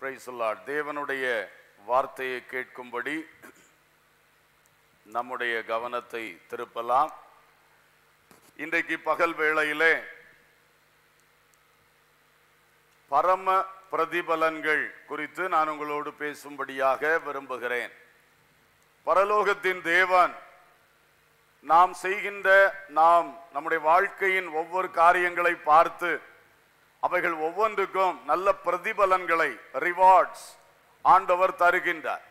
Price தேவனுடைய வார்த்தையை கேட்கும்படி நம்முடைய கவனத்தை திருப்பலாம் இன்றைக்கு பகல் வேளையிலே பரம பிரதிபலன்கள் குறித்து நான் உங்களோடு பேசும்படியாக விரும்புகிறேன் பரலோகத்தின் தேவன் நாம் செய்கின்ற நாம் நம்முடைய வாழ்க்கையின் ஒவ்வொரு காரியங்களை பார்த்து அவைகள் ஒவ்வொன்றுக்கும் நல்ல பிரதிபலன்களை ரிவார்ட்ஸ் ஆண்டவர் தருகின்றார்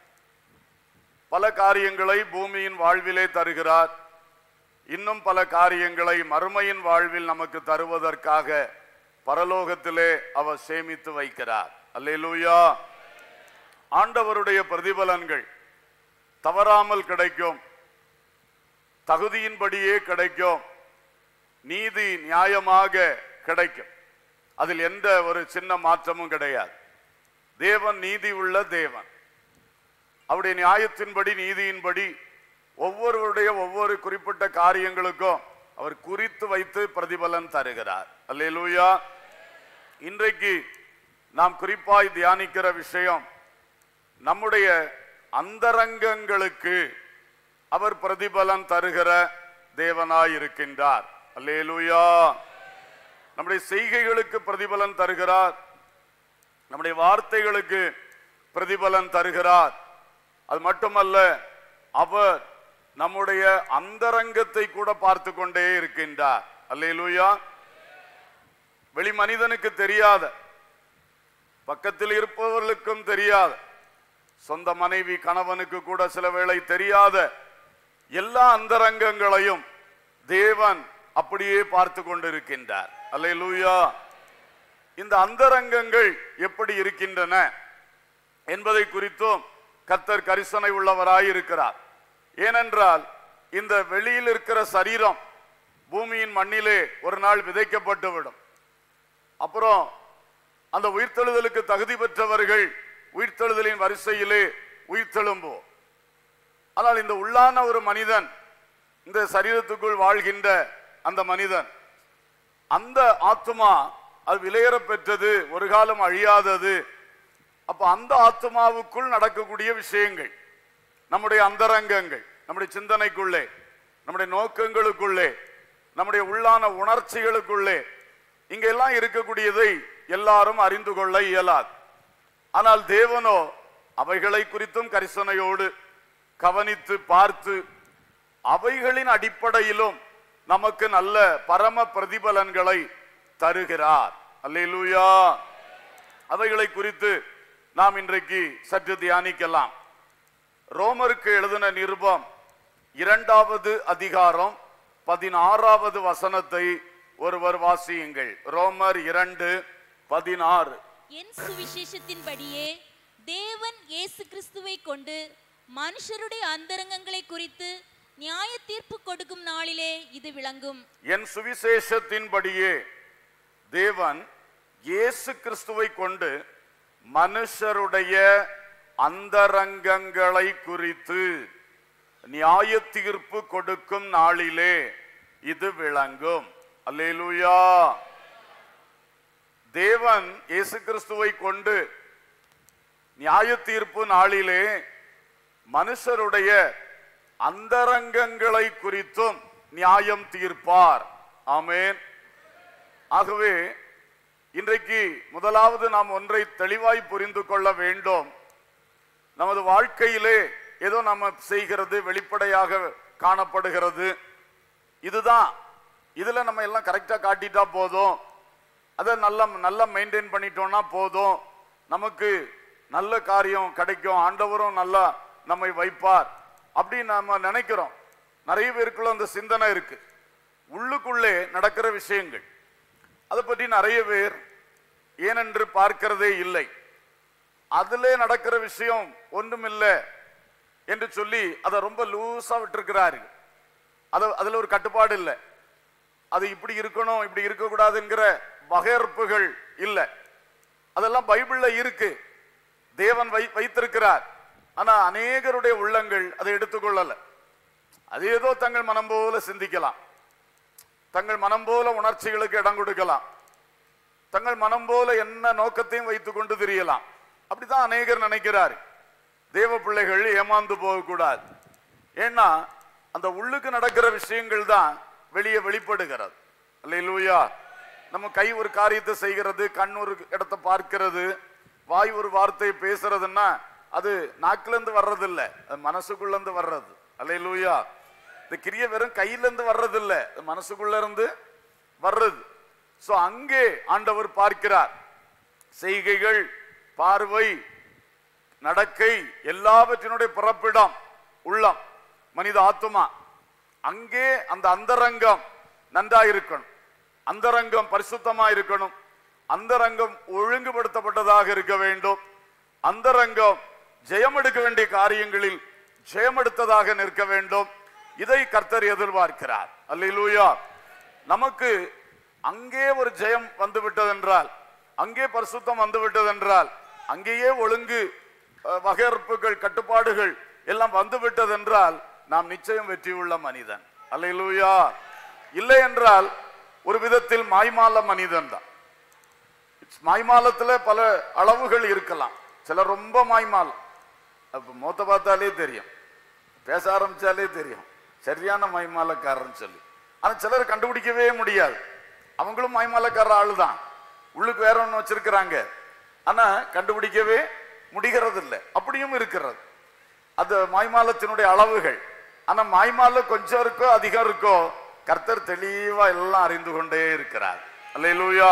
பல காரியங்களை பூமியின் வாழ்விலே தருகிறார் இன்னும் பல காரியங்களை மறுமையின் வாழ்வில் நமக்கு தருவதற்காக பரலோகத்திலே அவர் சேமித்து வைக்கிறார் அல்லேலூயா ஆண்டவருடைய பிரதிபலன்கள் தவறாமல் கிடைக்கும் தகுதியின்படியே கிடைக்கும் நீதி நியாயமாக கிடைக்கும் அதில் எந்த ஒரு சின்ன மாற்றமும் கிடையாது தேவன் நீதி உள்ள தேவன் அவருடைய நியாயத்தின்படி நீதியின்படி ஒவ்வொருவருடைய ஒவ்வொரு குறிப்பிட்ட காரியங்களுக்கும் அவர் குறித்து வைத்து பிரதிபலன் தருகிறார் அல்லேலூயா இன்றைக்கு நாம் குறிப்பாய் தியானிக்கிற விஷயம் நம்முடைய அந்தரங்கங்களுக்கு அவர் பிரதிபலன் தருகிற தேவனாய் இருக்கின்றார் அல்லேலூயா நம்முடைய செய்கைகளுக்கு பிரதிபலன் தருகிறார் நம்முடைய வார்த்தைகளுக்கு பிரதிபலன் தருகிறார் அது மட்டுமல்ல அவர் நம்முடைய அந்தரங்கத்தை கூட பார்த்து கொண்டே இருக்கின்றார் அல்லேலூயா வெளி மனிதனுக்கு தெரியாத பக்கத்தில் இருப்பவர்களுக்கும் தெரியாத சொந்த மனைவி கணவனுக்கு கூட சில வேளை தெரியாத எல்லா அந்தரங்கங்களையும் தேவன் அப்படியே பார்த்து கொண்டிருக்கின்றார் அல்லேலூயா இந்த அந்தரங்கங்கள் எப்படி இருக்கின்றன என்பதை குறித்தும் கர்த்தர் கரிசனை உள்ளவராய் இருக்கிறார் ஏனென்றால் இந்த வெளியில் இருக்கிற சரீரம் பூமியின் மண்ணிலே ஒரு நாள் விதைக்கப்பட்டு விடும் அப்புறம் அந்த உயிர்த்தெழுதலுக்கு தகுதி பெற்றவர்கள் உயிர்த்தெழுதலின் வரிசையிலே உயிர்த்தெழும்போம் ஆனால் இந்த உள்ளான ஒரு மனிதன் இந்த சரீரத்துக்குள் வாழ்கின்ற அந்த மனிதன் அந்த ஆத்மா அது விலையேற பெற்றது ஒரு காலம் அழியாதது அப்ப அந்த ஆத்மாவுக்குள் நடக்கக்கூடிய விஷயங்கள் நம்முடைய அந்தரங்கங்கள் நம்முடைய சிந்தனைக்குள்ளே நம்முடைய நோக்கங்களுக்குள்ளே நம்முடைய உள்ளான உணர்ச்சிகளுக்குள்ளே இங்க எல்லாம் இருக்கக்கூடியதை எல்லாரும் அறிந்து கொள்ள இயலாது ஆனால் தேவனோ அவைகளை குறித்தும் கரிசனையோடு கவனித்து பார்த்து அவைகளின் அடிப்படையிலும் நமக்கு நல்ல பரம பிரதிபலன்களை தருகிறார் அல்லேலூயா அவைகளை குறித்து நாம் இன்றைக்கு சற்று தியானிக்கலாம் ரோமருக்கு எழுதின நிருபம் இரண்டாவது அதிகாரம் பதினாறாவது வசனத்தை ஒருவர் வாசியுங்கள் ரோமர் இரண்டு பதினாறு என் சுவிசேஷத்தின்படியே தேவன் இயேசு கிறிஸ்துவை கொண்டு மனுஷருடைய அந்தரங்கங்களை குறித்து நியாய தீர்ப்பு கொடுக்கும் நாளிலே இது விளங்கும் என் சுவிசேஷத்தின்படியே தேவன் இயேசு கிறிஸ்துவை கொண்டு மனுஷருடைய அந்தரங்கங்களை குறித்து நியாய தீர்ப்பு கொடுக்கும் நாளிலே இது விளங்கும் அல்லேலூயா தேவன் இயேசு கிறிஸ்துவை கொண்டு நியாய தீர்ப்பு நாளிலே மனுஷருடைய அந்தரங்கங்களை குறித்தும் நியாயம் தீர்ப்பார் ஆமென் ஆகவே இன்றைக்கு முதலாவது நாம் ஒன்றை தெளிவாய் புரிந்து கொள்ள வேண்டும் நமது வாழ்க்கையிலே ஏதோ நம்ம செய்கிறது வெளிப்படையாக காணப்படுகிறது இதுதான் இதுல நம்ம எல்லாம் கரெக்டா காட்டிட்டா போதும் அதை நல்லா நல்லா மெயின்டைன் பண்ணிட்டோம்னா போதும் நமக்கு நல்ல காரியம் கிடைக்கும் ஆண்டவரும் நல்லா நம்மை வைப்பார் அப்படின்னு நம்ம நினைக்கிறோம் நிறைய பேருக்குள்ள அந்த சிந்தனை இருக்கு உள்ளுக்குள்ளே நடக்கிற விஷயங்கள் அதை பற்றி நிறைய பேர் ஏனென்று பார்க்கிறதே இல்லை அதிலே நடக்கிற விஷயம் ஒன்றுமில்லை என்று சொல்லி அதை ரொம்ப லூஸா விட்டுருக்கிறாரு அது அதுல ஒரு கட்டுப்பாடு இல்லை அது இப்படி இருக்கணும் இப்படி இருக்கக்கூடாதுங்கிற வகையறுப்புகள் இல்லை அதெல்லாம் பைபிள்ல இருக்கு தேவன் வை வைத்திருக்கிறார் ஆனா அநேகருடைய உள்ளங்கள் அதை எடுத்துக்கொள்ளல அது ஏதோ தங்கள் மனம் போல சிந்திக்கலாம் தங்கள் மனம் போல உணர்ச்சிகளுக்கு இடம் கொடுக்கலாம் தங்கள் மனம் போல என்ன நோக்கத்தையும் வைத்துக் கொண்டு திரியலாம் அப்படிதான் அநேகர் நினைக்கிறார் தேவ பிள்ளைகள் ஏமாந்து போகக்கூடாது ஏன்னா அந்த உள்ளுக்கு நடக்கிற விஷயங்கள் தான் வெளியே வெளிப்படுகிறது அல்லேலூயா நம்ம கை ஒரு காரியத்தை செய்கிறது கண் ஒரு இடத்தை பார்க்கிறது வாய் ஒரு வார்த்தையை பேசுறதுன்னா அது நாக்குல இருந்து வர்றது இல்ல அது மனசுக்குள்ள இருந்து வர்றது அல்லேலூயா இந்த கிரிய வெறும் கையில இருந்து வர்றது இல்ல அது மனசுக்குள்ள இருந்து வர்றது சோ அங்கே ஆண்டவர் பார்க்கிறார் செய்கைகள் பார்வை நடக்கை எல்லாவற்றினுடைய பிறப்பிடம் உள்ளம் மனித ஆத்துமா அங்கே அந்த அந்தரங்கம் நன்றா இருக்கணும் அந்தரங்கம் பரிசுத்தமா இருக்கணும் அந்தரங்கம் ஒழுங்குபடுத்தப்பட்டதாக இருக்க வேண்டும் அந்தரங்கம் ஜெயம் எடுக்க வேண்டிய காரியங்களில் ஜெயம் எடுத்ததாக நிற்க வேண்டும் இதை கர்த்தர் எதிர்பார்க்கிறார் அல்லேலூயா நமக்கு அங்கே ஒரு ஜெயம் வந்து விட்டதென்றால் அங்கே பரிசுத்தம் வந்து விட்டதென்றால் அங்கேயே ஒழுங்கு அஹ், வகையறுப்புகள் கட்டுப்பாடுகள் எல்லாம் வந்து விட்டதென்றால் நாம் நிச்சயம் வெற்றியுள்ள மனிதன் அல்லேலூயா இல்லை என்றால் ஒரு விதத்தில் மாய்மால மனிதன் தான் மாய்மாலத்துல பல அளவுகள் இருக்கலாம் சிலர் ரொம்ப மாய்மாலம் அப்ப மூத்த பார்த்தாலே தெரியும் பேச ஆரம்பிச்சாலே தெரியும் சரியான மாய்மாலக்காரன்னு சொல்லி ஆனா சிலர் கண்டுபிடிக்கவே முடியாது அவங்களும் மாய்மாலக்கார ஆளு தான் உள்ளுக்கு வேற ஒண்ணு வச்சிருக்கிறாங்க ஆனா கண்டுபிடிக்கவே முடிகிறது இல்லை அப்படியும் இருக்கிறது அது மாய்மாலத்தினுடைய அளவுகள் ஆனா மாய்மால கொஞ்சம் இருக்கோ அதிகம் இருக்கோ கர்த்தர் தெளிவா எல்லாம் அறிந்து கொண்டே இருக்கிறார் அல்லேலூயா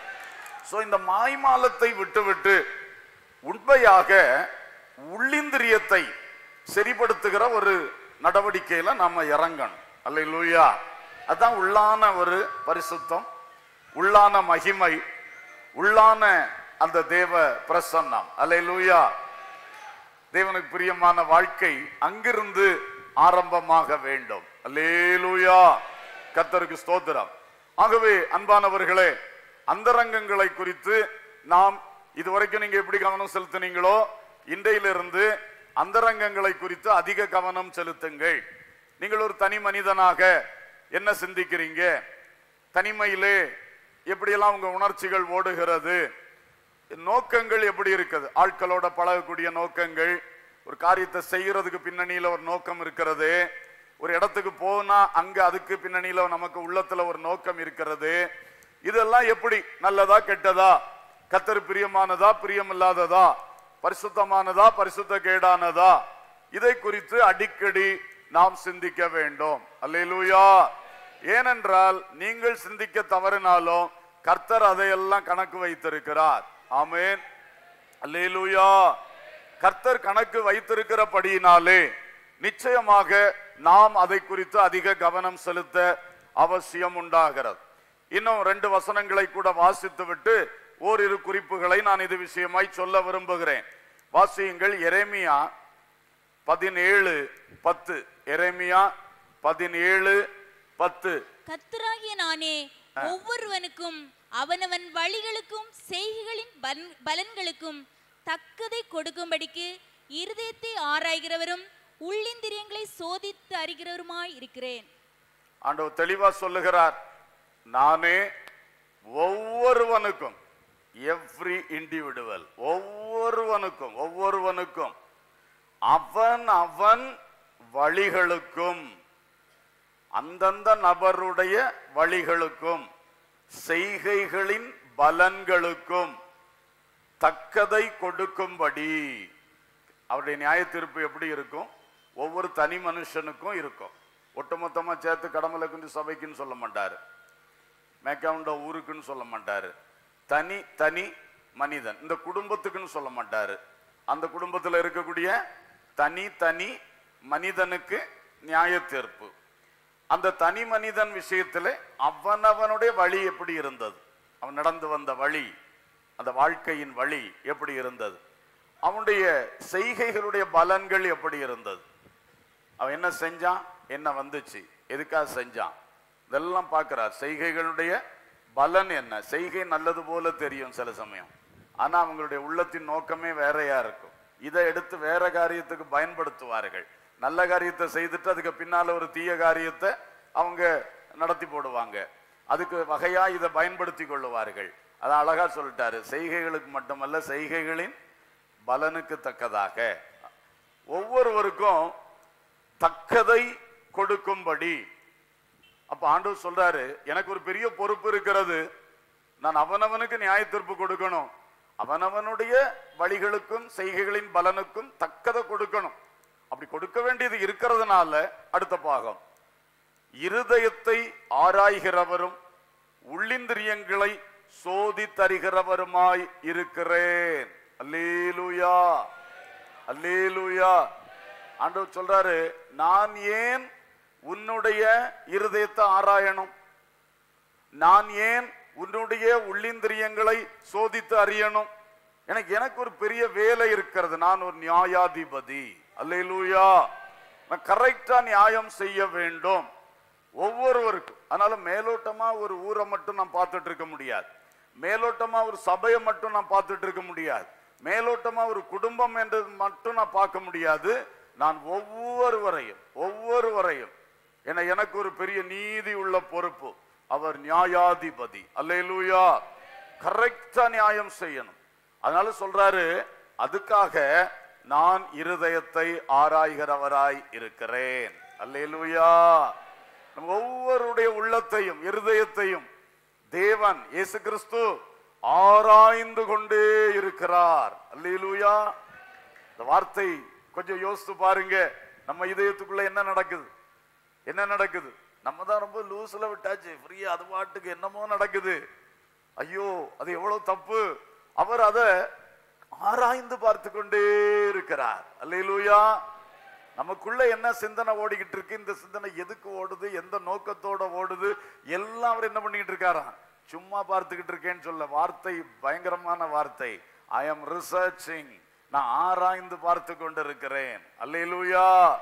சோ இந்த மாய்மாலத்தை விட்டுவிட்டு உண்மையாக உள்ளிந்திரியத்தை சரிப்படுத்துகிற ஒரு நடவடிக்கையில நாம இறங்கணும் அல்லேலூயா அதான் உள்ளான ஒரு பரிசுத்தம் உள்ளான மகிமை உள்ளான அந்த தேவ பிரசன்னம் அல்லேலூயா தேவனுக்கு பிரியமான வாழ்க்கை அங்கிருந்து ஆரம்பமாக வேண்டும் அல்லேலூயா கர்த்தருக்கு ஸ்தோத்திரம் ஆகவே அன்பானவர்களே அந்தரங்கங்களை குறித்து நாம் இதுவரைக்கும் நீங்க எப்படி கவனம் செலுத்தினீங்களோ இன்றையிலிருந்து அந்தரங்கங்களை குறித்து அதிக கவனம் செலுத்துங்கள் நீங்கள் ஒரு தனி மனிதனாக என்ன சிந்திக்கிறீங்க தனிமையிலே எப்படியெல்லாம் உங்க உணர்ச்சிகள் ஓடுகிறது நோக்கங்கள் எப்படி இருக்குது ஆட்களோட பழகக்கூடிய நோக்கங்கள் ஒரு காரியத்தை செய்யறதுக்கு பின்னணியில ஒரு நோக்கம் இருக்கிறது ஒரு இடத்துக்கு போனா அங்க அதுக்கு பின்னணியில நமக்கு உள்ளத்துல ஒரு நோக்கம் இருக்கிறது இதெல்லாம் எப்படி நல்லதா கெட்டதா கத்தர் பிரியமானதா பிரியமில்லாததா பரிசுத்தமானதா பரிசுத்த கேடானதா இதை குறித்து அடிக்கடி நாம் சிந்திக்க வேண்டும் அல்லேலூயா ஏனென்றால் நீங்கள் சிந்திக்க தவறினாலும் கர்த்தர் அதையெல்லாம் கணக்கு வைத்திருக்கிறார் ஆமென் அல்லேலூயா கர்த்தர் கணக்கு வைத்திருக்கிறபடியினாலே நிச்சயமாக நாம் அதை குறித்து அதிக கவனம் செலுத்த அவசியம் உண்டாகிறது இன்னும் ரெண்டு வசனங்களை கூட வாசித்து விட்டு ஓரிரு குறிப்புகளை நான் இது விஷயமாய் சொல்ல விரும்புகிறேன் வாசியுங்கள் எரேமியா பதினேழு பத்து எரேமியா பதினேழு பத்து கர்த்தராகிய நானே ஒவ்வொருவனுக்கும் அவனவன் வழிகளுக்கும் செய்கைகளின் பலன்- பலன்களுக்கும் தக்கதை கொடுக்கும்படிக்கு இருதயத்தை ஆராய்கிறவரும் உள்ளிந்திரியங்களை சோதித்து அறிகிறவருமாய் இருக்கிறேன் ஆண்டவர் தெளிவா சொல்லுகிறார் நானே ஒவ்வொருவனுக்கும் எவ்ரி இண்டிவிடுவல் ஒவ்வொருவனுக்கும் ஒவ்வொருவனுக்கும் அவன் அவன் வழிகளுக்கும் அந்தந்த நபருடைய வழிகளுக்கும் செய்கைகளின் பலன்களுக்கும் தக்கதை கொடுக்கும்படி அவருடைய நியாய தீர்ப்பு எப்படி இருக்கும் ஒவ்வொரு தனி மனுஷனுக்கும் இருக்கும் ஒட்டுமொத்தமா சேர்த்து கடமலைக்குண்டு சபைக்குன்னு சொல்ல மாட்டாரு மேக்கவுண்ட ஊருக்குன்னு சொல்ல மாட்டாரு தனி தனி மனிதன் இந்த குடும்பத்துக்குன்னு சொல்ல மாட்டாரு அந்த குடும்பத்துல இருக்கக்கூடிய தனி தனி மனிதனுக்கு நியாய தீர்ப்பு அந்த தனி மனிதன் விஷயத்துல அவனவனுடைய வழி எப்படி இருந்தது அவன் நடந்து வந்த வழி அந்த வாழ்க்கையின் வழி எப்படி இருந்தது அவனுடைய செய்கைகளுடைய பலன்கள் எப்படி இருந்தது அவன் என்ன செஞ்சான் என்ன வந்துச்சு எதுக்காக செஞ்சான் இதெல்லாம் பார்க்கிறார் செய்கைகளுடைய பலன் என்ன செய்கை நல்லது போல தெரியும் சில சமயம் ஆனா அவங்களுடைய உள்ளத்தின் நோக்கமே வேறையா இருக்கும் இதை எடுத்து வேற காரியத்துக்கு பயன்படுத்துவார்கள் நல்ல காரியத்தை செய்துட்டு அதுக்கு பின்னால ஒரு தீய காரியத்தை அவங்க நடத்தி போடுவாங்க அதுக்கு வகையா இதை பயன்படுத்தி கொள்ளுவார்கள் அதை அழகா சொல்லிட்டாரு செய்கைகளுக்கு மட்டுமல்ல செய்கைகளின் பலனுக்கு தக்கதாக ஒவ்வொருவருக்கும் தக்கதை கொடுக்கும்படி அப்ப ஆண்டவர் சொல்றாரு எனக்கு ஒரு பெரிய பொறுப்பு இருக்கிறது நான் அவனவனுக்கு நியாய தீர்ப்பு கொடுக்கணும் அவனவனுடைய வழிகளுக்கும் செய்கைகளின் பலனுக்கும் தக்கதை கொடுக்கணும் அப்படி கொடுக்க வேண்டியது இருக்கிறதுனால அடுத்த பாகம் இருதயத்தை ஆராய்கிறவரும் உள்ளிந்திரியங்களை சோதித்தறிகிறவருமாய் இருக்கிறேன் அல்லேலூயா அல்லேலூயா ஆண்டவர் சொல்றாரு நான் ஏன் உன்னுடைய இருதயத்தை ஆராயணும் நான் ஏன் உன்னுடைய உள்ளிந்திரியங்களை சோதித்து அறியணும் எனக்கு எனக்கு ஒரு பெரிய வேலை இருக்கிறது நான் ஒரு நியாயாதிபதி அல்லேலூயா நான் கரெக்டா நியாயம் செய்ய வேண்டும் ஒவ்வொருவருக்கும் அதனால மேலோட்டமா ஒரு ஊரை மட்டும் நான் பார்த்துட்டு இருக்க முடியாது மேலோட்டமா ஒரு சபையை மட்டும் நான் பார்த்துட்டு இருக்க முடியாது மேலோட்டமா ஒரு குடும்பம் என்று மட்டும் நான் பார்க்க முடியாது நான் ஒவ்வொருவரையும் ஒவ்வொருவரையும் என எனக்கு ஒரு பெரிய நீதி உள்ள பொறுப்பு அவர் நியாயாதிபதி அல்லேலூயா கரெக்டா நியாயம் செய்யணும் அதனால சொல்றாரு அதுக்காக நான் இருதயத்தை ஆராய்கிறவராய் இருக்கிறேன் அல்லேலூயா நம்ம ஒவ்வொருடைய உள்ளத்தையும் இருதயத்தையும் தேவன் இயேசு கிறிஸ்து ஆராய்ந்து கொண்டே இருக்கிறார் அல்லேலூயா இந்த வார்த்தை கொஞ்சம் யோசித்து பாருங்க நம்ம இதயத்துக்குள்ள என்ன நடக்குது என்ன நடக்குது நம்ம தான் ரொம்ப லூஸ்ல விட்டாச்சு ஃப்ரீயா அது பாட்டுக்கு என்னமோ நடக்குது ஐயோ அது எவ்வளவு தப்பு அவர் அதை ஆராய்ந்து பார்த்து கொண்டே இருக்கிறார் அல்லேலூயா நமக்குள்ள என்ன சிந்தனை ஓடிக்கிட்டு இருக்கு இந்த சிந்தனை எதுக்கு ஓடுது எந்த நோக்கத்தோட ஓடுது எல்லாம் அவர் என்ன பண்ணிக்கிட்டு இருக்காராம் சும்மா பார்த்துக்கிட்டு இருக்கேன்னு சொல்ல வார்த்தை பயங்கரமான வார்த்தை ஐ am ரிசர்ச்சிங் நான் ஆராய்ந்து பார்த்து கொண்டிருக்கிறேன் அல்லேலூயா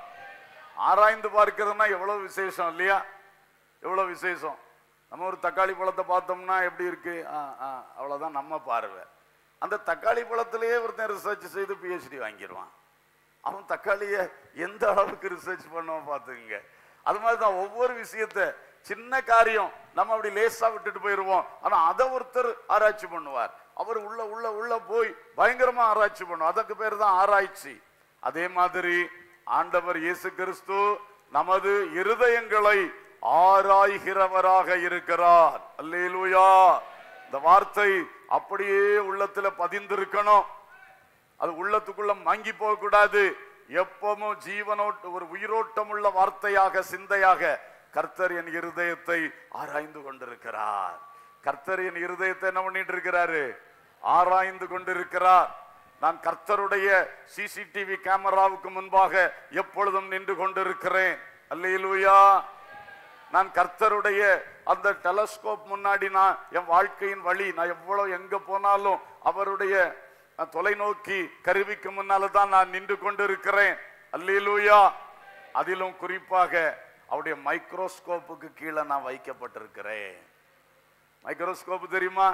ஆராய்ந்து பார்க்கிறதுனா எவ்வளவு விசேஷம் இல்லையா எவ்வளவு விசேஷம் நம்ம ஒரு தக்காளி பழத்தை பார்த்தோம்னா எப்படி இருக்கு ஆ, ஆ, அவ்வளவுதான் நம்ம பார்வை அந்த தக்காளி பழத்திலேயே ஒருத்தன் ரிசர்ச் செய்து பிஹெச்டி வாங்கிடுவான் அவன் தக்காளிய எந்த அளவுக்கு ரிசர்ச் பண்ணுவான் பார்த்துக்குங்க அது மாதிரி தான் ஒவ்வொரு விஷயத்த சின்ன காரியம் நம்ம அப்படி லேசா விட்டுட்டு போயிடுவோம் ஆனா அதை ஒருத்தர் ஆராய்ச்சி பண்ணுவார் அவர் உள்ள உள்ள உள்ள போய் பயங்கரமா ஆராய்ச்சி பண்ணுவார் அதுக்கு பேர் தான் ஆராய்ச்சி அதே மாதிரி ஆண்டவர் இயேசு கிறிஸ்து நமது இருதயங்களை ஆராய்கிறவராக இருக்கிறார் அல்லேலூயா இந்த வார்த்தை அப்படியே உள்ளத்துல பதிந்திருக்கணும் அது உள்ளத்துக்குள்ள மங்கி போக கூடாது எப்பவும் ஜீவனோட்ட ஒரு உயிரோட்டம் உள்ள வார்த்தையாக சிந்தையாக கர்த்தர் என் இருதயத்தை ஆராய்ந்து கொண்டிருக்கிறார் கர்த்தர் என் இருதயத்தை என்ன பண்ணிட்டு இருக்கிறாரு ஆராய்ந்து கொண்டிருக்கிறார் நான் கர்த்தருடைய சிசிடிவி கேமராவுக்கு முன்பாக எப்பொழுதும் நின்று கொண்டிருக்கிறேன் அல்லேலூயா நான் கர்த்தருடைய அந்த டெலஸ்கோப் முன்னாடி நான் என் வாழ்க்கையின் வழி நான் எவ்வளவு எங்க போனாலும் அவருடைய அஹ், தொலைநோக்கி கருவிக்கு முன்னால தான் நான் நின்று கொண்டிருக்கிறேன் அல்லேலூயா அதிலும் குறிப்பாக அவருடைய மைக்ரோஸ்கோப்புக்கு கீழே நான் வைக்கப்பட்டிருக்கிறேன் மைக்ரோஸ்கோப் தெரியுமா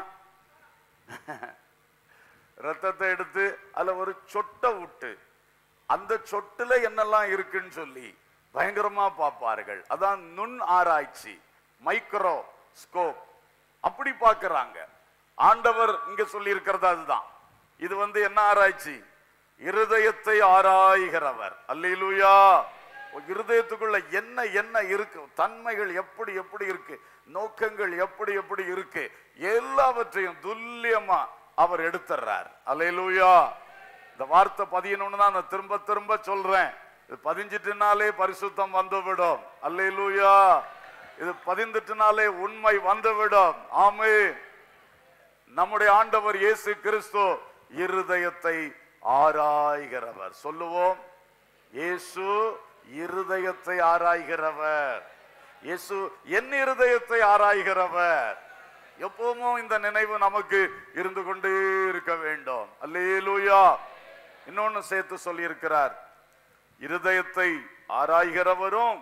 ரத்தத்தை எடுத்து அதுல ஒரு சொட்டை விட்டு அந்த சொட்டுல என்னெல்லாம் இருக்குன்னு சொல்லி பயங்கரமா பார்ப்பார்கள் அதான் நுண் ஆராய்ச்சி மைக்ரோ ஸ்கோப் அப்படி பார்க்கறாங்க ஆண்டவர் இங்க சொல்லி இருக்கிறது அதுதான் இது வந்து என்ன ஆராய்ச்சி இருதயத்தை ஆராய்கிறவர் அல்லேலூயா இருதயத்துக்குள்ள என்ன என்ன இருக்கு தன்மைகள் எப்படி எப்படி இருக்கு நோக்கங்கள் எப்படி எப்படி இருக்கு எல்லாவற்றையும் துல்லியமா அவர் எடுத்துறார் அல்லேலூயா இந்த வார்த்தை பதியணும்னு தான் நான் திரும்ப திரும்ப சொல்றேன் இது பதிஞ்சிட்டுனாலே பரிசுத்தம் வந்துவிடும் அல்லேலூயா இது பதிந்துட்டுனாலே உண்மை வந்துவிடும் ஆமே நம்முடைய ஆண்டவர் இயேசு கிறிஸ்து இருதயத்தை ஆராய்கிறவர் சொல்லுவோம் இயேசு இருதயத்தை ஆராய்கிறவர் இயேசு என் இருதயத்தை ஆராய்கிறவர் எப்பவும் இந்த நினைவு நமக்கு இருந்து கொண்டே இருக்க வேண்டும் அல்லேலூயா இன்னொன்னு சேர்த்து சொல்லி இருக்கிறார் இருதயத்தை ஆராய்கிறவரும்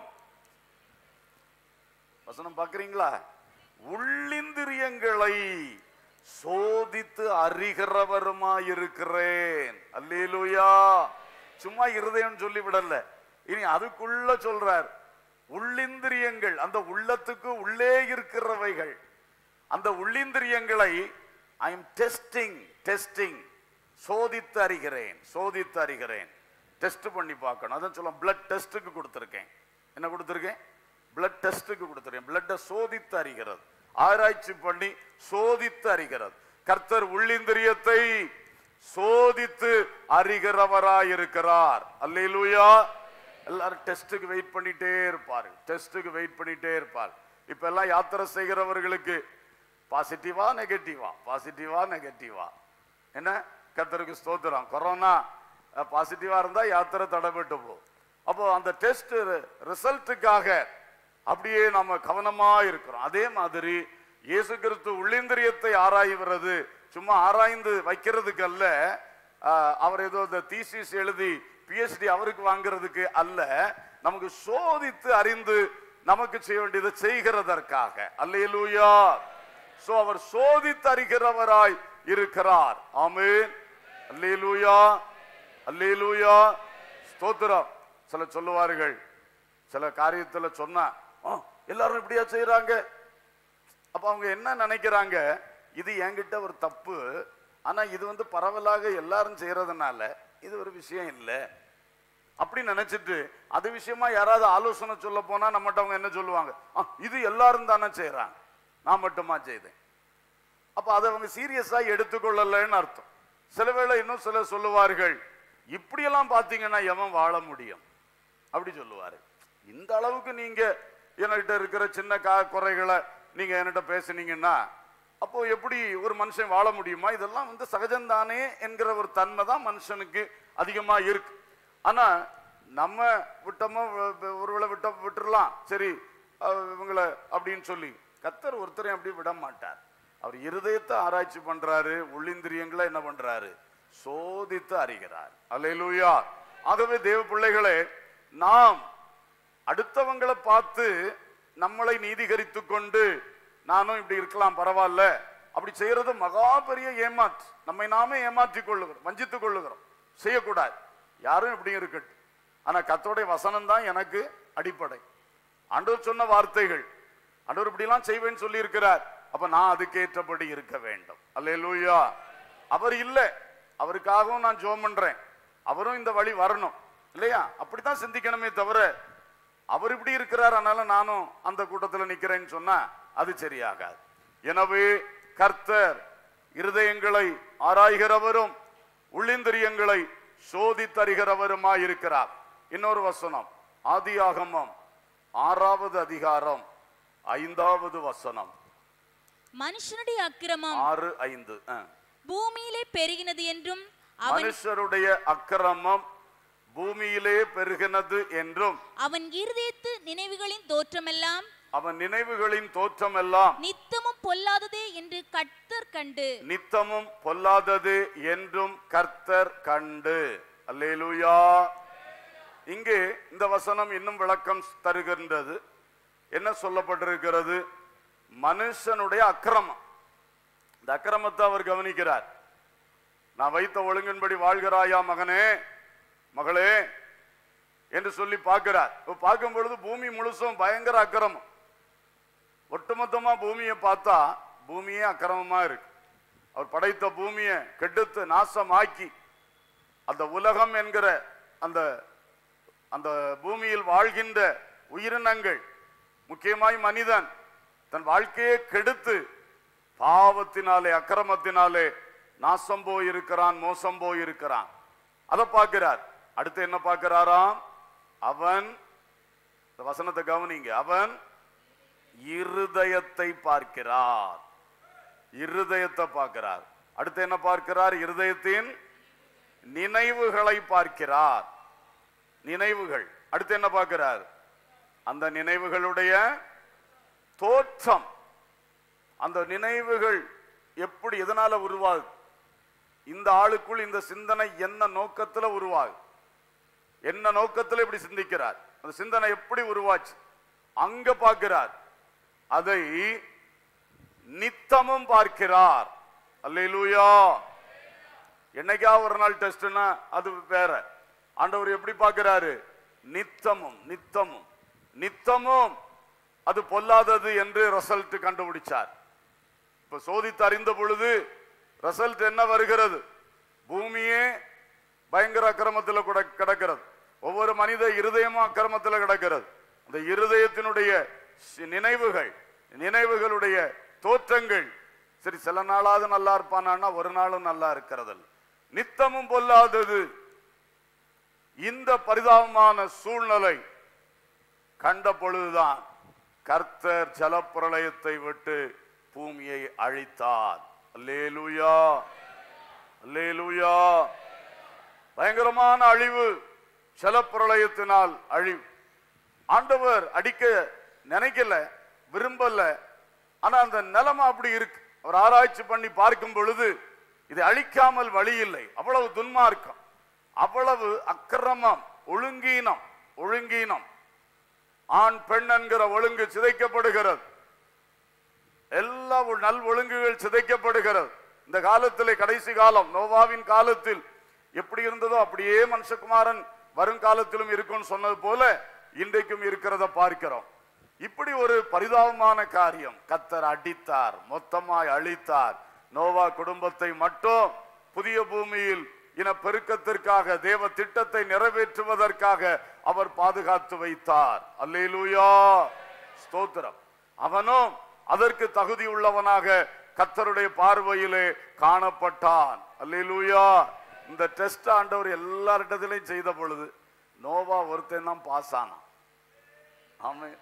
வசனம் பாக்குறீங்களா உள்ளிந்திரியங்களை சோதித்து அறிகிறவருமாயிருக்கிறேன் அல்லேலூயா சும்மா இருதயம் சொல்லி விடல இனி அதுக்குள்ள சொல்றார் உள்ளிந்திரியங்கள் அந்த உள்ளத்துக்கு உள்ளே இருக்கிறவைகள் அந்த உள்ளிந்திரியங்களை ஐ எம் டெஸ்டிங் டெஸ்டிங் சோதித்து அறிகிறேன் சோதித்து அறிகிறேன் டெஸ்ட் பண்ணி பார்க்கணும் அதான் சொல்ல பிளட் டெஸ்ட்டுக்கு கொடுத்துருக்கேன் என்ன கொடுத்துருக்கேன் பிளட் டெஸ்ட்டுக்கு கொடுத்துருக்கேன் பிளட்டை சோதித்து அறிகிறது ஆராய்ச்சி பண்ணி சோதித்து அறிகிறது கர்த்தர் உள்ளிந்திரியத்தை சோதித்து அறிகிறவராய் இருக்கிறார் அல்லேலூயா எல்லாரும் டெஸ்ட்டுக்கு வெயிட் பண்ணிட்டே இருப்பார் டெஸ்ட்டுக்கு வெயிட் பண்ணிட்டே இருப்பார் இப்ப எல்லாம் யாத்திரை செய்கிறவர்களுக்கு பாசிட்டிவா நெகட்டிவா பாசிட்டிவா நெகட்டிவா என்ன கர்த்தருக்கு ஸ்தோத்திரம் கொரோனா பாசிட்டிவா இருந்தா யாத்திரை தடைபட்டு போகும் அப்போ அந்த டெஸ்ட் ரிசல்ட்டுக்காக அப்படியே நம்ம கவனமா இருக்கிறோம் அதே மாதிரி இயேசு கிறிஸ்து உள்ளிந்திரியத்தை ஆராய்கிறது சும்மா ஆராய்ந்து வைக்கிறதுக்கு அல்ல ஆஹ், அவர் ஏதோ இந்த தீசிஸ் எழுதி பிஹெச்டி அவருக்கு வாங்குறதுக்கு அல்ல நமக்கு சோதித்து அறிந்து நமக்கு செய்ய வேண்டியதை செய்கிறதற்காக அல்லேலூயா சோ அவர் சோதித்து அறிகிறவராய் இருக்கிறார் ஆமென் அல்லேலூயா அல்லேலூயா ஸ்தோத்திரம் சில சொல்லுவார்கள் சில காரியத்துல சொன்னா "ஆ, எல்லாரும் இப்படியா செய்யறாங்க அப்ப அவங்க என்ன நினைக்கிறாங்க இது என்கிட்ட ஒரு தப்பு ஆனா இது வந்து பரவலாக எல்லாரும் செய்யறதுனால இது ஒரு விஷயம் இல்லை அப்படி நினைச்சிட்டு அது விஷயமா யாராவது ஆலோசனை சொல்ல போனா நம்மகிட்ட அவங்க என்ன சொல்லுவாங்க "ஆ, இது எல்லாரும் தானே செய்யறாங்க நான் மட்டுமா செய்தேன் அப்ப அதை அவங்க சீரியஸா எடுத்துக்கொள்ளலைன்னு அர்த்தம் சில வேளை இன்னும் சில சொல்லுவார்கள் இப்படியெல்லாம் பார்த்தீங்கன்னா எவன் வாழ முடியும் அப்படி சொல்லுவாரு இந்த அளவுக்கு நீங்க என்கிட்ட இருக்கிற சின்ன கா குறைகளை நீங்க என்கிட்ட பேசுனீங்கன்னா அப்போ எப்படி ஒரு மனுஷன் வாழ முடியுமா இதெல்லாம் வந்து சகஜம்தானே என்கிற ஒரு தன்மை தான் மனுஷனுக்கு அதிகமா இருக்கு ஆனா நம்ம விட்டோமோ வ- வ- ஒருவேளை விட்ட விட்டுறலாம் சரி அஹ், இவங்களை அப்படின்னு சொல்லி கத்தர் ஒருத்தரையும் அப்படி விட மாட்டார் அவர் இருதயத்தை ஆராய்ச்சி பண்றாரு உள்ளிந்திரியங்களை என்ன பண்றாரு சோதித்து அறிகிறார் அல்லேலூயா ஆகவே தேவ பிள்ளைகளே நாம் அடுத்தவங்களை பார்த்து நம்மளை நீதிகரித்து கொண்டு நானும் இப்படி இருக்கலாம் பரவாயில்ல அப்படி செய்யறது மகா பெரிய ஏமாற்று நம்மை நாமே ஏமாற்றிக் கொள்ளுகிறோம் வஞ்சித்துக் கொள்ளுகிறோம் செய்யக்கூடாது யாரும் இப்படி இருக்கட்டும் ஆனா கத்தோடைய வசனம் தான் எனக்கு அடிப்படை ஆண்டவர் சொன்ன வார்த்தைகள் ஆண்டவர் இப்படிலாம் செய்வேன்னு சொல்லி இருக்கிறார் அப்ப நான் அதுக்கேற்றபடி இருக்க வேண்டும் அல்லேலூயா அவர் இல்லை அவருக்காகவும் நான் ஜோம் பண்றேன் அவரும் இந்த வழி வரணும் இல்லையா அப்படித்தான் சிந்திக்கணுமே தவிர அவர் இப்படி இருக்கிறார் அதனால நானும் அந்த கூட்டத்துல நிக்கிறேன்னு சொன்னா அது சரியாகாது எனவே கர்த்தர் இருதயங்களை ஆராய்கிறவரும் உள்ளிந்திரியங்களை சோதித்தறிகிறவருமாய் இருக்கிறார் இன்னொரு வசனம் ஆதியாகமம் ஆறாவது அதிகாரம் ஐந்தாவது வசனம் மனுஷனுடைய அக்கிரமம் ஆறு ஐந்து ஆ. பூமியிலே பெருகினது என்றும் அவன் மனுஷருடைய அக்கிரமம் பூமியிலே பெருகினது என்றும் அவன் இருதயத்து நினைவுகளின் தோற்றமெல்லாம் அவன் நினைவுகளின் தோற்றமெல்லாம் நித்தமும் பொல்லாததே என்று கர்த்தர் கண்டு நித்தமும் பொல்லாதது என்றும் கர்த்தர் கண்டு அல்லேலூயா இங்கே இந்த வசனம் இன்னும் விளக்கம் தருகின்றது என்ன சொல்லப்பட்டிருக்கிறது மனுஷனுடைய அக்கிரமம் இந்த அக்கிரமத்தை அவர் கவனிக்கிறார் நான் வைத்த ஒழுங்கின்படி வாழ்கிறாயா மகனே மகளே என்று சொல்லி பார்க்கிறார் இப்ப பார்க்கும் பொழுது பூமி முழுசும் பயங்கர அக்கிரமம் ஒட்டுமொத்தமா பூமியை பார்த்தா பூமியே அக்கிரமமா இருக்கு அவர் படைத்த பூமியை கெடுத்து நாசமாக்கி அந்த உலகம் என்கிற அந்த அந்த பூமியில் வாழ்கின்ற உயிரினங்கள் முக்கியமாய் மனிதன் தன் வாழ்க்கையை கெடுத்து பாவத்தினாலே அக்கிரமத்தினாலே நாசம் போயிருக்கிறான் மோசம் போயிருக்கிறான் அதை பார்க்கிறார் அடுத்து என்ன பார்க்கிறாராம் அவன் இந்த வசனத்தை கவனிங்க அவன் இருதயத்தை பார்க்கிறார் இருதயத்தை பார்க்கிறார் அடுத்து என்ன பார்க்கிறார் இருதயத்தின் நினைவுகளை பார்க்கிறார் நினைவுகள் அடுத்து என்ன பார்க்கிறார் அந்த நினைவுகளுடைய தோற்றம் அந்த நினைவுகள் எப்படி எதனால உருவாகுது இந்த ஆளுக்குள் இந்த சிந்தனை என்ன நோக்கத்துல உருவாகுது என்ன நோக்கத்துல இப்படி சிந்திக்கிறார் அந்த சிந்தனை எப்படி உருவாச்சு அங்க பார்க்கிறார் அதை நித்தமும் பார்க்கிறார் அல்லேலூயா என்னைக்கா ஒரு நாள் டெஸ்ட்னா அது வேற ஆண்டவர் எப்படி பார்க்கிறாரு நித்தமும் நித்தமும் நித்தமும் அது பொல்லாதது என்று ரிசல்ட் கண்டுபிடிச்சார் இப்ப சோதித்து அறிந்த பொழுது ரிசல்ட் என்ன வருகிறது பூமியே பயங்கர அக்கிரமத்தில் கூட கிடக்கிறது ஒவ்வொரு மனித இருதயமும் அக்கிரமத்தில் கிடக்கிறது அந்த இருதயத்தினுடைய சி- நினைவுகள் நினைவுகளுடைய தோற்றங்கள் சரி சில நாளாவது நல்லா இருப்பானா ஒரு நாளும் நல்லா இருக்கிறது நித்தமும் பொல்லாதது இந்த பரிதாபமான சூழ்நிலை கண்ட பொழுதுதான் கர்த்தர் ஜலப்பிரளயத்தை விட்டு பூமியை அழித்தார் அல்லேலூயா அல்லேலூயா பயங்கரமான அழிவு ஜலப்பிரளயத்தினால் அழிவு ஆண்டவர் அடிக்க நினைக்கல விரும்பல ஆனா அந்த நிலைமை அப்படி இருக்கு அவர் ஆராய்ச்சி பண்ணி பார்க்கும் பொழுது இதை அழிக்காமல் வழி இல்லை அவ்வளவு துன்மார்க்கம் அவ்வளவு அக்கிரமம் ஒழுங்கீனம் ஒழுங்கீனம் ஆண் பெண் என்கிற ஒழுங்கு சிதைக்கப்படுகிறது எல்லா ஒ- நல் ஒழுங்குகள் சிதைக்கப்படுகிறது இந்த காலத்திலே கடைசி காலம் நோவாவின் காலத்தில் எப்படி இருந்ததோ அப்படியே மனுஷகுமாரன் வருங்காலத்திலும் இருக்கும்னு சொன்னது போல இன்றைக்கும் இருக்கிறத பார்க்கிறோம் இப்படி ஒரு பரிதாபமான காரியம் கத்தர் அடித்தார் மொத்தமாய் அழித்தார் நோவா குடும்பத்தை மட்டும் புதிய பூமியில் இன பெருக்கத்திற்காக தேவ திட்டத்தை நிறைவேற்றுவதற்காக அவர் பாதுகாத்து வைத்தார் அல்லேலூயா ஸ்தோத்திரம் அவனும் அதற்கு தகுதி உள்ளவனாக கத்தருடைய பார்வையிலே காணப்பட்டான் அல்லேலூயா இந்த டெஸ்ட் ஆண்டவர் எல்லாரிடத்திலையும் செய்த பொழுது நோவா ஒருத்தன் தான் பாஸ் ஆனான் ஆமே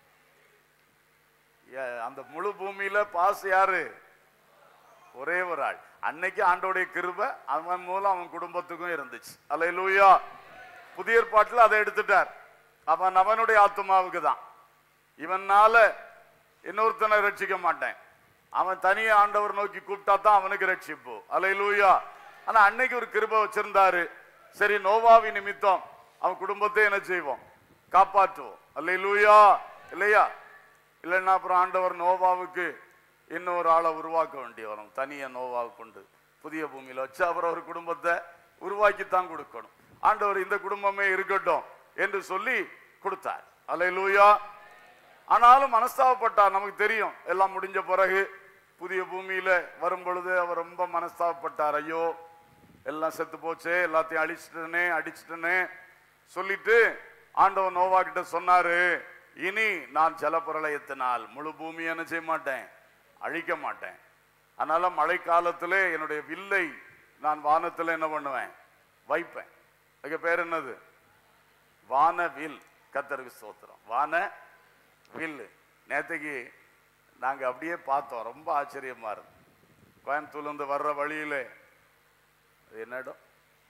ஏ- அந்த முழு பூமியில பாஸ் யாரு ஒரே ஒரு ஆள் அன்னைக்கு ஆண்டோடைய கிருபை அவன் மூலம் அவன் குடும்பத்துக்கும் இருந்துச்சு அல்லேலூயா புதிய ஏற்பாட்டில் அதை எடுத்துட்டார் அவன் அவனுடைய ஆத்மாவுக்கு தான் இவனால இன்னொருத்தனை ரட்சிக்க மாட்டேன் அவன் தனியே ஆண்டவர் நோக்கி கூப்பிட்டா தான் அவனுக்கு ரட்சிப்பு அல்லேலூயா ஆனா அன்னைக்கு ஒரு கிருபை வச்சிருந்தாரு சரி நோவாவி நிமித்தம் அவன் குடும்பத்தை என்ன செய்வோம் காப்பாற்றுவோம் அல்லேலூயா இல்லையா இல்லைன்னா அப்புறம் ஆண்டவர் நோவாவுக்கு இன்னொரு ஆளை உருவாக்க வேண்டி வரும் தனியா நோவாவை கொண்டு புதிய பூமியில வச்சு அப்புறம் ஒரு குடும்பத்தை உருவாக்கித்தான் கொடுக்கணும் ஆண்டவர் இந்த குடும்பமே இருக்கட்டும் என்று சொல்லி கொடுத்தார் அல்லேலூயா ஆனாலும் மனஸ்தாபப்பட்டார் நமக்கு தெரியும் எல்லாம் முடிஞ்ச பிறகு புதிய பூமியில வரும் பொழுது அவர் ரொம்ப மனஸ்தாபப்பட்டார் ஐயோ எல்லாம் செத்து போச்சே எல்லாத்தையும் அழிச்சிட்டனே அடிச்சிட்டனே சொல்லிட்டு ஆண்டவன் நோவா கிட்ட சொன்னாரு இனி நான் ஜலப்பிரளயத்தினால் முழு பூமியை என்ன செய்ய மாட்டேன் அழிக்க மாட்டேன் அதனால மழை காலத்திலே என்னுடைய வில்லை நான் வானத்துல என்ன பண்ணுவேன் வைப்பேன் அதுக்கு பேர் என்னது வானவில் கத்தருக்கு ஸ்தோத்திரம் வான வில்லு நேத்தைக்கு நாங்க அப்படியே பார்த்தோம் ரொம்ப ஆச்சரியமா இருந்து கோயம்புத்தூர்ல இருந்து வர்ற வழியில அது என்ன இடம்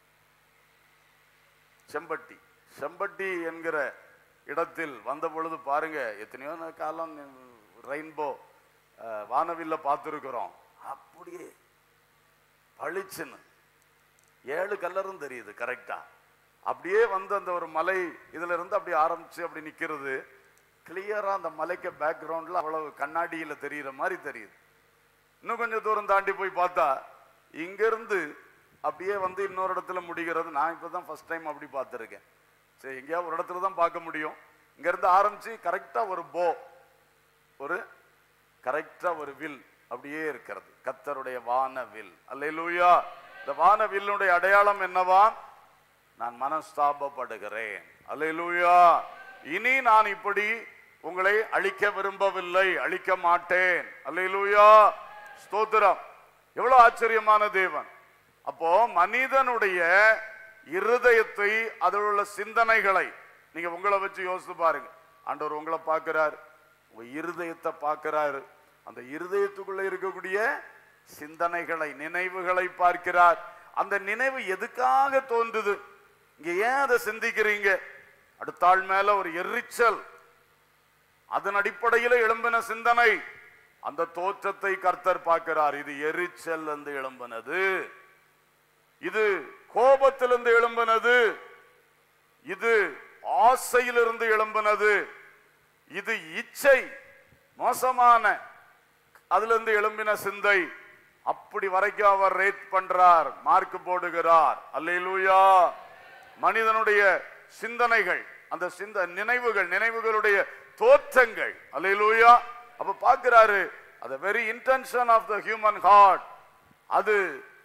செம்பட்டி செம்பட்டி என்கிற இடத்தில் வந்த பொழுது பாருங்க எத்தனையோ நா- காலம் ரெயின்போ வானவில்ல பார்த்துருக்குறோம் அப்படியே பளிச்சுன்னு ஏழு கலரும் தெரியுது கரெக்டா அப்படியே வந்து அந்த ஒரு மலை இதுல இருந்து அப்படி ஆரம்பிச்சு அப்படி நிக்கிறது கிளியரா அந்த மலைக்கு பேக்ரவுண்ட்ல அவ்வளவு கண்ணாடியில தெரியுற மாதிரி தெரியுது இன்னும் கொஞ்சம் தூரம் தாண்டி போய் பார்த்தா இங்க இருந்து அப்படியே வந்து இன்னொரு இடத்துல முடிகிறது நான் இப்பதான் ஃபர்ஸ்ட் டைம் அப்படி பார்த்துருக்கேன் சரி எங்கேயாவது ஒரு இடத்துல தான் பார்க்க முடியும் இங்க இருந்து ஆரம்பிச்சு கரெக்டா ஒரு போ ஒரு கரெக்டா ஒரு வில் அப்படியே இருக்கிறது கத்தருடைய வான வில் அல்லேலூயா இந்த வான வில்லுடைய அடையாளம் என்னவா நான் மனஸ்தாபப்படுகிறேன் அல்லேலூயா இனி நான் இப்படி உங்களை அழிக்க விரும்பவில்லை அழிக்க மாட்டேன் அல்லேலூயா ஸ்தோத்திரம் எவ்வளவு ஆச்சரியமான தேவன் அப்போ மனிதனுடைய இருதயத்தை அதில் உள்ள சிந்தனைகளை நீங்க உங்களை வச்சு யோசித்து பாருங்க ஆண்டவர் உங்களை பார்க்கிறார் உங்க இருதயத்தை பார்க்கிறாரு அந்த இருதயத்துக்குள்ள இருக்கக்கூடிய சிந்தனைகளை நினைவுகளை பார்க்கிறார் அந்த நினைவு எதுக்காக தோன்றுது இங்க ஏன் அதை சிந்திக்கிறீங்க அடுத்த ஆள் மேல ஒரு எரிச்சல் அதன் அடிப்படையில் எழும்பின சிந்தனை அந்த தோற்றத்தை கர்த்தர் பார்க்கிறார் இது எரிச்சல் என்று எழும்பினது இது கோபத்திலிருந்து எழும்பினது இது ஆசையிலிருந்து எழும்பினது இது இச்சை மோசமான அதுல இருந்து எழும்பின சிந்தை அப்படி வரைக்கும் அவர் ரேட் பண்றார் மார்க் போடுகிறார் அல்லேலூயா மனிதனுடைய சிந்தனைகள் அந்த சிந்த நினைவுகள் நினைவுகளுடைய தோற்றங்கள் அல்லேலூயா அப்ப பார்க்கிறாரு அது very intention of the human heart அது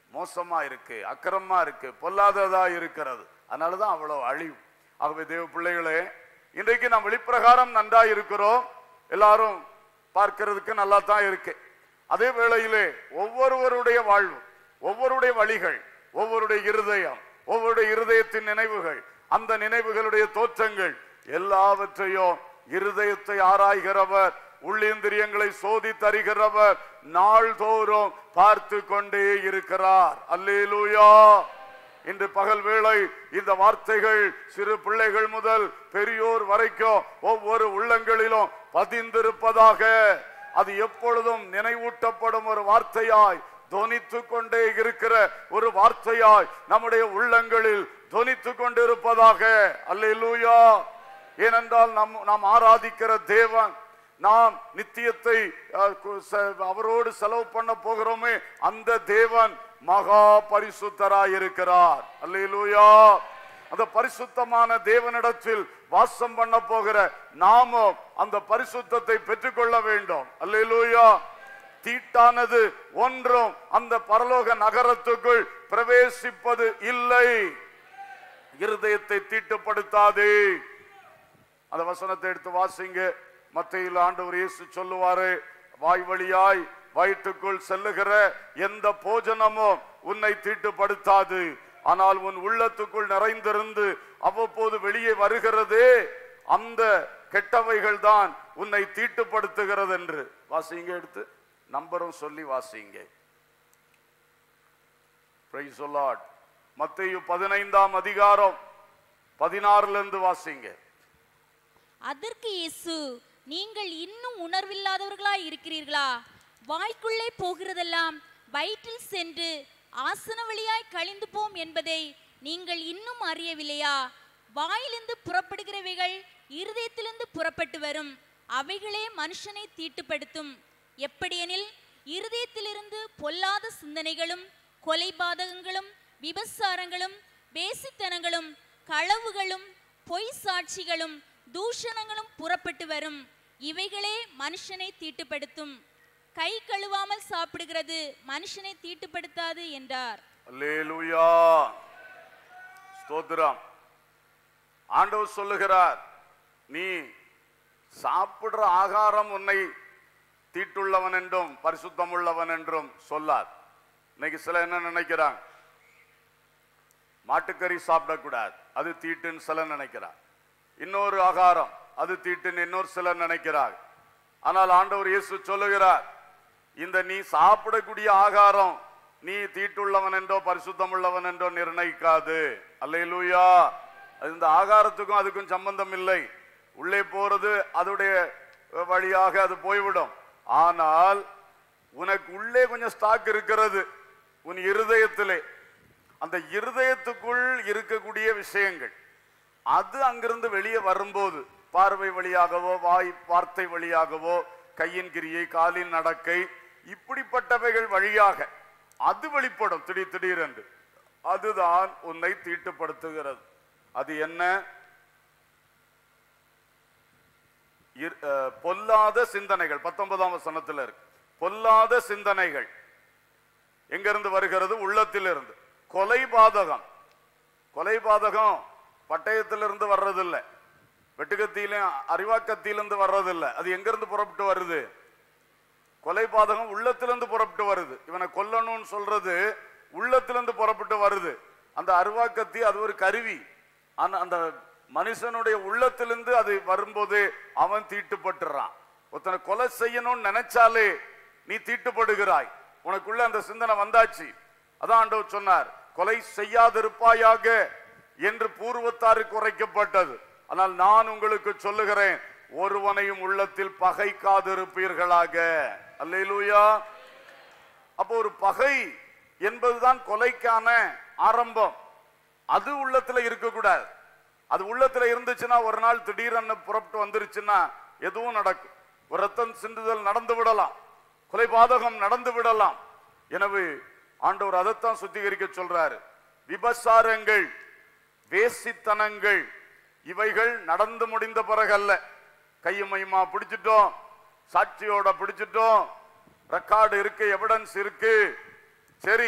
மோசமா இருக்கு அக்கிரமா இருக்கு பொல்லாததா இருக்கிறது அதனாலதான் அவ்வளவு அழிவு ஆகவே தேவ பிள்ளைகளே இன்றைக்கு நாம் வெளிப்பிரகாரம் நன்றா இருக்கிறோம் எல்லாரும் பார்க்கிறதுக்கு நல்லா தான் இருக்கு அதே வேளையிலே ஒவ்வொருவருடைய வாழ்வு ஒவ்வொருடைய வழிகள் ஒவ்வொருடைய இருதயம் ஒவ்வொருடைய இருதயத்தின் நினைவுகள் அந்த நினைவுகளுடைய தோற்றங்கள் எல்லாவற்றையும் இருதயத்தை ஆராய்கிறவர் உள்ளிந்திரியங்களை சோதித்தறிகிறவர் நாள்தோறும் பார்த்து கொண்டே இருக்கிறார் அல்லேலூயா இன்று பகல் வேளை இந்த வார்த்தைகள் சிறு பிள்ளைகள் முதல் பெரியோர் வரைக்கும் ஒவ்வொரு உள்ளங்களிலும் பதிந்திருப்பதாக அது எப்பொழுதும் நினைவூட்டப்படும் ஒரு வார்த்தையாய் தொனித்துக் கொண்டே இருக்கிற ஒரு வார்த்தையாய் நம்முடைய உள்ளங்களில் தொனித்துக் கொண்டிருப்பதாக அல்லேலூயா ஏனென்றால் நம் நாம் ஆராதிக்கிற தேவன் நாம் நித்தியத்தை அஹ், கு- ச- அவரோடு செலவு பண்ண போகிறோமே அந்த தேவன் மகா பரிசுத்தராய் இருக்கிறார் அல்லேலூயா அந்த பரிசுத்தமான தேவனிடத்தில் வாசம் பண்ண போகிற நாமும் அந்த பரிசுத்தத்தை பெற்றுக்கொள்ள வேண்டும் அல்லேலூயா தீட்டானது ஒன்றும் அந்த பரலோக நகரத்துக்குள் பிரவேசிப்பது இல்லை இருதயத்தை தீட்டுப்படுத்தாதே அந்த வசனத்தை எடுத்து வாசிங்க மத்தையில் ஆண்டவர் இயேசு சொல்லுவாரு வாய் வழியாய் வயிற்றுக்குள் செல்லுகிற எந்த போஜனமும் உன்னை தீட்டுப்படுத்தாது ஆனால் உன் உள்ளத்துக்குள் நிறைந்திருந்து அவ்வப்போது வெளியே வருகிறதே அந்த கெட்டவைகள் தான் உன்னை தீட்டுப்படுத்துகிறது என்று வாசிங்க எடுத்து நம்பரும் சொல்லி வாசிங்க Praise the Lord. மத்தேயு பதினைந்தாம் அதிகாரம் பதினாறுல இருந்து வாசிங்க அதற்கு இயேசு நீங்கள் இன்னும் உணர்வில்லாதவர்களாய் இருக்கிறீர்களா வாய்க்குள்ளே போகிறதெல்லாம் வயிற்றில் சென்று ஆசன வழியாய் கழிந்து போம் என்பதை நீங்கள் இன்னும் அறியவில்லையா வாயிலிருந்து புறப்படுகிறவைகள் இருதயத்திலிருந்து புறப்பட்டு வரும் அவைகளே மனுஷனை தீட்டுப்படுத்தும் எப்படியெனில் இருதயத்திலிருந்து பொல்லாத சிந்தனைகளும் கொலைபாதகங்களும் விபசாரங்களும் வேசித்தனங்களும் களவுகளும் பொய் சாட்சிகளும் தூஷணங்களும் புறப்பட்டு வரும் இவைகளே மனுஷனை தீட்டுப்படுத்தும் கை கழுவாமல் சாப்பிடுகிறது மனுஷனை தீட்டுப்படுத்தாது என்றார் அல்லேலூயா ஸ்தோத்திரம் ஆண்டவர் சொல்லுகிறார் நீ சாப்பிடுற ஆகாரம் உன்னை தீட்டுள்ளவன் என்றும் பரிசுத்தம் உள்ளவன் என்றும் சொல்லார் இன்னைக்கு சில என்ன நினைக்கிறாங்க மாட்டுக்கறி சாப்பிடக்கூடாது அது தீட்டுன்னு சிலர் நினைக்கிறார் இன்னொரு ஆகாரம் அது தீட்டுன்னு இன்னொரு சிலர் நினைக்கிறார் ஆனால் ஆண்டவர் இயேசு சொல்லுகிறார் இந்த நீ சாப்பிடக்கூடிய ஆகாரம் நீ தீட்டுள்ளவன் என்றோ பரிசுத்தம் உள்ளவன் என்றோ நிர்ணயிக்காது அல்லேலூயா அது இந்த ஆகாரத்துக்கும் அதுக்கும் சம்பந்தம் இல்லை உள்ளே போறது அதோடைய வழியாக அது போய்விடும் ஆனால் உனக்கு உள்ளே கொஞ்சம் ஸ்டாக் இருக்கிறது உன் இருதயத்திலே அந்த இருதயத்துக்குள் இருக்கக்கூடிய விஷயங்கள் அது அங்கிருந்து வெளியே வரும்போது பார்வை வழியாகவோ வாய் வார்த்தை வழியாகவோ கையின் கிரியை காலின் நடக்கை இப்படிப்பட்டவைகள் வழியாக அது வெளிப்படும் திடீர் திடீரென்று அதுதான் உன்னை தீட்டுப்படுத்துகிறது அது என்ன இர்- அஹ், பொல்லாத சிந்தனைகள் பத்தொன்பதாம் வசனத்துல இருக்கு பொல்லாத சிந்தனைகள் எங்கிருந்து வருகிறது உள்ளத்திலிருந்து கொலை பாதகம் கொலை பாதகம் பட்டயத்திலிருந்து வர்றதில்லை வெட்டுக்கத்தியிலும் அறிவாக்கத்திலிருந்து வர்றதில்லை அது எங்கிருந்து புறப்பட்டு வருது கொலை பாதகம் உள்ளத்திலிருந்து புறப்பட்டு வருது இவனை கொல்லணும்னு சொல்றது உள்ளத்திலிருந்து புறப்பட்டு வருது அந்த அருவாக்கத்தி அது ஒரு கருவி ஆனா அந்த மனுஷனுடைய உள்ளத்திலிருந்து அது வரும்போது அவன் தீட்டுப்பட்டுறான் ஒருத்தனை கொலை செய்யணும்னு நினைச்சாலே நீ தீட்டுப்படுகிறாய் உனக்குள்ள அந்த சிந்தனை வந்தாச்சு அதான் ஆண்டவர் சொன்னார் கொலை செய்யாதிருப்பாயாக என்று பூர்வத்தாருக்கு உரைக்கப்பட்டது ஆனால் நான் உங்களுக்கு சொல்லுகிறேன் ஒருவனையும் உள்ளத்தில் பகைக்காதிருப்பீர்களாக அல்லேலூயா அப்போ ஒரு பகை என்பதுதான் கொலைக்கான ஆரம்பம் அது உள்ளத்துல இருக்கக்கூடாது அது உள்ளத்துல இருந்துச்சுன்னா ஒரு நாள் திடீரென புறப்பட்டு வந்துருச்சுன்னா எதுவும் நடக்கும் ஒரு ரத்தம் சிந்துதல் நடந்து விடலாம் கொலை பாதகம் நடந்து விடலாம் எனவே ஆண்டவர் அதைத்தான் சுத்திகரிக்க சொல்றாரு விபசாரங்கள் வேசித்தனங்கள் இவைகள் நடந்து முடிந்த பிறகல்ல கையுமையுமா பிடிச்சிட்டோம் சாட்சியோட பிடிச்சிட்டோம் ரெக்கார்டு இருக்கு எவிடன்ஸ் இருக்கு சரி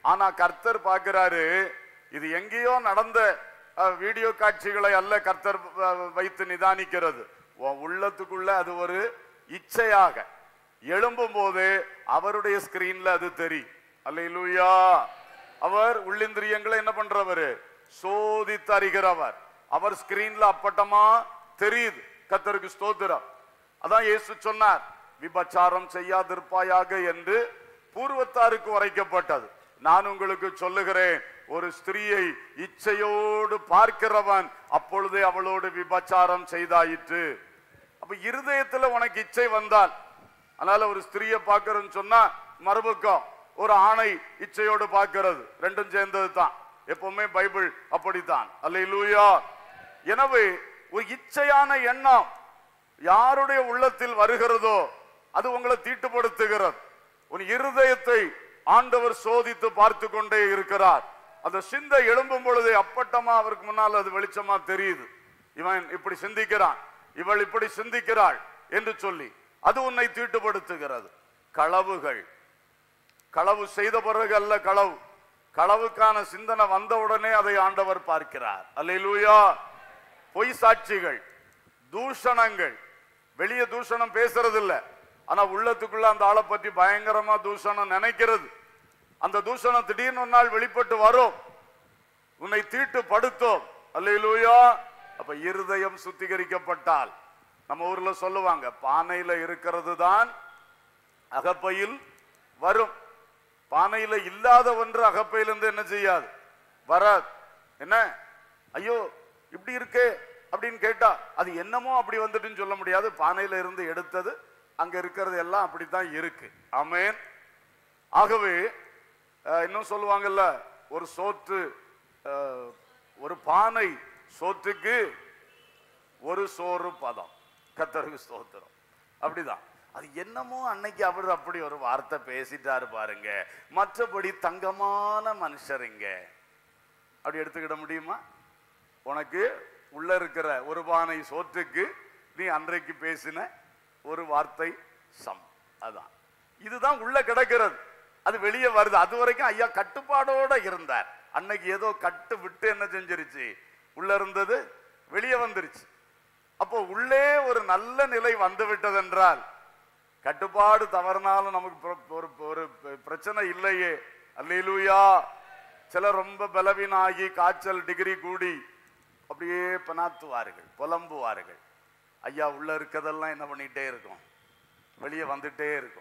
ஆனா கர்த்தர் பார்க்கிறாரு இது எங்கேயோ நடந்த அஹ், வீடியோ காட்சிகளை அல்ல கர்த்தர் அஹ், வைத்து நிதானிக்கிறது உன் உள்ளத்துக்குள்ள அது ஒரு இச்சையாக எழும்பும் போது அவருடைய ஸ்கிரீன்ல அது தெரியும் அல்லேலூயா அவர் உள்ளிந்திரியங்களை என்ன பண்றவரு சோதித்து அறிகிறவர் அவர் ஸ்கிரீன்ல அப்பட்டமா தெரியுது கர்த்தருக்கு ஸ்தோத்திரம் அதான் இயேசு சொன்னார் விபச்சாரம் செய்யாதிருப்பாயாக என்று பூர்வத்தாருக்கு உரைக்கப்பட்டது நான் உங்களுக்கு சொல்லுகிறேன் ஒரு ஸ்திரீயை இச்சையோடு பார்க்கிறவன் அப்பொழுதே அவளோடு விபச்சாரம் செய்தாயிற்று அப்ப இருதயத்துல உனக்கு இச்சை வந்தால் அதனால ஒரு ஸ்திரீயை பார்க்கறன்னு சொன்னா மறுபக்கம் ஒரு ஆணை இச்சையோடு பார்க்கிறது ரெண்டும் சேர்ந்தது தான் எப்பவுமே பைபிள் அப்படித்தான் அல்லேலூயா எனவே ஒரு இச்சையான எண்ணம் யாருடைய உள்ளத்தில் வருகிறதோ அது உங்களை தீட்டுப்படுத்துகிறது உன் இருதயத்தை ஆண்டவர் சோதித்து பார்த்து கொண்டே இருக்கிறார் அந்த சிந்தை எழும்பும் பொழுது அப்பட்டமா அவருக்கு முன்னால் அது வெளிச்சமா தெரியுது இவன் இப்படி சிந்திக்கிறான் இவள் இப்படி சிந்திக்கிறாள் என்று சொல்லி அது உன்னை தீட்டுப்படுத்துகிறது களவுகள் களவு செய்த பிறகு அல்ல களவு களவுக்கான சிந்தனை வந்தவுடனே அதை ஆண்டவர் பார்க்கிறார் அல்லேலூயா பொய் சாட்சிகள் தூஷணங்கள் வெளியே தூஷணம் பேசுறது இல்ல ஆனா உள்ளத்துக்குள்ள அந்த ஆளை பற்றி பயங்கரமா தூஷணம் நினைக்கிறது அந்த தூஷணம் திடீர்னு ஒரு நாள் வெளிப்பட்டு வரும் உன்னை தீட்டுப்படுத்தும் அல்லேலூயா அப்ப இருதயம் சுத்திகரிக்கப்பட்டால் நம்ம ஊர்ல சொல்லுவாங்க பானையில இருக்கிறது தான் அகப்பையில் வரும் பானையில இல்லாத ஒன்று அகப்பையிலிருந்து என்ன செய்யாது வராது என்ன ஐயோ இப்படி இருக்கே அப்படின்னு கேட்டா அது என்னமோ அப்படி வந்துட்டுன்னு சொல்ல முடியாது பானையில இருந்து எடுத்தது அங்க இருக்கிறது எல்லாம் அப்படித்தான் இருக்கு ஆமென் ஆகவே அஹ், இன்னும் சொல்லுவாங்கல்ல ஒரு சோற்று அஹ், ஒரு பானை சோற்றுக்கு ஒரு சோறு பதம் கத்தருக்கு ஸ்தோத்திரம் அப்படிதான் அது என்னமோ அன்னைக்கு அவர் அப்படி ஒரு வார்த்தை பேசிட்டாரு பாருங்க மற்றபடி தங்கமான மனுஷருங்க அப்படி எடுத்துக்கிட முடியுமா உனக்கு உள்ள இருக்கிற ஒரு பானை சோற்றுக்கு நீ அன்றைக்கு பேசின ஒரு வார்த்தை சம் அதான் இதுதான் உள்ள கிடக்கிறது அது வெளியே வருது அது வரைக்கும் ஐயா கட்டுப்பாடோட இருந்தார் அன்னைக்கு ஏதோ கட்டு விட்டு என்ன செஞ்சிருச்சு உள்ள இருந்தது வெளியே வந்துருச்சு அப்போ உள்ளே ஒரு நல்ல நிலை வந்து விட்டதென்றால் கட்டுப்பாடு தவறினாலும் நமக்கு பிர- ஒரு ஒரு பிரச்சனை இல்லையே அல்லேலூயா சிலர் ரொம்ப பலவீனாகி காய்ச்சல் டிகிரி கூடி அப்படியே பனாத்துவார்கள் புலம்புவார்கள் ஐயா உள்ள இருக்கதெல்லாம் என்ன பண்ணிட்டே இருக்கும் வெளியே வந்துட்டே இருக்கும்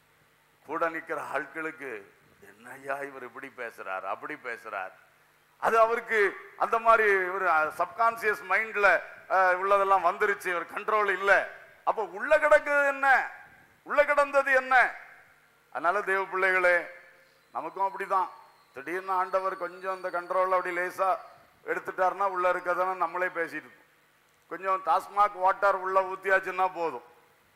கூட நிக்கிற ஆட்களுக்கு என்ன ஐயா இவர் இப்படி பேசுறார் அப்படி பேசுறார் அது அவருக்கு அந்த மாதிரி ஒரு சப்கான்சியஸ் மைண்ட்ல உள்ளதெல்லாம் வந்துருச்சு ஒரு கண்ட்ரோல் இல்ல அப்ப உள்ள கிடக்குது என்ன உள்ள கிடந்தது என்ன அதனால தேவ பிள்ளைகளே நமக்கும் அப்படிதான் திடீர்னு ஆண்டவர் கொஞ்சம் அந்த கண்ட்ரோல் அப்படி லேசா எடுத்துட்டாருன்னா உள்ள இருக்கறதெல்லாம் நம்மளே பேசிட்டு இருப்போம் கொஞ்சம் டாஸ்மாக் வாட்டர் உள்ள ஊத்தியாச்சுன்னா போதும்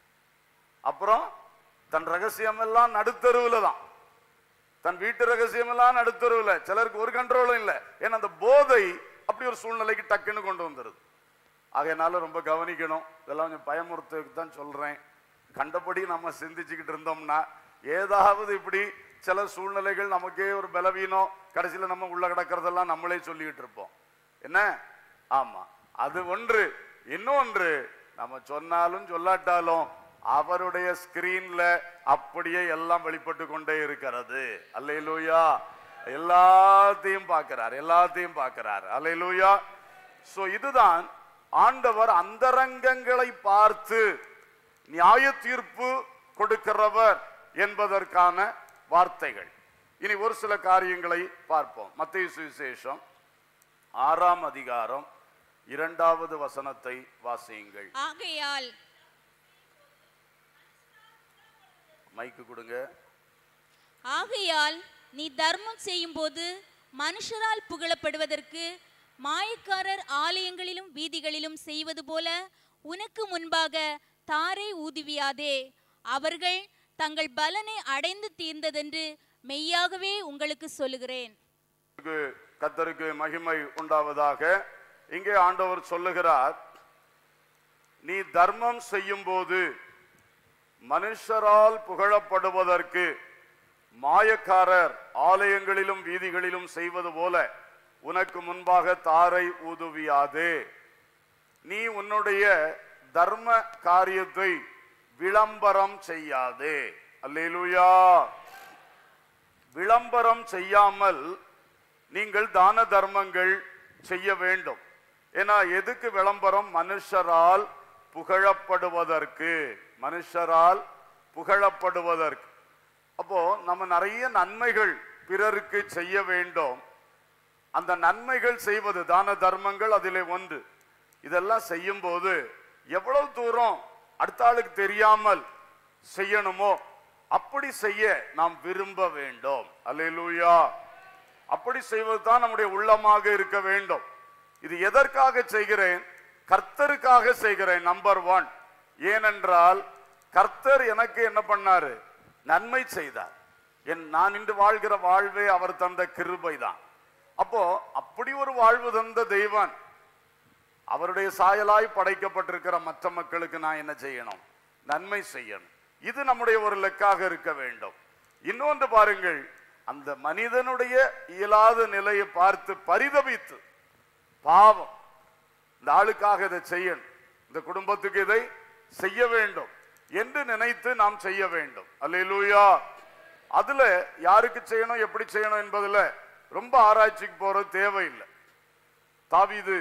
அப்புறம் தன் ரகசியம் எல்லாம் நடுத்தருவுல தான் தன் வீட்டு ரகசியம் எல்லாம் நடுத்தருவுல சிலருக்கு ஒரு கண்ட்ரோலும் இல்லை ஏன்னா அந்த போதை அப்படி ஒரு சூழ்நிலைக்கு டக்குன்னு கொண்டு வந்துருது ஆகையினால ரொம்ப கவனிக்கணும் இதெல்லாம் கொஞ்சம் பயமுறுத்துக்கு தான் சொல்றேன் கண்டபடி நம்ம சிந்திச்சுக்கிட்டு இருந்தோம்னா ஏதாவது இப்படி சில சூழ்நிலைகள் நமக்கே ஒரு பலவீனம் கடைசியில நம்ம உள்ள கிடக்கிறதெல்லாம் நம்மளே சொல்லிக்கிட்டு இருப்போம் என்ன ஆமா அது ஒன்று இன்னொன்று நம்ம சொன்னாலும் சொல்லாட்டாலும் அவருடைய ஸ்கிரீன்ல அப்படியே எல்லாம் வெளிப்பட்டு கொண்டே இருக்கிறது அல்லேலூயா எல்லாத்தையும் பார்க்கிறார் எல்லாத்தையும் பார்க்கிறார் அல்லேலூயா சோ இதுதான் ஆண்டவர் அந்தரங்கங்களை பார்த்து நியாய தீர்ப்பு கொடுக்கிறவர் என்பதற்கான வார்த்தைகள் இனி ஒரு சில காரியங்களை பார்ப்போம் மத்திய சுவிசேஷம் ஆறாம் அதிகாரம் இரண்டாவது வசனத்தை வாசியுங்கள் ஆகையால் மைக்கு கொடுங்க ஆகையால் நீ தர்மம் செய்யும்போது மனுஷரால் புகழப்படுவதற்கு மாயக்காரர் ஆலயங்களிலும் வீதிகளிலும் செய்வது போல உனக்கு முன்பாக தாரை ஊதுவியாதே அவர்கள் தங்கள் பலனை அடைந்து தீர்ந்ததென்று மெய்யாகவே உங்களுக்கு சொல்லுகிறேன் கர்த்தருக்கு கர்த்தருக்கு மகிமை உண்டாவதாக இங்கே ஆண்டவர் சொல்லுகிறார் நீ தர்மம் செய்யும் போது மனுஷரால் புகழப்படுவதற்கு மாயக்காரர் ஆலயங்களிலும் வீதிகளிலும் செய்வது போல உனக்கு முன்பாக தாரை ஊதுவியாதே நீ உன்னுடைய தர்ம காரியத்தை விளம்பரம் செய்யாதே அல்லேலூயா விளம்பரம் செய்யாமல் நீங்கள் தான தர்மங்கள் செய்ய வேண்டும் ஏன்னா எதுக்கு விளம்பரம் மனுஷரால் புகழப்படுவதற்கு மனுஷரால் புகழப்படுவதற்கு அப்போ நம்ம நிறைய நன்மைகள் பிறருக்கு செய்ய வேண்டும் அந்த நன்மைகள் செய்வது தான தர்மங்கள் அதிலே ஒன்று இதெல்லாம் செய்யும் போது எவ்வளவு தூரம் அடுத்த ஆளுக்கு தெரியாமல் செய்யணுமோ அப்படி செய்ய நாம் விரும்ப வேண்டும் அல்லேலூயா அப்படி செய்வது தான் நம்முடைய உள்ளமாக இருக்க வேண்டும் இது எதற்காக செய்கிறேன் கர்த்தருக்காக செய்கிறேன் நம்பர் ஒன் ஏனென்றால் கர்த்தர் எனக்கு என்ன பண்ணாரு நன்மை செய்தார் என் நான் இன்று வாழ்கிற வாழ்வே அவர் தந்த கிருபை தான் அப்போ அப்படி ஒரு வாழ்வு தந்த தெய்வன் அவருடைய சாயலாய் படைக்கப்பட்டிருக்கிற மற்ற மக்களுக்கு நான் என்ன செய்யணும் நன்மை செய்யணும் இது நம்முடைய ஒரு லெக்காக இருக்க வேண்டும் இன்னொன்று பாருங்கள் அந்த மனிதனுடைய இயலாத நிலையை பார்த்து பரிதபித்து பாவம் இந்த ஆளுக்காக இதை செய்யணும் இந்த குடும்பத்துக்கு இதை செய்ய வேண்டும் என்று நினைத்து நாம் செய்ய வேண்டும் அல்லேலூயா அதுல யாருக்கு செய்யணும் எப்படி செய்யணும் என்பதுல ரொம்ப ஆராய்ச்சிக்கு போறது தேவையில்லை தாவீது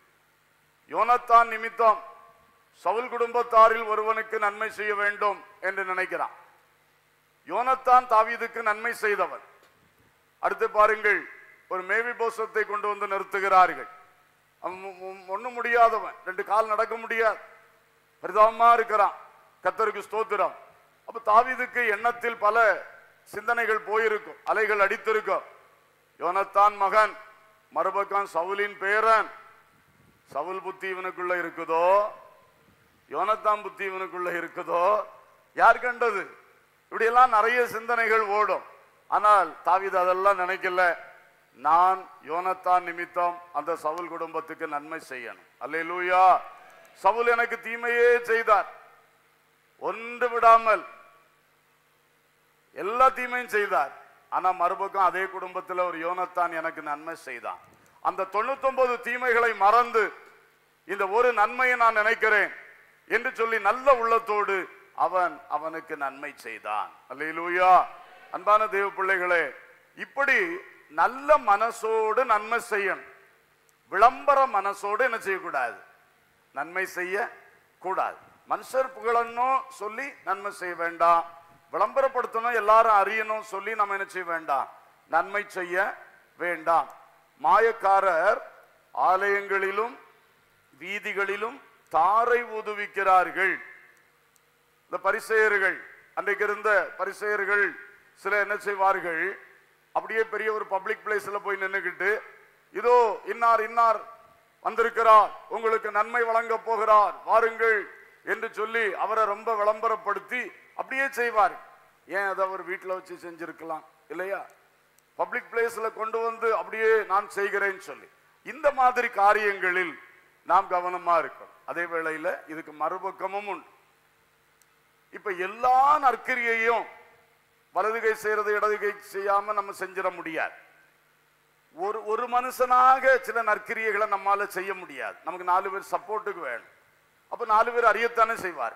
யோனத்தான் நிமித்தம் சவுல் குடும்பத்தாரில் ஒருவனுக்கு நன்மை செய்ய வேண்டும் என்று நினைக்கிறான் யோனத்தான் தாவீதுக்கு நன்மை செய்தவன் அடுத்து பாருங்கள் ஒரு மேவி போசத்தை கொண்டு வந்து நிறுத்துகிறார்கள் அவன் மு- மு- ஒண்ணும் முடியாதவன் ரெண்டு கால் நடக்க முடியாது பரிதாபமா இருக்கிறான் கத்தருக்கு ஸ்தோத்திரம் அப்ப தாவீதுக்கு எண்ணத்தில் பல சிந்தனைகள் போயிருக்கும் அலைகள் அடித்திருக்கும் யோனத்தான் மகன் மறுபக்கம் சவுலின் பேரன் சவுல் புத்தி இவனுக்குள்ள இருக்குதோ யோனத்தான் புத்தி இவனுக்குள்ள இருக்குதோ யார் கண்டது இப்படியெல்லாம் நிறைய சிந்தனைகள் ஓடும் ஆனால் தாவீது அதெல்லாம் நினைக்கல நான் யோனத்தான் நிமித்தம் அந்த சவுல் குடும்பத்துக்கு நன்மை செய்யணும் அல்லேலூயா சவுல் எனக்கு தீமையே செய்தார் ஒன்று விடாமல் எல்லா தீமையும் செய்தார் ஆனா மறுபக்கம் அதே குடும்பத்துல ஒரு யோனத்தான் எனக்கு நன்மை செய்தான் அந்த தொண்ணூத்தொன்பது தீமைகளை மறந்து இந்த ஒரு நன்மையை நான் நினைக்கிறேன் என்று சொல்லி நல்ல உள்ளத்தோடு அவன் அவனுக்கு நன்மை செய்தான் அல்லேலூயா அன்பான தேவ பிள்ளைகளே இப்படி நல்ல மனசோடு நன்மை செய்யணும் விளம்பர மனசோடு என்ன செய்யக்கூடாது நன்மை செய்ய கூடாது மனுஷர் புகழணும் சொல்லி நன்மை செய்ய வேண்டாம் விளம்பரப்படுத்தணும் எல்லாரும் அறியணும் சொல்லி நம்ம என்ன செய்ய வேண்டாம் நன்மை செய்ய வேண்டாம் மாயக்காரர் ஆலயங்களிலும் வீதிகளிலும் தாரை ஊதுவிக்கிறார்கள் இந்த பரிசெயர்கள் அன்றைக்கு இருந்த பரிசெயர்கள் சில என்ன செய்வார்கள் அப்படியே பெரிய ஒரு பப்ளிக் பிளேஸ்ல போய் நின்னுக்கிட்டு இதோ இன்னார் இன்னார் வந்திருக்கிறார் உங்களுக்கு நன்மை வழங்க போகிறார் வாருங்கள் என்று சொல்லி அவரை ரொம்ப விளம்பரப்படுத்தி அப்படியே செய்வார் ஏன் அதை அவர் வீட்டில் வச்சு செஞ்சிருக்கலாம் இல்லையா பப்ளிக் பிளேஸ்ல கொண்டு வந்து அப்படியே நான் செய்கிறேன்னு சொல்லி இந்த மாதிரி காரியங்களில் நாம் கவனமா இருக்கணும் அதே வேளையில இதுக்கு மறுபக்கமும் உண்டு இப்ப எல்லா நற்கிரியையும் வலது கை செய்யறது இடது கை செய்யாம நம்ம செஞ்சிட முடியாது ஒரு ஒரு மனுஷனாக சில நற்கிரியைகளை நம்மால செய்ய முடியாது நமக்கு நாலு பேர் சப்போர்ட்டுக்கு வேணும் அப்ப நாலு பேர் அறியத்தானே செய்வார்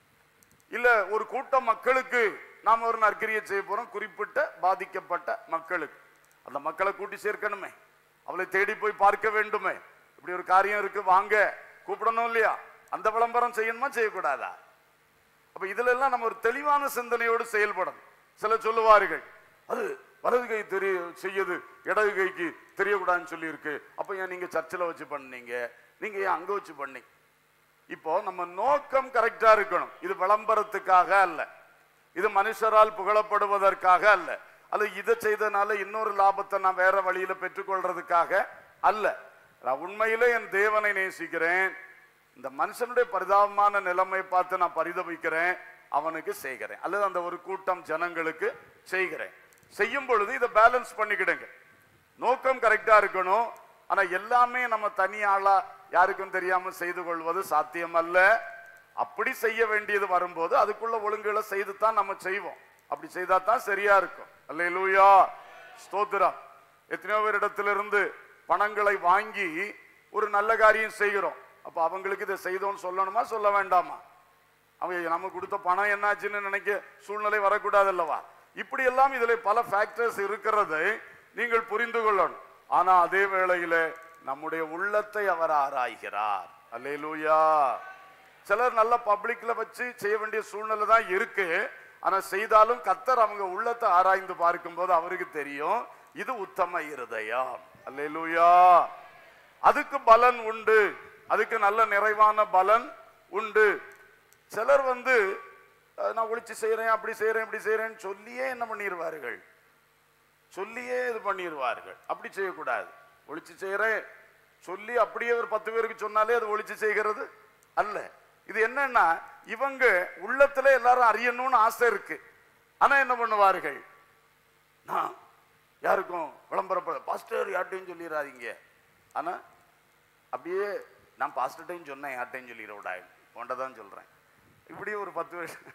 இல்ல ஒரு கூட்டம் மக்களுக்கு நாம் ஒரு நற்கிரியை செய்ய போறோம் குறிப்பிட்ட பாதிக்கப்பட்ட மக்களுக்கு அந்த மக்களை கூட்டி சேர்க்கணுமே அவளை தேடி போய் பார்க்க வேண்டுமே இப்படி ஒரு காரியம் இருக்கு வாங்க கூப்பிடணும் இல்லையா அந்த விளம்பரம் செய்யணுமா செய்யக்கூடாதா அப்ப இதுல எல்லாம் நம்ம ஒரு தெளிவான சிந்தனையோடு செயல்படணும் சில சொல்லுவார்கள் அது வலது கை தெரிய செய்யுது இடது கைக்கு தெரியக்கூடாதுன்னு சொல்லி இருக்கு அப்ப ஏன் நீங்க சர்ச்சில் வச்சு பண்ணீங்க நீங்க ஏன் அங்க வச்சு பண்ணீங்க இப்போ நம்ம நோக்கம் கரெக்டா இருக்கணும் இது விளம்பரத்துக்காக அல்ல இது மனுஷரால் புகழப்படுவதற்காக அல்ல அல்ல இதை செய்தனால இன்னொரு லாபத்தை நான் வேற வழியில பெற்றுக்கொள்றதுக்காக அல்ல நான் உண்மையிலே என் தேவனை நேசிக்கிறேன் இந்த மனுஷனுடைய பரிதாபமான நிலைமை பார்த்து நான் பரிதபிக்கிறேன் அவனுக்கு செய்கிறேன் அல்லது அந்த ஒரு கூட்டம் ஜனங்களுக்கு செய்கிறேன் செய்யும் பொழுது இதை பேலன்ஸ் பண்ணிக்கிடுங்க நோக்கம் கரெக்டா இருக்கணும் ஆனா எல்லாமே நம்ம தனி ஆளா யாருக்கும் தெரியாம செய்து கொள்வது சாத்தியம் அல்ல அப்படி செய்ய வேண்டியது வரும்போது அதுக்குள்ள ஒழுங்குகளை செய்து தான் நம்ம செய்வோம் அப்படி செய்தா தான் சரியா இருக்கும் அல்லேலூயா ஸ்தோத்திரம் எத்தனையோ பேரிடத்திலிருந்து பணங்களை வாங்கி ஒரு நல்ல காரியம் செய்கிறோம் அப்ப அவங்களுக்கு இதை செய்தோம்னு சொல்லணுமா சொல்ல வேண்டாமா அவங்க நம்ம கொடுத்த பணம் என்னாச்சுன்னு நினைக்க சூழ்நிலை வரக்கூடாது அல்லவா இப்படி எல்லாம் இதுல பல ஃபேக்டர்ஸ் இருக்கிறதை நீங்கள் புரிந்து கொள்ளணும் ஆனா அதே வேளையில நம்முடைய உள்ளத்தை அவர் ஆராய்கிறார் அல்லேலூயா சிலர் நல்ல பப்ளிக்ல வச்சு செய்ய வேண்டிய சூழ்நிலை தான் இருக்கு ஆனா செய்தாலும் கத்தர் அவங்க உள்ளத்தை ஆராய்ந்து பார்க்கும்போது அவருக்கு தெரியும் இது உத்தம இருதயம் அல்லேலூயா அதுக்கு பலன் உண்டு அதுக்கு நல்ல நிறைவான பலன் உண்டு சிலர் வந்து அஹ், நான் ஒளிச்சு செய்யறேன் அப்படி செய்யறேன் இப்படி செய்யறேன்னு சொல்லியே என்ன பண்ணிடுவார்கள் சொல்லியே இது பண்ணிடுவார்கள் அப்படி செய்யக்கூடாது ஒளிச்சு செய்யறேன் சொல்லி அப்படியே ஒரு பத்து பேருக்கு சொன்னாலே அது ஒளிச்சு செய்கிறது அல்ல இது என்னன்னா இவங்க உள்ளத்துல எல்லாரும் அறியணும்னு ஆசை இருக்கு ஆனா என்ன பண்ணுவார்கள் நான் யாருக்கும் விளம்பரப்பட பாஸ்டர் யார்ட்டையும் சொல்லிடாதீங்க ஆனா அப்படியே நான் பாஸ்டர்ட்டையும் சொன்னேன் யார்ட்டையும் சொல்லிட விடாது தான் சொல்றேன் இப்படி ஒரு பத்து வருஷம்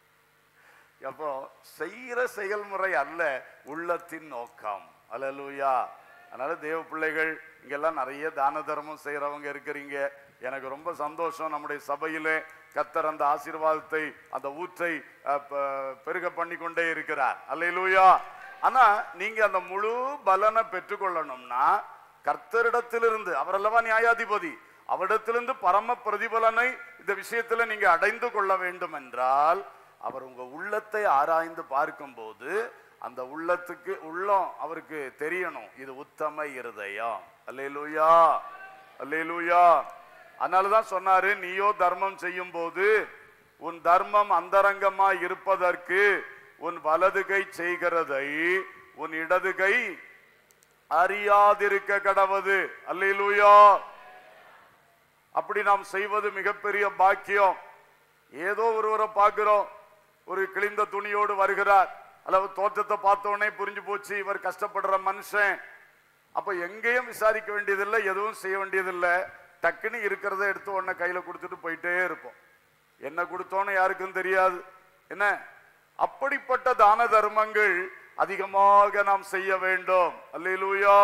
அப்போ செய்யற செயல்முறை அல்ல உள்ளத்தின் நோக்கம் அல்லேலூயா அதனால தேவ பிள்ளைகள் இங்கெல்லாம் நிறைய தான தர்மம் செய்யறவங்க இருக்கிறீங்க எனக்கு ரொம்ப சந்தோஷம் நம்முடைய சபையிலே கத்தர் அந்த ஆசீர்வாதத்தை அந்த ஊற்றை அஹ், ப- பெருக பண்ணி கொண்டே இருக்கிறார் அல்லேலூயா ஆனா நீங்க அந்த முழு பலனை பெற்றுக்கொள்ளணும்னா கர்த்தரிடத்திலிருந்து அவர் அல்லவா நியாயாதிபதி அவரிடத்திலிருந்து பரம பிரதிபலனை இந்த விஷயத்துல நீங்க அடைந்து கொள்ள வேண்டும் என்றால் அவர் உங்க உள்ளத்தை ஆராய்ந்து பார்க்கும்போது அந்த உள்ளத்துக்கு உள்ளம் அவருக்கு தெரியணும் இது உத்தம இருதயம் அல்லேலூயா அல்லேலூயா அதனாலதான் சொன்னாரு நீயோ தர்மம் செய்யும் போது உன் தர்மம் அந்தரங்கமா இருப்பதற்கு உன் வலது கை செய்கிறதை உன் இடது கை அறியாதிருக்க கடவது அல்லேலூயா அப்படி நாம் செய்வது மிகப்பெரிய பாக்கியம் ஏதோ ஒருவரை பார்க்கிறோம் ஒரு கிழிந்த துணியோடு வருகிறார் அல்லது தோற்றத்தை பார்த்த உடனே புரிஞ்சு போச்சு இவர் கஷ்டப்படுற மனுஷன் அப்ப எங்கேயும் விசாரிக்க வேண்டியதில்லை எதுவும் செய்ய வேண்டியதில்லை டக்குன்னு இருக்கிறத எடுத்து உடனே கையில கொடுத்துட்டு போயிட்டே இருப்போம் என்ன கொடுத்தோன்னு யாருக்கும் தெரியாது என்ன அப்படிப்பட்ட தான தர்மங்கள் அதிகமாக நாம் செய்ய வேண்டும் அல்லேலூயா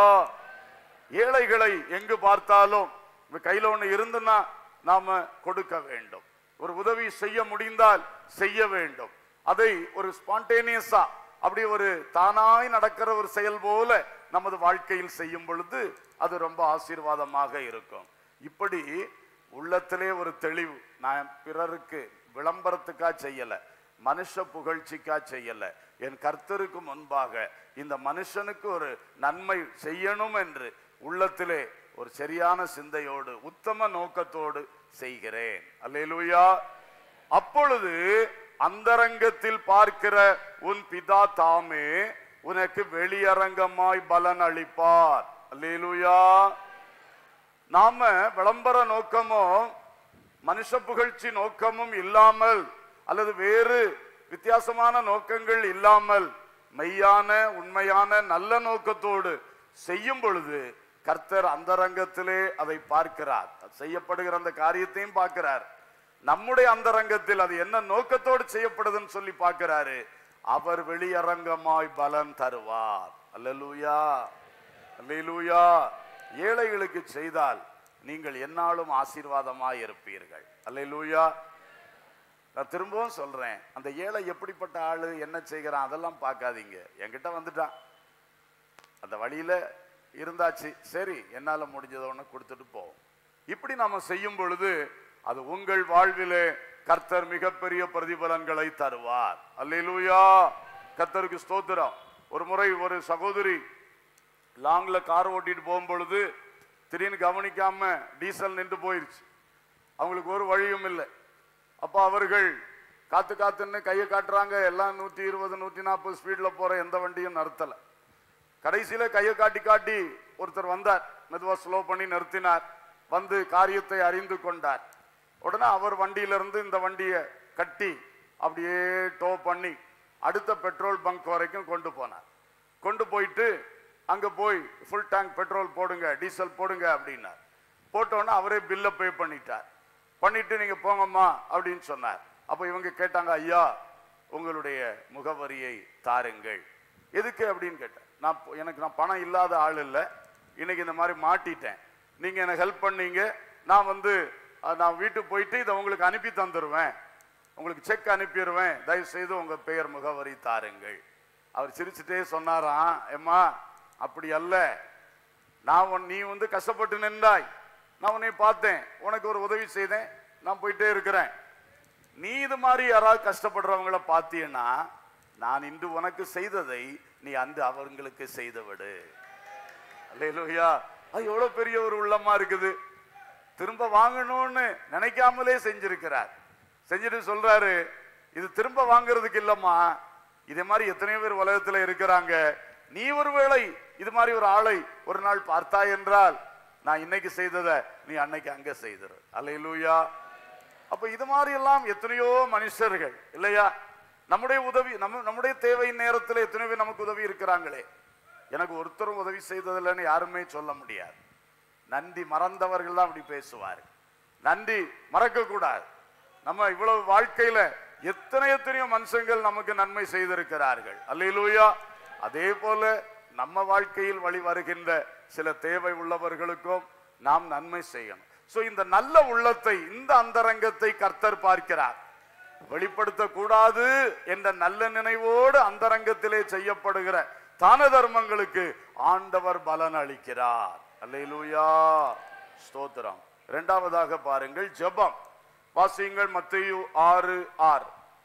ஏழைகளை எங்கு பார்த்தாலும் இப்ப கையில ஒண்ணு இருந்துன்னா நாம கொடுக்க வேண்டும் ஒரு உதவி செய்ய முடிந்தால் செய்ய வேண்டும் அதை ஒரு ஸ்பான்டேனியஸா அப்படி ஒரு தானாய் நடக்கிற ஒரு செயல் போல நமது வாழ்க்கையில் செய்யும் பொழுது அது ரொம்ப ஆசீர்வாதமாக இருக்கும் இப்படி உள்ளத்திலே ஒரு தெளிவு நான் பிறருக்கு விளம்பரத்துக்கா செய்யல மனுஷ புகழ்ச்சிக்கா செய்யல என் கர்த்தருக்கு முன்பாக இந்த மனுஷனுக்கு ஒரு நன்மை செய்யணும் என்று உள்ளத்திலே ஒரு சரியான சிந்தையோடு உத்தம நோக்கத்தோடு செய்கிறேன் அல்லேலூயா அப்பொழுது அந்தரங்கத்தில் பார்க்கிற உன் பிதா தாமே உனக்கு வெளியரங்கமாய் பலன் அளிப்பார் அல்லேலூயா நாம விளம்பர நோக்கமோ மனுஷ புகழ்ச்சி நோக்கமும் இல்லாமல் அல்லது வேறு வித்தியாசமான நோக்கங்கள் இல்லாமல் மெய்யான உண்மையான நல்ல நோக்கத்தோடு செய்யும் பொழுது கர்த்தர் அந்தரங்கத்திலே அதை பார்க்கிறார் செய்யப்படுகிற அந்த காரியத்தையும் பார்க்கிறார் நம்முடைய அந்தரங்கத்தில் அது என்ன நோக்கத்தோடு செய்யப்படுதுன்னு சொல்லி பார்க்கிறாரு அவர் வெளியரங்கமாய் பலன் தருவார் அல்லேலூயா அல்லேலூயா ஏழைகளுக்கு செய்தால் நீங்கள் என்னாலும் ஆசீர்வாதமாய் இருப்பீர்கள் அல்லேலூயா நான் திரும்பவும் சொல்றேன் அந்த ஏழை எப்படிப்பட்ட ஆளு என்ன செய்கிறான் அதெல்லாம் பார்க்காதீங்க என்கிட்ட வந்துட்டான் அந்த வழியில இருந்தாச்சு சரி என்னால முடிஞ்சதை ஒன்று கொடுத்துட்டு போவோம் இப்படி நாம செய்யும் பொழுது அது உங்கள் வாழ்விலே கர்த்தர் மிகப்பெரிய பிரதிபலன்களை தருவார் அல்லேலூயா கர்த்தருக்கு ஸ்தோத்திரம் ஒரு முறை ஒரு சகோதரி லாங்ல கார் ஓட்டிட்டு போகும் பொழுது திடீர்னு கவனிக்காம டீசல் நின்று போயிருச்சு அவங்களுக்கு ஒரு வழியும் இல்லை அப்போ அவர்கள் காத்து காத்துன்னு கையை காட்டுறாங்க எல்லாம் நூத்தி இருபது நூத்தி நாற்பது ஸ்பீட்ல போற எந்த வண்டியும் நிறுத்தல கடைசியில கையை காட்டி காட்டி ஒருத்தர் வந்தார் மெதுவா ஸ்லோ பண்ணி நிறுத்தினார் வந்து காரியத்தை அறிந்து கொண்டார் உடனே அவர் வண்டியிலிருந்து இந்த வண்டியை கட்டி அப்படியே டோ பண்ணி அடுத்த பெட்ரோல் பங்க் வரைக்கும் கொண்டு போனார் கொண்டு போயிட்டு அங்க போய் ஃபுல் டேங்க் பெட்ரோல் போடுங்க டீசல் போடுங்க அப்படின்னார் போட்டோன்னே அவரே பில்லை பே பண்ணிட்டார் பண்ணிட்டு நீங்க போங்கம்மா அப்படின்னு சொன்னார் அப்போ இவங்க கேட்டாங்க ஐயா உங்களுடைய முகவரியை தாருங்கள் எதுக்கு அப்படின்னு கேட்டேன் நான் ப- எனக்கு நான் பணம் இல்லாத ஆள் இல்லை இன்னைக்கு இந்த மாதிரி மாட்டிட்டேன் நீங்க எனக்கு ஹெல்ப் பண்ணீங்க நான் வந்து அஹ், நான் வீட்டுக்கு போயிட்டு இதை உங்களுக்கு அனுப்பி தந்துடுவேன் உங்களுக்கு செக் அனுப்பிடுவேன் தயவு செய்து உங்க பெயர் முகவரி தாருங்கள் அவர் சிரிச்சுட்டே சொன்னாராம் எம்மா அப்படி அல்ல நான் உன் நீ வந்து கஷ்டப்பட்டு நின்றாய் நான் உன்னை பார்த்தேன் உனக்கு ஒரு உதவி செய்தேன் நான் போயிட்டே இருக்கிறேன் நீ இது மாதிரி யாராவது கஷ்டப்படுறவங்கள பார்த்தீன்னா நான் இன்று உனக்கு செய்ததை நீ அன்று அவங்களுக்கு செய்து விடு அல்லேலூயா அது எவ்வளவு பெரிய ஒரு உள்ளமா இருக்குது திரும்ப வாங்கணும்னு நினைக்காமலே செஞ்சிருக்கிறார் செஞ்சுட்டு சொல்றாரு இது திரும்ப வாங்குறதுக்கு இல்லம்மா இதே மாதிரி எத்தனையோ பேர் உலகத்துல இருக்கிறாங்க நீ ஒருவேளை இது மாதிரி ஒரு ஆளை ஒரு நாள் பார்த்தாய் என்றால் நான் இன்னைக்கு செய்ததை நீ அன்னைக்கு அங்க செய்திரு அல்லேலூயா அப்ப இது மாதிரி எல்லாம் எத்தனையோ மனுஷர்கள் இல்லையா நம்முடைய உதவி நம்ம நம்முடைய தேவை நேரத்தில் எத்தனையோ பேர் நமக்கு உதவி இருக்கிறாங்களே எனக்கு ஒருத்தரும் உதவி செய்ததில்லைன்னு யாருமே சொல்ல முடியாது நன்றி மறந்தவர்கள் தான் அப்படி பேசுவார் நன்றி மறக்க கூடாது நம்ம இவ்வளவு வாழ்க்கையில எத்தனை எத்தனையோ மனுஷங்கள் நமக்கு நன்மை செய்திருக்கிறார்கள் அல்லேலூயா அதே போல நம்ம வாழ்க்கையில் வழி வருகின்ற சில தேவை உள்ளவர்களுக்கும் நாம் நன்மை செய்யணும் சோ இந்த நல்ல உள்ளத்தை இந்த அந்தரங்கத்தை கர்த்தர் பார்க்கிறார் வெளிப்படுத்த கூடாது என்ற நல்ல நினைவோடு அந்தரங்கத்திலே செய்யப்படுகிற தான தர்மங்களுக்கு ஆண்டவர் பலன் அளிக்கிறார் அல்லேலூயா ஸ்தோத்திரம் இரண்டாவதாக பாருங்கள் ஜெபம் வாசியுங்கள் மத்தேயு ஆறு ஆறு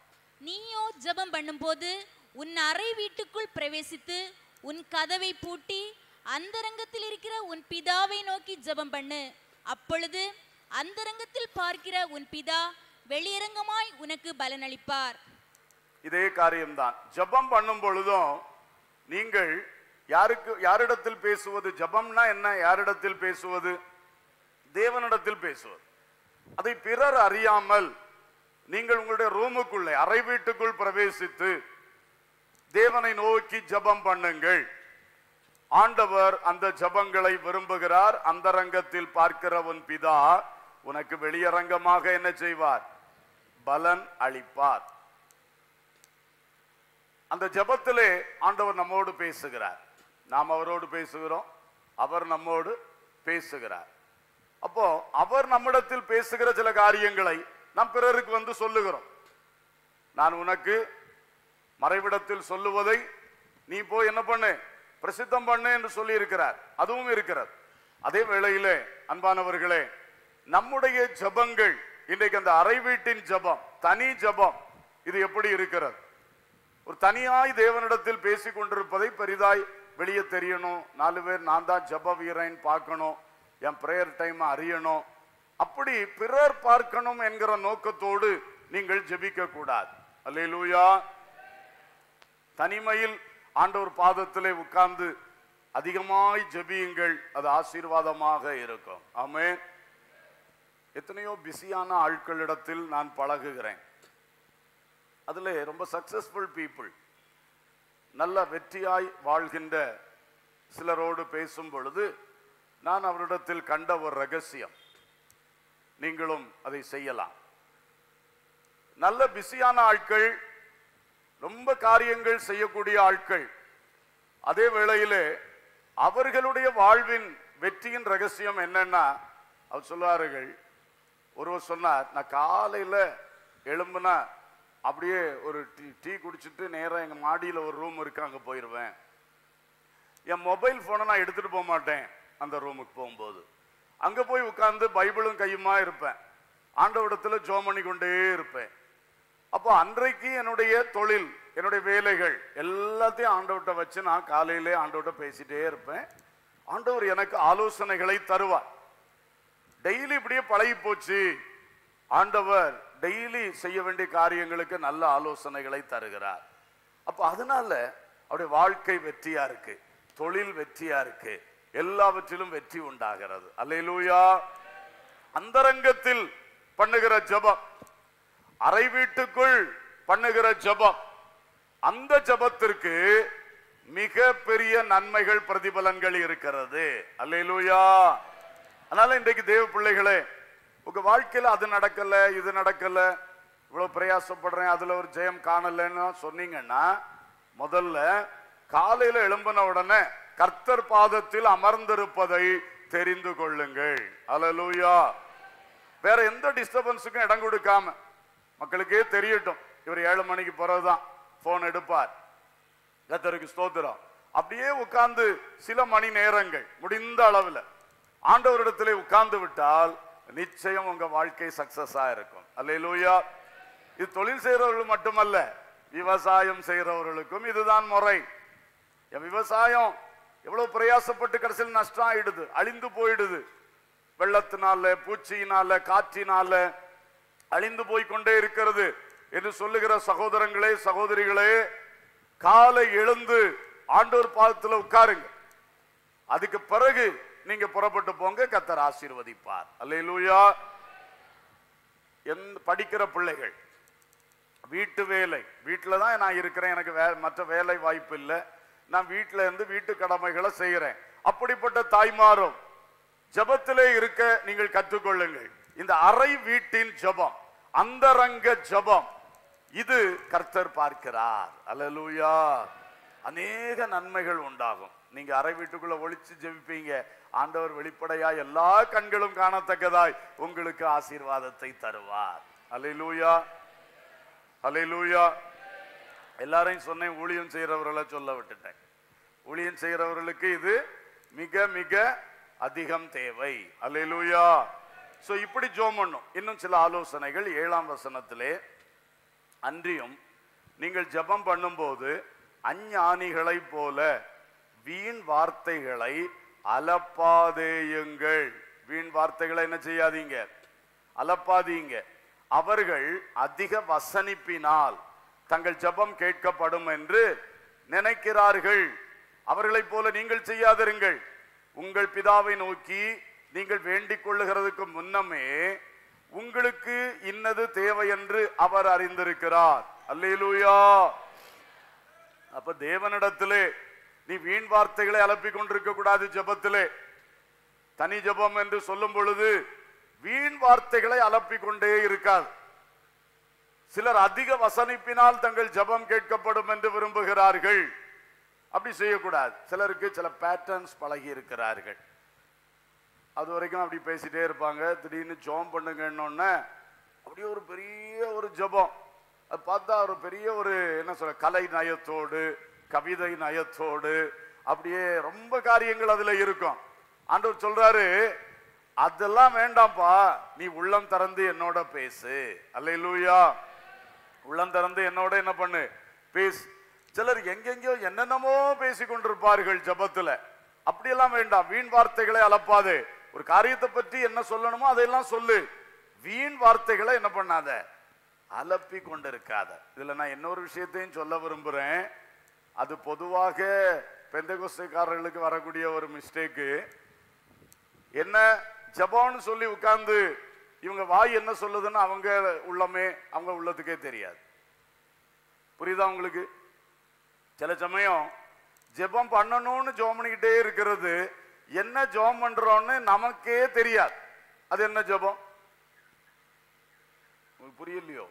நீயோ ஜெபம் பண்ணும்போது உன் அறை வீட்டுக்குள் பிரவேசித்து உன் கதவை பூட்டி அந்தரங்கத்தில் இருக்கிற உன் பிதாவை நோக்கி ஜெபம் பண்ணு அப்பொழுது அந்தரங்கத்தில் பார்க்கிற உன் பிதா வெளியரங்கமாய் உனக்கு பலனளிப்பார் இதே காரியம்தான் ஜெபம் பண்ணும் பொழுதும் நீங்கள் யாருக்கு யாரிடத்தில் பேசுவது ஜெபம்னா என்ன யாரிடத்தில் பேசுவது தேவனிடத்தில் பேசுவது அதை பிறர் அறியாமல் நீங்கள் உங்களுடைய ரூமுக்குள்ளே அறை வீட்டுக்குள் பிரவேசித்து தேவனை நோக்கி ஜெபம் பண்ணுங்கள் ஆண்டவர் அந்த ஜெபங்களை விரும்புகிறார் அந்தரங்கத்தில் பார்க்கிற உன் பிதா உனக்கு வெளியரங்கமாக என்ன செய்வார் பலன் அளிப்பார் அந்த ஜெபத்திலே ஆண்டவர் நம்மோடு பேசுகிறார் நாம் அவரோடு பேசுகிறோம் அவர் நம்மோடு பேசுகிறார் அப்போ அவர் நம்மிடத்தில் பேசுகிற சில காரியங்களை நாம் பிறருக்கு வந்து சொல்லுகிறோம் நான் உனக்கு மறைவிடத்தில் சொல்லுவதை நீ போய் என்ன பண்ணு பிரசித்தம் பண்ணு என்று சொல்லி இருக்கிறார் அதுவும் இருக்கிறது அதே வேளையிலே அன்பானவர்களே நம்முடைய ஜெபங்கள் இன்றைக்கு அந்த அறை வீட்டின் ஜெபம் தனி ஜெபம் இது எப்படி இருக்கிறது ஒரு தனியாய் தேவனிடத்தில் பேசிக் கொண்டிருப்பதை பெரிதாய் வெளியே தெரியணும் நாலு பேர் நான் தான் ஜெப வீரன் பார்க்கணும் என் பிரேயர் டைம் அறியணும் அப்படி பிறர் பார்க்கணும் என்கிற நோக்கத்தோடு நீங்கள் ஜெபிக்க கூடாது அல்லேலூயா தனிமையில் ஆண்டவர் பாதத்திலே உட்கார்ந்து அதிகமாய் ஜெபியுங்கள் அது ஆசீர்வாதமாக இருக்கும் ஆமென் எத்தனையோ பிஸியான ஆட்களிடத்தில் நான் பழகுகிறேன் அதில் ரொம்ப சக்சஸ்ஃபுல் பீப்புள் நல்ல வெற்றியாய் வாழ்கின்ற சிலரோடு பேசும் பொழுது நான் அவரிடத்தில் கண்ட ஒரு ரகசியம் நீங்களும் அதை செய்யலாம் நல்ல பிஸியான ஆட்கள் ரொம்ப காரியங்கள் செய்யக்கூடிய ஆட்கள் அதே வேளையிலே அவர்களுடைய வாழ்வின் வெற்றியின் ரகசியம் என்னன்னா அவர் சொல்லுவார்கள் ஒருவர் சொன்னார் நான் காலையில எழும்புனா அப்படியே ஒரு டீ டீ குடிச்சிட்டு நேரா எங்க மாடியில ஒரு ரூம் இருக்கு அங்க போயிடுவேன் என் மொபைல் போனை நான் எடுத்துட்டு போக மாட்டேன் அந்த ரூமுக்கு போகும்போது அங்க போய் உட்கார்ந்து பைபிளும் கையுமா இருப்பேன் ஆண்டவிடத்துல ஜோம் பண்ணி கொண்டே இருப்பேன் அப்போ அன்றைக்கு என்னுடைய தொழில் என்னுடைய வேலைகள் எல்லாத்தையும் ஆண்டவர்கிட்ட வச்சு நான் காலையிலே ஆண்டவர்கிட்ட பேசிட்டே இருப்பேன் ஆண்டவர் எனக்கு ஆலோசனைகளை தருவார் டெய்லி இப்படியே பழகி போச்சு ஆண்டவர் டெய்லி செய்ய வேண்டிய காரியங்களுக்கு நல்ல ஆலோசனைகளை தருகிறார் அப்ப அதனால அவருடைய வாழ்க்கை வெற்றியா இருக்கு தொழில் வெற்றியா இருக்கு எல்லாவற்றிலும் வெற்றி உண்டாகிறது அல்லேலூயா அந்தரங்கத்தில் பண்ணுகிற ஜெபம் அறை வீட்டுக்குள் பண்ணுகிற ஜெபம் அந்த ஜெபத்திற்கு மிக பெரிய நன்மைகள் பிரதிபலன்கள் இருக்கிறது அல்லேலூயா அதனால இன்றைக்கு தேவ பிள்ளைகளே உங்க வாழ்க்கையில அது நடக்கல இது நடக்கல இவ்வளவு பிரயாசப்படுறேன் அதுல ஒரு ஜெயம் காணலன்னு சொன்னீங்கன்னா முதல்ல காலையில எழும்பின உடனே கர்த்தர் பாதத்தில் அமர்ந்திருப்பதை தெரிந்து கொள்ளுங்கள் அல்லேலூயா வேற எந்த டிஸ்டர்பன்ஸுக்கும் இடம் கொடுக்காம மக்களுக்கே தெரியட்டும் இவர் ஏழு மணிக்கு பிறகுதான் போன் எடுப்பார் கத்தருக்கு ஸ்தோத்திரம் அப்படியே உட்கார்ந்து சில மணி நேரங்கள் முடிந்த அளவுல ஆண்டவரிடத்திலே உட்கார்ந்து விட்டால் நிச்சயம் உங்க வாழ்க்கை சக்சஸா இருக்கும் அல்லேலூயா இது தொழில் செய்யறவர்கள் மட்டுமல்ல விவசாயம் செய்யறவர்களுக்கும் இதுதான் முறை என் விவசாயம் எவ்வளவு பிரயாசப்பட்டு கடைசியில் நஷ்டம் ஆயிடுது அழிந்து போயிடுது வெள்ளத்தினால பூச்சியினால காற்றினால அழிந்து போய் கொண்டே இருக்கிறது என்று சொல்லுகிற சகோதரங்களே சகோதரிகளே காலை எழுந்து ஆண்டோர் பாதத்துல உட்காருங்க அதுக்கு பிறகு நீங்க புறப்பட்டு போங்க கத்தர் ஆசீர்வதிப்பார் அல்லேலூயா எந்த படிக்கிற பிள்ளைகள் வீட்டு வேலை வீட்டில் தான் நான் இருக்கிறேன் எனக்கு வே மற்ற வேலை வாய்ப்பு இல்லை நான் வீட்டில் இருந்து வீட்டு கடமைகளை செய்கிறேன் அப்படிப்பட்ட தாய்மாரும் ஜெபத்திலே இருக்க நீங்கள் கற்றுக்கொள்ளுங்கள் இந்த அறை வீட்டின் ஜெபம் அந்தரங்க ஜெபம் இது கர்த்தர் பார்க்கிறார் அல்லேலூயா அநேக நன்மைகள் உண்டாகும் நீங்க அறை வீட்டுக்குள்ள ஒளிச்சு ஜெபிப்பீங்க ஆண்டவர் வெளிப்படையா எல்லா கண்களும் காணத்தக்கதாய் உங்களுக்கு ஆசீர்வாதத்தை தருவார் அல்லேலூயா அல்லேலூயா எல்லாரையும் சொன்னேன் ஊழியம் செய்யறவர்களை சொல்ல விட்டுட்டேன் ஊழியம் செய்யறவர்களுக்கு இது மிக மிக அதிகம் தேவை அல்லேலூயா சோ இப்படி ஜோம் பண்ணும் இன்னும் சில ஆலோசனைகள் ஏழாம் வசனத்திலே அன்றியும் நீங்கள் ஜெபம் பண்ணும்போது அஞ்ஞானிகளைப் போல வீண் வார்த்தைகளை அலப்பாதேயுங்கள் வீண் வார்த்தைகளை என்ன செய்யாதீங்க அலப்பாதீங்க அவர்கள் அதிக வசனிப்பினால் தங்கள் ஜெபம் கேட்கப்படும் என்று நினைக்கிறார்கள் அவர்களைப் போல நீங்கள் செய்யாதிருங்கள் உங்கள் பிதாவை நோக்கி நீங்கள் வேண்டிக் கொள்ளுகிறதுக்கு முன்னமே உங்களுக்கு இன்னது தேவை என்று அவர் அறிந்திருக்கிறார் அல்லேலூயா அப்ப தேவனிடத்திலே நீ வீண் வார்த்தைகளை அலப்பிக் கொண்டிருக்க கூடாது ஜெபத்திலே தனி ஜெபம் என்று சொல்லும் பொழுது வீண் வார்த்தைகளை அலப்பிக் கொண்டே இருக்காது சிலர் அதிக வசனிப்பினால் தங்கள் ஜெபம் கேட்கப்படும் என்று விரும்புகிறார்கள் அப்படி செய்யக்கூடாது சிலருக்கு சில பேட்டர்ன்ஸ் பழகி இருக்கிறார்கள் அது வரைக்கும் அப்படி பேசிட்டே இருப்பாங்க திடீர்னு ஜெபம் பண்ணுங்கன்னொன்னே அப்படியே ஒரு பெரிய ஒரு ஜெபம் அது பார்த்தா ஒரு பெரிய ஒரு என்ன சொல்ற கலை நயத்தோடு கவிதை நயத்தோடு அப்படியே ரொம்ப காரியங்கள் அதுல இருக்கும் ஆண்டவர் சொல்றாரு அதெல்லாம் வேண்டாம்ப்பா நீ உள்ளம் திறந்து என்னோட பேசு அல்லேலூயா உள்ளம் திறந்து என்னோட என்ன பண்ணு பேசு சிலர் எங்கெங்கயோ என்னென்னமோ பேசி கொண்டிருப்பார்கள் ஜபத்துல அப்படியெல்லாம் வேண்டாம் வீண் வார்த்தைகளை அலப்பாது ஒரு காரியத்தை பற்றி என்ன சொல்லணுமோ அதையெல்லாம் சொல்லு வீண் வார்த்தைகளை என்ன பண்ணாத அலப்பி கொண்டிருக்காத இதுல நான் இன்னொரு விஷயத்தையும் சொல்ல விரும்புறேன் அது பொதுவாக பெந்தகோஸ்தக்காரர்களுக்கு வரக்கூடிய ஒரு மிஸ்டேக்கு என்ன ஜபான்னு சொல்லி உட்கார்ந்து இவங்க வாய் என்ன சொல்லுதுன்னு அவங்க உள்ளமே அவங்க உள்ளத்துக்கே தெரியாது புரியுதா உங்களுக்கு சில சமயம் ஜெபம் பண்ணணும்னு ஜெபம் பண்ணிக்கிட்டே இருக்கிறது என்ன ஜெபம் பண்றோம்னு நமக்கே தெரியாது அது என்ன ஜெபம் உங்களுக்கு புரியலையோ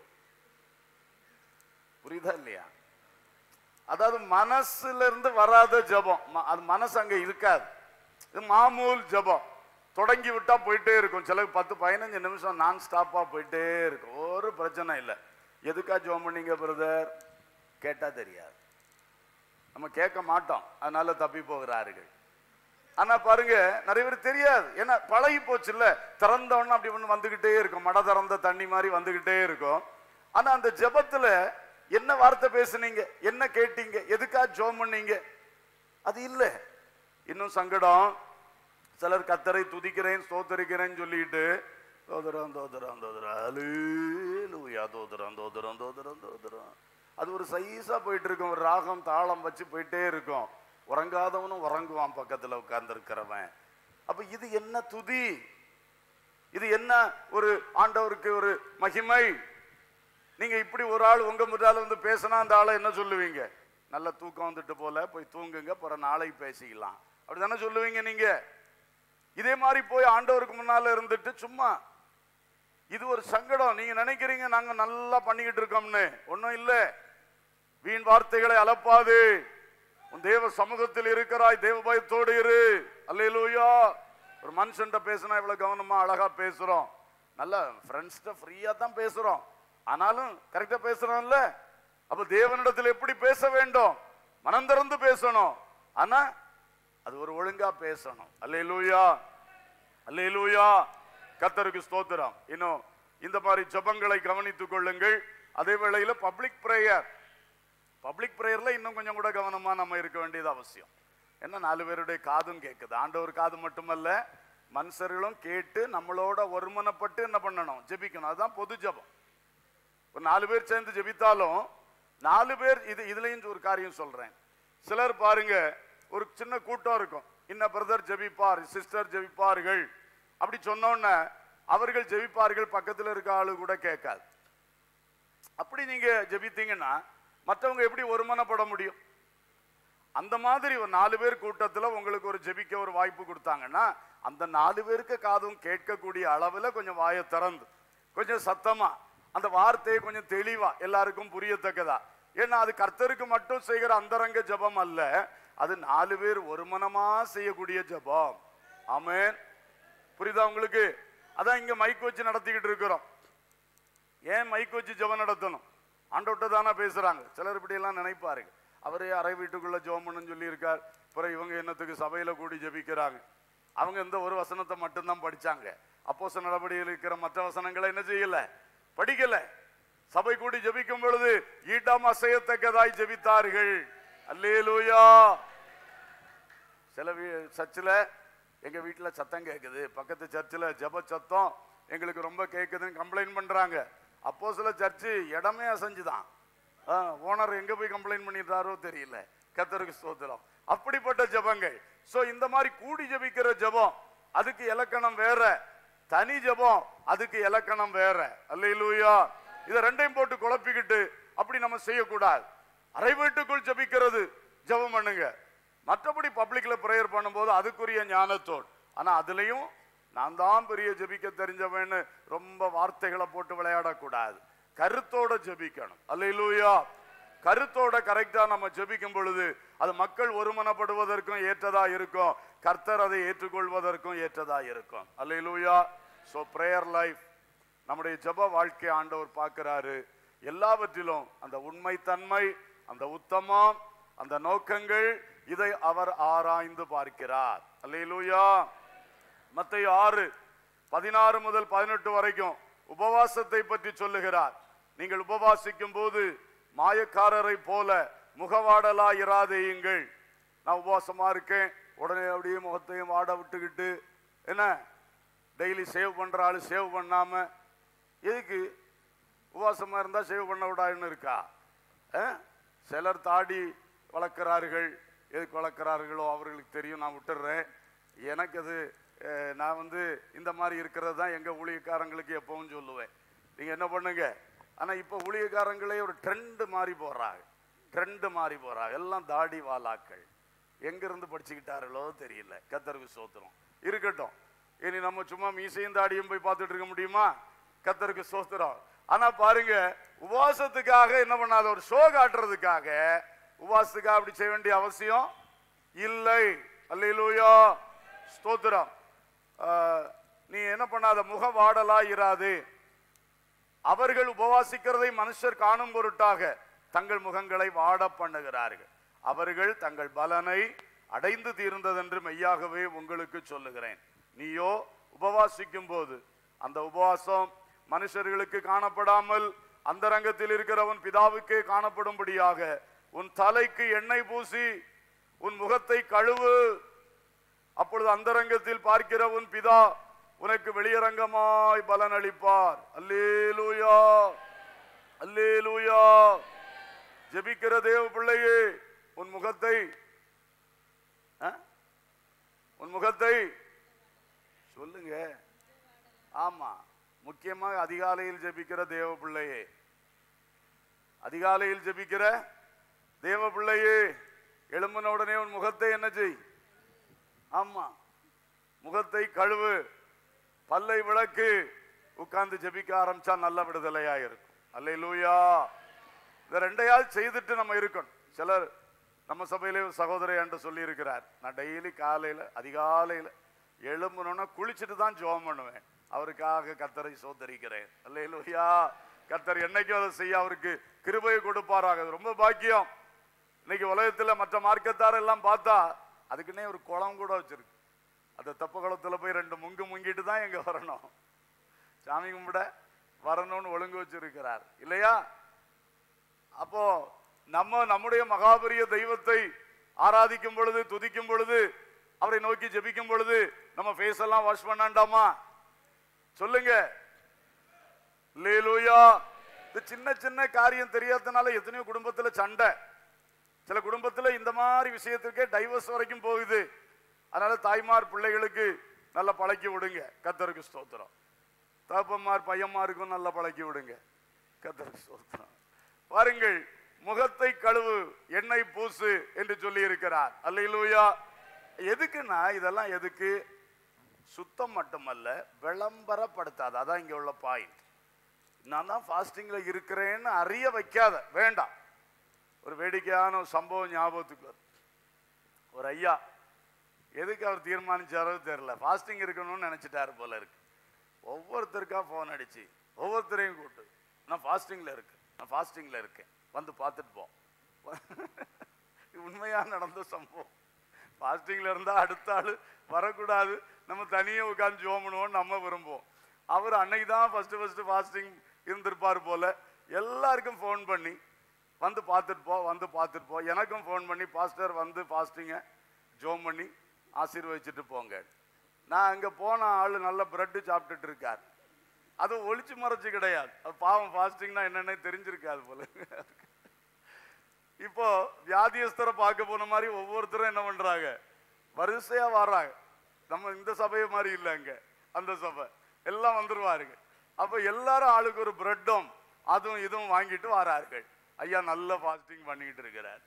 புரியுதா இல்லையா அதாவது மனசுல இருந்து வராத ஜெபம் ம- அது மனசு அங்க இருக்காது இது மாமூல் ஜெபம் தொடங்கி விட்டா போயிட்டே இருக்கும் சில பத்து பதினஞ்சு நிமிஷம் நான் ஸ்டாப்பா போயிட்டே இருக்கும் ஒரு பிரச்சனை இல்லை எதுக்கா ஜெபம் பண்ணீங்க பிரதர் கேட்டா தெரியாது நம்ம கேட்க மாட்டோம் அதனால தப்பி போகிறார்கள் ஆனா பாருங்க நிறைய பேர் தெரியாது ஏன்னா பழகி போச்சு இல்ல திறந்தவொன்னு அப்படி ஒண்ணு வந்துகிட்டே இருக்கும் மட திறந்த தண்ணி மாதிரி வந்துகிட்டே இருக்கும் ஆனா அந்த ஜெபத்துல என்ன வார்த்தை பேசுனீங்க என்ன கேட்டீங்க எதுக்கா ஜோம் பண்ணீங்க அது இல்ல இன்னும் சங்கடம் சிலர் கத்தரை துதிக்கிறேன் ஸ்தோத்தரிக்கிறேன்னு சொல்லிட்டு தோதரம் தோதரம் தோதரம் அலூயா தோதரம் தோதரம் தோதரம் தோதரம் அது ஒரு சைஸா போயிட்டு இருக்கும் ஒரு ராகம் தாளம் வச்சு போயிட்டே இருக்கும் உறங்காதவனும் உறங்குவான் பக்கத்துல உட்கார்ந்து இருக்கிறவன் அப்ப இது என்ன துதி இது என்ன ஒரு ஆண்டவருக்கு ஒரு மகிமை நீங்க இப்படி ஒரு ஆள் உங்க முன்னால வந்து பேசினா அந்த ஆளை என்ன சொல்லுவீங்க நல்ல தூக்கம் வந்துட்டு போல போய் தூங்குங்க பிற நாளைக்கு பேசிக்கலாம் அப்படிதானே சொல்லுவீங்க நீங்க இதே மாதிரி போய் ஆண்டவருக்கு முன்னால இருந்துட்டு சும்மா இது ஒரு சங்கடம் நீங்க நினைக்கிறீங்க நாங்க நல்லா பண்ணிக்கிட்டு இருக்கோம்னு ஒண்ணும் இல்ல வீண் வார்த்தைகளை அலப்பாது உன் தேவ சமூகத்தில் இருக்கிறாய் தேவ பயத்தோடு இரு அல்லேலூயா ஒரு மனுஷன்ட்ட பேசினா இவ்வளவு கவனமா அழகா பேசுறோம் நல்ல ஃப்ரெண்ட்ஸ்ட ஃப்ரீயா தான் பேசுறோம் ஆனாலும் கரெக்டா பேசுறோம்ல அப்ப தேவனிடத்தில் எப்படி பேச வேண்டும் மனம் திறந்து பேசணும் ஆனா அது ஒரு ஒழுங்கா பேசணும் அல்லேலூயா அல்லேலூயா கத்தருக்கு ஸ்தோத்திரம் இன்னும் இந்த மாதிரி ஜெபங்களை கவனித்துக் கொள்ளுங்கள் அதே வேளையில பப்ளிக் பிரேயர் பப்ளிக் பிரேயர்ல இன்னும் கொஞ்சம் கூட கவனமா நம்ம இருக்க வேண்டியது அவசியம் என்ன நாலு பேருடைய காதும் கேட்குது ஆண்டவர் காது மட்டுமல்ல மனுஷர்களும் கேட்டு நம்மளோட ஒருமனப்பட்டு என்ன பண்ணணும் ஜெபிக்கணும் அதுதான் பொது ஜெபம் ஒரு நாலு பேர் சேர்ந்து ஜெபித்தாலும் நாலு பேர் இது இதுலயும் ஒரு காரியம் சொல்றேன் சிலர் பாருங்க ஒரு சின்ன கூட்டம் இருக்கும் இன்ன பிரதர் ஜெபிப்பார் சிஸ்டர் ஜெபிப்பார்கள் அப்படி சொன்னோன்னே அவர்கள் ஜெபிப்பார்கள் பக்கத்துல இருக்க ஆளு கூட கேட்காது அப்படி நீங்க ஜெபித்தீங்கன்னா மற்றவங்க எப்படி ஒருமனப்பட முடியும் அந்த மாதிரி ஒரு நாலு பேர் கூட்டத்துல உங்களுக்கு ஒரு ஜெபிக்க ஒரு வாய்ப்பு கொடுத்தாங்கன்னா அந்த நாலு பேருக்கு காதும் கேட்கக்கூடிய அளவுல கொஞ்சம் வாயை திறந்து கொஞ்சம் சத்தமா அந்த வார்த்தையை கொஞ்சம் தெளிவா எல்லாருக்கும் புரியத்தக்கதா ஏன்னா அது கர்த்தருக்கு மட்டும் செய்கிற அந்தரங்க ஜெபம் அல்ல அது நாலு பேர் ஒருமனமா செய்யக்கூடிய ஜெபம் ஆமென் புரியுதா உங்களுக்கு அதான் இங்க மைக் வச்சு நடத்திக்கிட்டு இருக்கிறோம் ஏன் மைக் வச்சு ஜெபம் நடத்தணும் ஆண்டோட்ட தானே பேசுறாங்க சிலர் இப்படி எல்லாம் நினைப்பாருங்க அவரே அறை வீட்டுக்குள்ள ஜெபம் பண்ணுன்னு சொல்லி இருக்கார் பிறகு இவங்க என்னத்துக்கு சபையில கூடி ஜெபிக்கிறாங்க அவங்க இந்த ஒரு வசனத்தை மட்டும்தான் படிச்சாங்க அப்போஸ் நடவடிக்கையில் இருக்கிற மற்ற வசனங்களை என்ன செய்யல படிக்கல சபை கூடி ஜெபிக்கும் பொழுது ஈட்டாம் அசையத்தக்கதாய் ஜெபித்தார்கள் அல்லேலூயா சில வீ- சர்ச்சில் எங்க வீட்டுல சத்தம் கேட்குது பக்கத்து சர்ச்சில் ஜெப சத்தம் எங்களுக்கு ரொம்ப கேட்குதுன்னு கம்ப்ளைண்ட் பண்றாங்க அப்போ சில சர்ச்சு இடமே அசைஞ்சுதான் ஓனர் எங்க போய் கம்ப்ளைண்ட் பண்ணிட்டாரோ தெரியல கத்தருக்கு ஸ்தோத்திரம் அப்படிப்பட்ட ஜெபங்கள் சோ இந்த மாதிரி கூடி ஜெபிக்கிற ஜெபம் அதுக்கு இலக்கணம் வேற தனி ஜெபம் அதுக்கு இலக்கணம் வேற அல்லேலூயா இதை ரெண்டையும் போட்டு குழப்பிக்கிட்டு அப்படி நம்ம செய்யக்கூடாது அறை வீட்டுக்குள் ஜெபிக்கிறது ஜெபம் பண்ணுங்க மற்றபடி பப்ளிக்ல பிரேயர் பண்ணும்போது அதுக்குரிய ஞானத்தோடு ஆனா அதுலயும் நான் தான் பெரிய ஜெபிக்க தெரிஞ்சவன்னு ரொம்ப வார்த்தைகளை போட்டு விளையாடக்கூடாது கருத்தோட ஜெபிக்கணும் அல்லேலூயா கருத்தோட கரெக்டா நம்ம ஜெபிக்கும் பொழுது அது மக்கள் ஒருமனப்படுவதற்கும் ஏற்றதா இருக்கும் கர்த்தர் அதை ஏற்றுக்கொள்வதற்கும் ஏற்றதா இருக்கும் அல்லேலூயா சோ பிரேயர் லைஃப் நம்முடைய ஜெப வாழ்க்கை ஆண்டவர் பார்க்கிறாரு எல்லாவற்றிலும் அந்த உண்மைத்தன்மை அந்த உத்தமம் அந்த நோக்கங்கள் இதை அவர் ஆராய்ந்து பார்க்கிறார் அல்லேலூயா மத்தேயு ஆறு பதினாறு முதல் பதினெட்டு வரைக்கும் உபவாசத்தை பற்றி சொல்லுகிறார் நீங்கள் உபவாசிக்கும் போது மாயக்காரரை போல முகவாடலா இராதேயுங்கள் நான் உபவாசமா இருக்கேன் உடனே அப்படியே முகத்தையும் வாட விட்டுக்கிட்டு என்ன டெய்லி சேவ் பண்ற ஆளு சேவ் பண்ணாம எதுக்கு உபவாசமா இருந்தா சேவ் பண்ண விடாதுன்னு இருக்கா அஹ்? சிலர் தாடி வளர்க்கிறார்கள் எதுக்கு வளர்க்கிறார்களோ அவர்களுக்கு தெரியும் நான் விட்டுடுறேன் எனக்கு அது அஹ், நான் வந்து இந்த மாதிரி இருக்கிறது தான் எங்க ஊழியக்காரங்களுக்கு எப்பவும் சொல்லுவேன் நீங்க என்ன பண்ணுங்க ஆனா இப்ப ஊழியக்காரங்களே ஒரு ட்ரெண்ட் மாறி போறாங்க ட்ரெண்ட் மாறி போறாங்க எல்லாம் தாடி வாலாக்கள் எங்க இருந்து படிச்சுக்கிட்டார்களோ தெரியல கத்தருக்கு சோத்திரம் இருக்கட்டும் இனி நம்ம சும்மா மீசையும் தாடியும் போய் பார்த்துட்டு இருக்க முடியுமா கத்தருக்கு சோத்திரம் ஆனா பாருங்க உபவாசத்துக்காக என்ன பண்ணாத ஒரு ஷோ காட்டுறதுக்காக உபவாசத்துக்காக அப்படி செய்ய வேண்டிய அவசியம் இல்லை அல்லேலூயா ஸ்தோத்திரம் ஆஹ், நீ என்ன பண்ணாத முக வாடலா இராது அவர்கள் உபவாசிக்கிறதை மனுஷர் காணும் பொருட்டாக தங்கள் முகங்களை வாட பண்ணுகிறார்கள் அவர்கள் தங்கள் பலனை அடைந்து தீர்ந்ததென்று மெய்யாகவே உங்களுக்கு சொல்லுகிறேன் நீயோ உபவாசிக்கும் போது அந்த உபவாசம் மனுஷர்களுக்கு காணப்படாமல் அந்தரங்கத்தில் இருக்கிற உன் பிதாவுக்கே காணப்படும்படியாக உன் தலைக்கு எண்ணெய் பூசி உன் முகத்தை கழுவு அப்பொழுது அந்தரங்கத்தில் பார்க்கிற உன் பிதா உனக்கு வெளியரங்கமாய் பலனளிப்பார் அல்லேலூயா அல்லேலூயா ஜெபிக்கிற தேவ பிள்ளையே உன் முகத்தை ஆ? உன் முகத்தை சொல்லுங்க ஆமா முக்கியமாக அதிகாலையில் ஜெபிக்கிற தேவ பிள்ளையே அதிகாலையில் ஜெபிக்கிற தேவ பிள்ளையே எழும்பின உடனே உன் முகத்தை என்ன செய் ஆமா முகத்தை கழுவு பல்லை விளக்கு உட்கார்ந்து ஜெபிக்க ஆரம்பிச்சா நல்ல விடுதலையா இருக்கும் அல்லேலூயா இந்த ரெண்டையாவது செய்துட்டு நம்ம இருக்கணும் சிலர் நம்ம சபையிலே ஒரு சகோதரி என்று சொல்லி இருக்கிறார் நான் டெய்லி காலையில அதிகாலையில எழும்பணும்னா குளிச்சுட்டு தான் ஜெபம் பண்ணுவேன் அவருக்காக கத்தரை சோதரிக்கிறேன் அல்லையா கத்தர் என்னைக்கும் அதை செய்ய அவருக்கு கிருபையை கொடுப்பாராக அது ரொம்ப பாக்கியம் இன்னைக்கு உலகத்துல மற்ற மார்க்கத்தார் எல்லாம் பார்த்தா அதுக்குன்னே ஒரு குளம் கூட வச்சிருக்கு அந்த தப்ப குளத்துல போய் ரெண்டு முங்கு முங்கிட்டு தான் எங்க வரணும் சாமி கும்பிட வரணும்னு ஒழுங்கு வச்சிருக்கிறார் இல்லையா அப்போ நம்ம நம்முடைய மகாபரிய தெய்வத்தை ஆராதிக்கும் பொழுது துதிக்கும் பொழுது அவரை நோக்கி ஜெபிக்கும் பொழுது நம்ம ஃபேஸ் எல்லாம் வாஷ் பண்ணாண்டாமா சொல்லுங்க லேலூயா இந்த சின்ன சின்ன காரியம் தெரியாதனால எத்தனையோ குடும்பத்துல சண்டை சில குடும்பத்துல இந்த மாதிரி விஷயத்துக்கே டைவர்ஸ் வரைக்கும் போகுது அதனால தாய்மார் பிள்ளைகளுக்கு நல்லா பழக்கி விடுங்க கத்தருக்கு ஸ்தோத்திரம் தகப்பன்மார் பையன்மாருக்கும் நல்லா பழக்கி விடுங்க கத்தருக்கு ஸ்தோத்திரம் பாருங்கள் முகத்தை கழுவு எண்ணெய் பூசு என்று சொல்லி இருக்கிறார் அல்லையிலூயா எதுக்குன்னா இதெல்லாம் எதுக்கு சுத்தம் மட்டுமல்ல விளம்பரப்படுத்தாது அதான் இங்க உள்ள பாயிண்ட் நான் தான் ஃபாஸ்டிங்ல இருக்கிறேன்னு அறிய வைக்காத வேண்டாம் ஒரு வேடிக்கையான ஒரு சம்பவம் ஞாபகத்துக்கு வருது ஒரு ஐயா எதுக்கு அவர் தீர்மானிச்சாரோ தெரியல ஃபாஸ்டிங் இருக்கணும்னு நினைச்சிட்டாரு போல இருக்கு ஒவ்வொருத்தருக்கா ஃபோன் அடிச்சு ஒவ்வொருத்தரையும் கூட்டு நான் ஃபாஸ்டிங்ல இருக்கு நான் ஃபாஸ்டிங்ல இருக்கேன் வந்து பார்த்துட்டு போ இது உண்மையா நடந்த சம்பவம் ஃபாஸ்டிங்ல இருந்தா அடுத்த ஆளு வரக்கூடாது நம்ம தனியே உட்காந்து ஜோம் பண்ணுவோம்னு நம்ம விரும்புவோம் அவர் அன்னைக்கு தான் ஃபர்ஸ்ட் ஃபர்ஸ்ட் ஃபாஸ்டிங் இருந்திருப்பார் போல எல்லாருக்கும் ஃபோன் பண்ணி வந்து பார்த்துட்டு போ வந்து பார்த்துட்டு போ எனக்கும் ஃபோன் பண்ணி பாஸ்டர் வந்து ஃபாஸ்டிங்கை ஜோம் பண்ணி ஆசீர்வதிச்சுட்டு போங்க நான் அங்கே போன ஆள் நல்ல பிரெட்டு சாப்பிட்டுட்டு இருக்கார் அது ஒளிச்சு மறைச்சு கிடையாது அது பாவம் ஃபாஸ்டிங்னா என்னன்னே தெரிஞ்சிருக்காது போல இப்போ வியாதியஸ்தரை பார்க்க போன மாதிரி ஒவ்வொருத்தரும் என்ன பண்றாங்க வரிசையா வர்றாங்க நம்ம இந்த சபையை மாதிரி இல்லை அங்க அந்த சபை எல்லாம் வந்துருவாருங்க அப்ப எல்லாரும் ஆளுக்கு ஒரு பிரெட்டும் அதுவும் இதுவும் வாங்கிட்டு வரார்கள் ஐயா நல்ல ஃபாஸ்டிங் பண்ணிக்கிட்டு இருக்கிறார்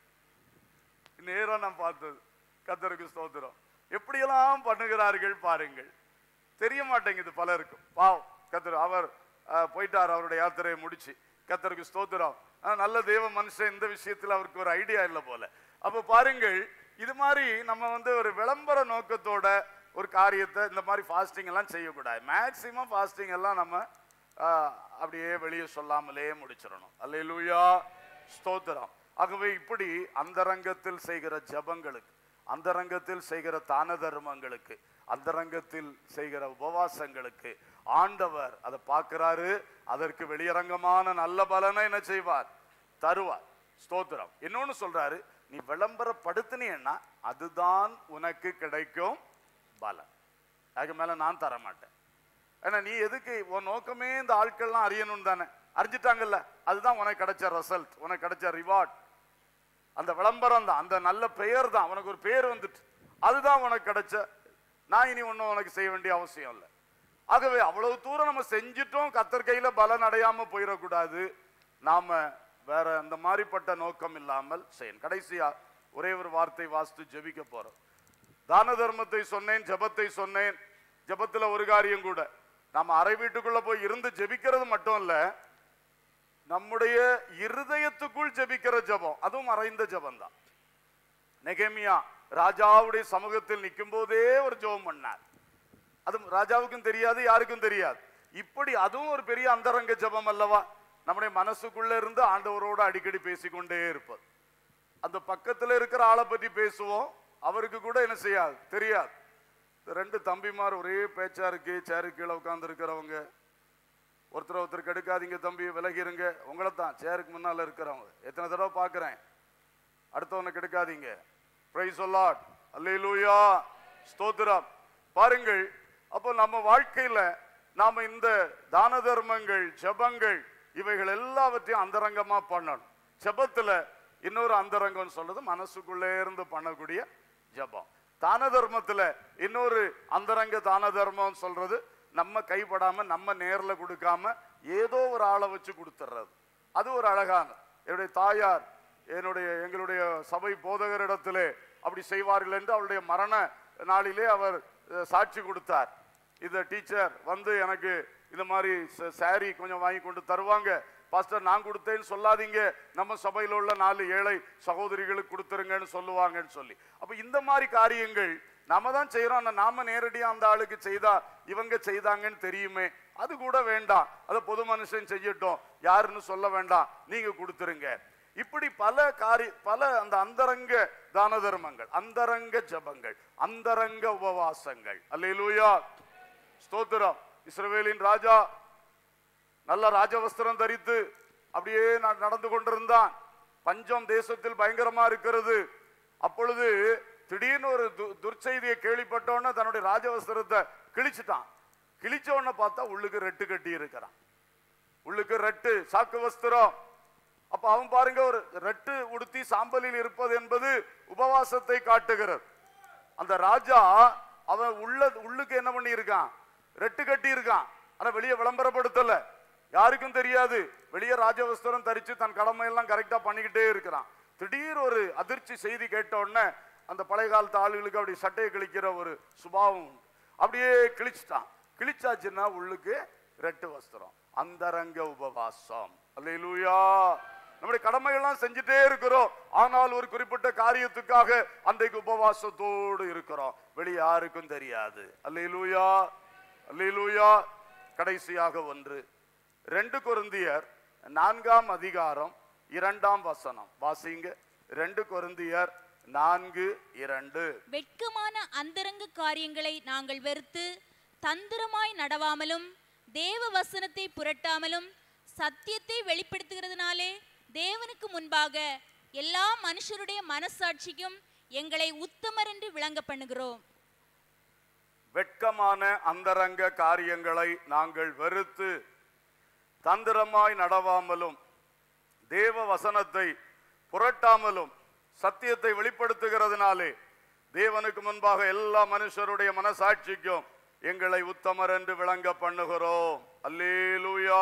நேரா நான் பார்த்தது கத்தருக்கு ஸ்தோத்திரம் எப்படியெல்லாம் பண்ணுகிறார்கள் பாருங்கள் தெரிய மாட்டேங்குது பலருக்கும் பாவம் கத்தர் அவர் அஹ், போயிட்டார் அவருடைய யாத்திரையை முடிச்சு கத்தருக்கு ஸ்தோத்திரம் ஆனா, நல்ல தேவ மனுஷன் இந்த விஷயத்துல அவருக்கு ஒரு ஐடியா இல்லை போல அப்ப பாருங்கள் இது மாதிரி நம்ம வந்து ஒரு விளம்பர நோக்கத்தோட ஒரு காரியத்தை இந்த மாதிரி ஃபாஸ்டிங் எல்லாம் செய்யக்கூடாது மேக்சிமம் ஃபாஸ்டிங் எல்லாம் நம்ம ஆஹ், அப்படியே வெளியே சொல்லாமலே முடிச்சிடணும் அல்லேலூயா ஸ்தோத்திரம் ஆகவே இப்படி அந்தரங்கத்தில் செய்கிற ஜெபங்களுக்கு அந்தரங்கத்தில் செய்கிற தான தர்மங்களுக்கு அந்தரங்கத்தில் செய்கிற உபவாசங்களுக்கு ஆண்டவர் அதை பார்க்கிறாரு அதற்கு வெளியரங்கமான நல்ல பலனை என்ன செய்வார் தருவார் ஸ்தோத்திரம் இன்னொன்னு சொல்றாரு நீ விளம்பரப்படுத்தினீன்னா அதுதான் உனக்கு கிடைக்கும் பலன் அதுக்கு மேல நான் தர மாட்டேன் ஏன்னா நீ எதுக்கு உன் நோக்கமே இந்த ஆட்கள்லாம் அறியணும் தானே அறிஞ்சிட்டாங்கல்ல அதுதான் உனக்கு கிடைச்ச ரிசல்ட் உனக்கு கிடைச்ச ரிவார்ட் அந்த விளம்பரம் தான் அந்த நல்ல பெயர் தான் உனக்கு ஒரு பெயர் வந்துட்டு அதுதான் உனக்கு கிடைச்ச நான் இனி ஒன்றும் உனக்கு செய்ய வேண்டிய அவசியம் இல்லை ஆகவே அவ்வளவு தூரம் நம்ம செஞ்சிட்டோம் கத்தர் கையில பலன் அடையாம போயிடக்கூடாது நாம வேற அந்த மாதிரிப்பட்ட நோக்கம் இல்லாமல் செய்யணும் கடைசியா ஒரே ஒரு வார்த்தை வாசித்து ஜெபிக்க போறோம் தான தர்மத்தை சொன்னேன் ஜெபத்தை சொன்னேன் ஜெபத்துல ஒரு காரியம் கூட நாம அறை வீட்டுக்குள்ள போய் இருந்து ஜெபிக்கிறது மட்டும் இல்ல நம்முடைய இருதயத்துக்குள் ஜெபிக்கிற ஜெபம் அதுவும் மறைந்த ஜெபம் தான் நெகேமியா ராஜாவுடைய சமூகத்தில் நிற்கும் போதே ஒரு ஜெபம் பண்ணார் அது ராஜாவுக்கும் தெரியாது யாருக்கும் தெரியாது இப்படி அதுவும் ஒரு பெரிய அந்தரங்க ஜெபம் அல்லவா நம்முடைய மனசுக்குள்ள இருந்து ஆண்டவரோட அடிக்கடி பேசிக்கொண்டே இருப்பது அந்த பக்கத்துல இருக்கிற ஆளை பற்றி பேசுவோம் அவருக்கு கூட என்ன செய்யாது தெரியாது இந்த ரெண்டு தம்பிமார் ஒரே பேச்சா இருக்கு சேரு கீழே உட்கார்ந்து இருக்கிறவங்க ஒருத்தர் ஒருத்தர் கெடுக்காதீங்க தம்பி விலகிருங்க உங்களை தான் சேருக்கு முன்னால இருக்கிறவங்க எத்தனை தடவை பார்க்கிறேன் அடுத்தவனை கெடுக்காதீங்க பிரைஸ் சொல்லாட் அல்லேலூயா ஸ்தோத்திரம் பாருங்கள் அப்போ நம்ம வாழ்க்கையில நாம இந்த தான தர்மங்கள் ஜெபங்கள் இவைகள் எல்லாவற்றையும் அந்தரங்கமா பண்ணணும் ஜெபத்துல இன்னொரு அந்தரங்கம்னு சொல்றது மனசுக்குள்ளே இருந்து பண்ணக்கூடிய ஜெபம் தான தர்மத்துல இன்னொரு அந்தரங்க தான தர்மம் சொல்றது நம்ம கைப்படாம நம்ம நேர்ல கொடுக்காம ஏதோ ஒரு ஆளை வச்சு கொடுத்துறது அது ஒரு அழகான என்னுடைய தாயார் என்னுடைய எங்களுடைய சபை போதகரிடத்திலே அப்படி செய்வார்கள் என்று அவருடைய மரண நாளிலே அவர் அஹ், சாட்சி கொடுத்தார் இந்த டீச்சர் வந்து எனக்கு இந்த மாதிரி சாரி கொஞ்சம் வாங்கி கொண்டு தருவாங்க பாஸ்டர் நான் கொடுத்தேன்னு சொல்லாதீங்க நம்ம சபையில உள்ள நாலு ஏழை சகோதரிகளுக்கு கொடுத்துருங்கன்னு சொல்லுவாங்கன்னு சொல்லி அப்ப இந்த மாதிரி காரியங்கள் நாம தான் செய்யறோம் ஆனா நாம நேரடியா அந்த ஆளுக்கு செய்தா இவங்க செய்தாங்கன்னு தெரியுமே அது கூட வேண்டாம் அதை பொது மனுஷன் செய்யட்டும் யாருன்னு சொல்ல வேண்டாம் நீங்க கொடுத்துருங்க இப்படி பல காரி பல அந்த அந்தரங்க தான தர்மங்கள் அந்தரங்க ஜபங்கள் அந்தரங்க உபவாசங்கள் அல்லேலூயா ஸ்தோத்திரம் இஸ்ரவேலின் ராஜா நல்ல ராஜவஸ்திரம் தரித்து அப்படியே ந- நடந்து கொண்டிருந்தான் பஞ்சம் தேசத்தில் பயங்கரமா இருக்கிறது அப்பொழுது திடீர்னு ஒரு து- துர்ச்செய்தியை கேள்விப்பட்டோன்னு தன்னுடைய ராஜவஸ்திரத்தை கிழிச்சிட்டான் கிழிச்ச உடனே பார்த்தா உள்ளுக்கு ரெட்டு கட்டி இருக்கிறான் உள்ளுக்கு ரெட்டு சாக்கு வஸ்திரம் அப்ப அவன் பாருங்க ஒரு ரெட்டு உடுத்தி சாம்பலில் இருப்பது என்பது உபவாசத்தை காட்டுகிறது அந்த ராஜா அவன் உள்ள உள்ளுக்கு என்ன பண்ணி இருக்கான் ரெட்டு கட்டி இருக்கான் ஆனா வெளியே விளம்பரப்படுத்தல யாருக்கும் தெரியாது வெளியே ராஜவஸ்திரம் தரிச்சு தன் கடமையெல்லாம் கரெக்டா பண்ணிக்கிட்டே இருக்கிறான் திடீர் ஒரு அதிர்ச்சி செய்தி கேட்ட உடனே அந்த பழைய காலத்து ஆளுகளுக்கு அப்படி சட்டையை கிழிக்கிற ஒரு சுபாவம் உண்டு அப்படியே கிழிச்சிட்டான் கிழிச்சாச்சுன்னா உள்ளுக்கு ரெட்டு வஸ்திரம் அந்தரங்க உபவாசம் அல்லேலூயா நம்முடைய கடமையெல்லாம் செஞ்சுட்டே இருக்கிறோம் ஆனால் ஒரு குறிப்பிட்ட காரியத்துக்காக அன்றைக்கு உபவாசத்தோடு இருக்கிறோம் வெளியே யாருக்கும் தெரியாது அல்லேலூயா அல்லேலூயா கடைசியாக ஒன்று ரெண்டு கொருந்தியர் நான்காம் அதிகாரம் இரண்டாம் வசனம் வாசிங்க ரெண்டு கொருந்தியர் நான்கு இரண்டு வெட்கமான அந்தரங்க காரியங்களை நாங்கள் வெறுத்து தந்திரமாய் நடவாமலும் தேவ வசனத்தை புரட்டாமலும் சத்தியத்தை வெளிப்படுத்துகிறதுனாலே தேவனுக்கு முன்பாக எல்லா மனுஷருடைய மனசாட்சிக்கும் எங்களை உத்தமர் என்று விளங்க பண்ணுகிறோம் வெட்கமான அந்தரங்க காரியங்களை நாங்கள் வெறுத்து தந்திரமாய் நடவாமலும் தேவ வசனத்தை புரட்டாமலும் சத்தியத்தை வெளிப்படுத்துகிறதுனாலே தேவனுக்கு முன்பாக எல்லா மனுஷருடைய மனசாட்சிக்கும் எங்களை உத்தமர் என்று விளங்க பண்ணுகிறோம் அல்லேலூயா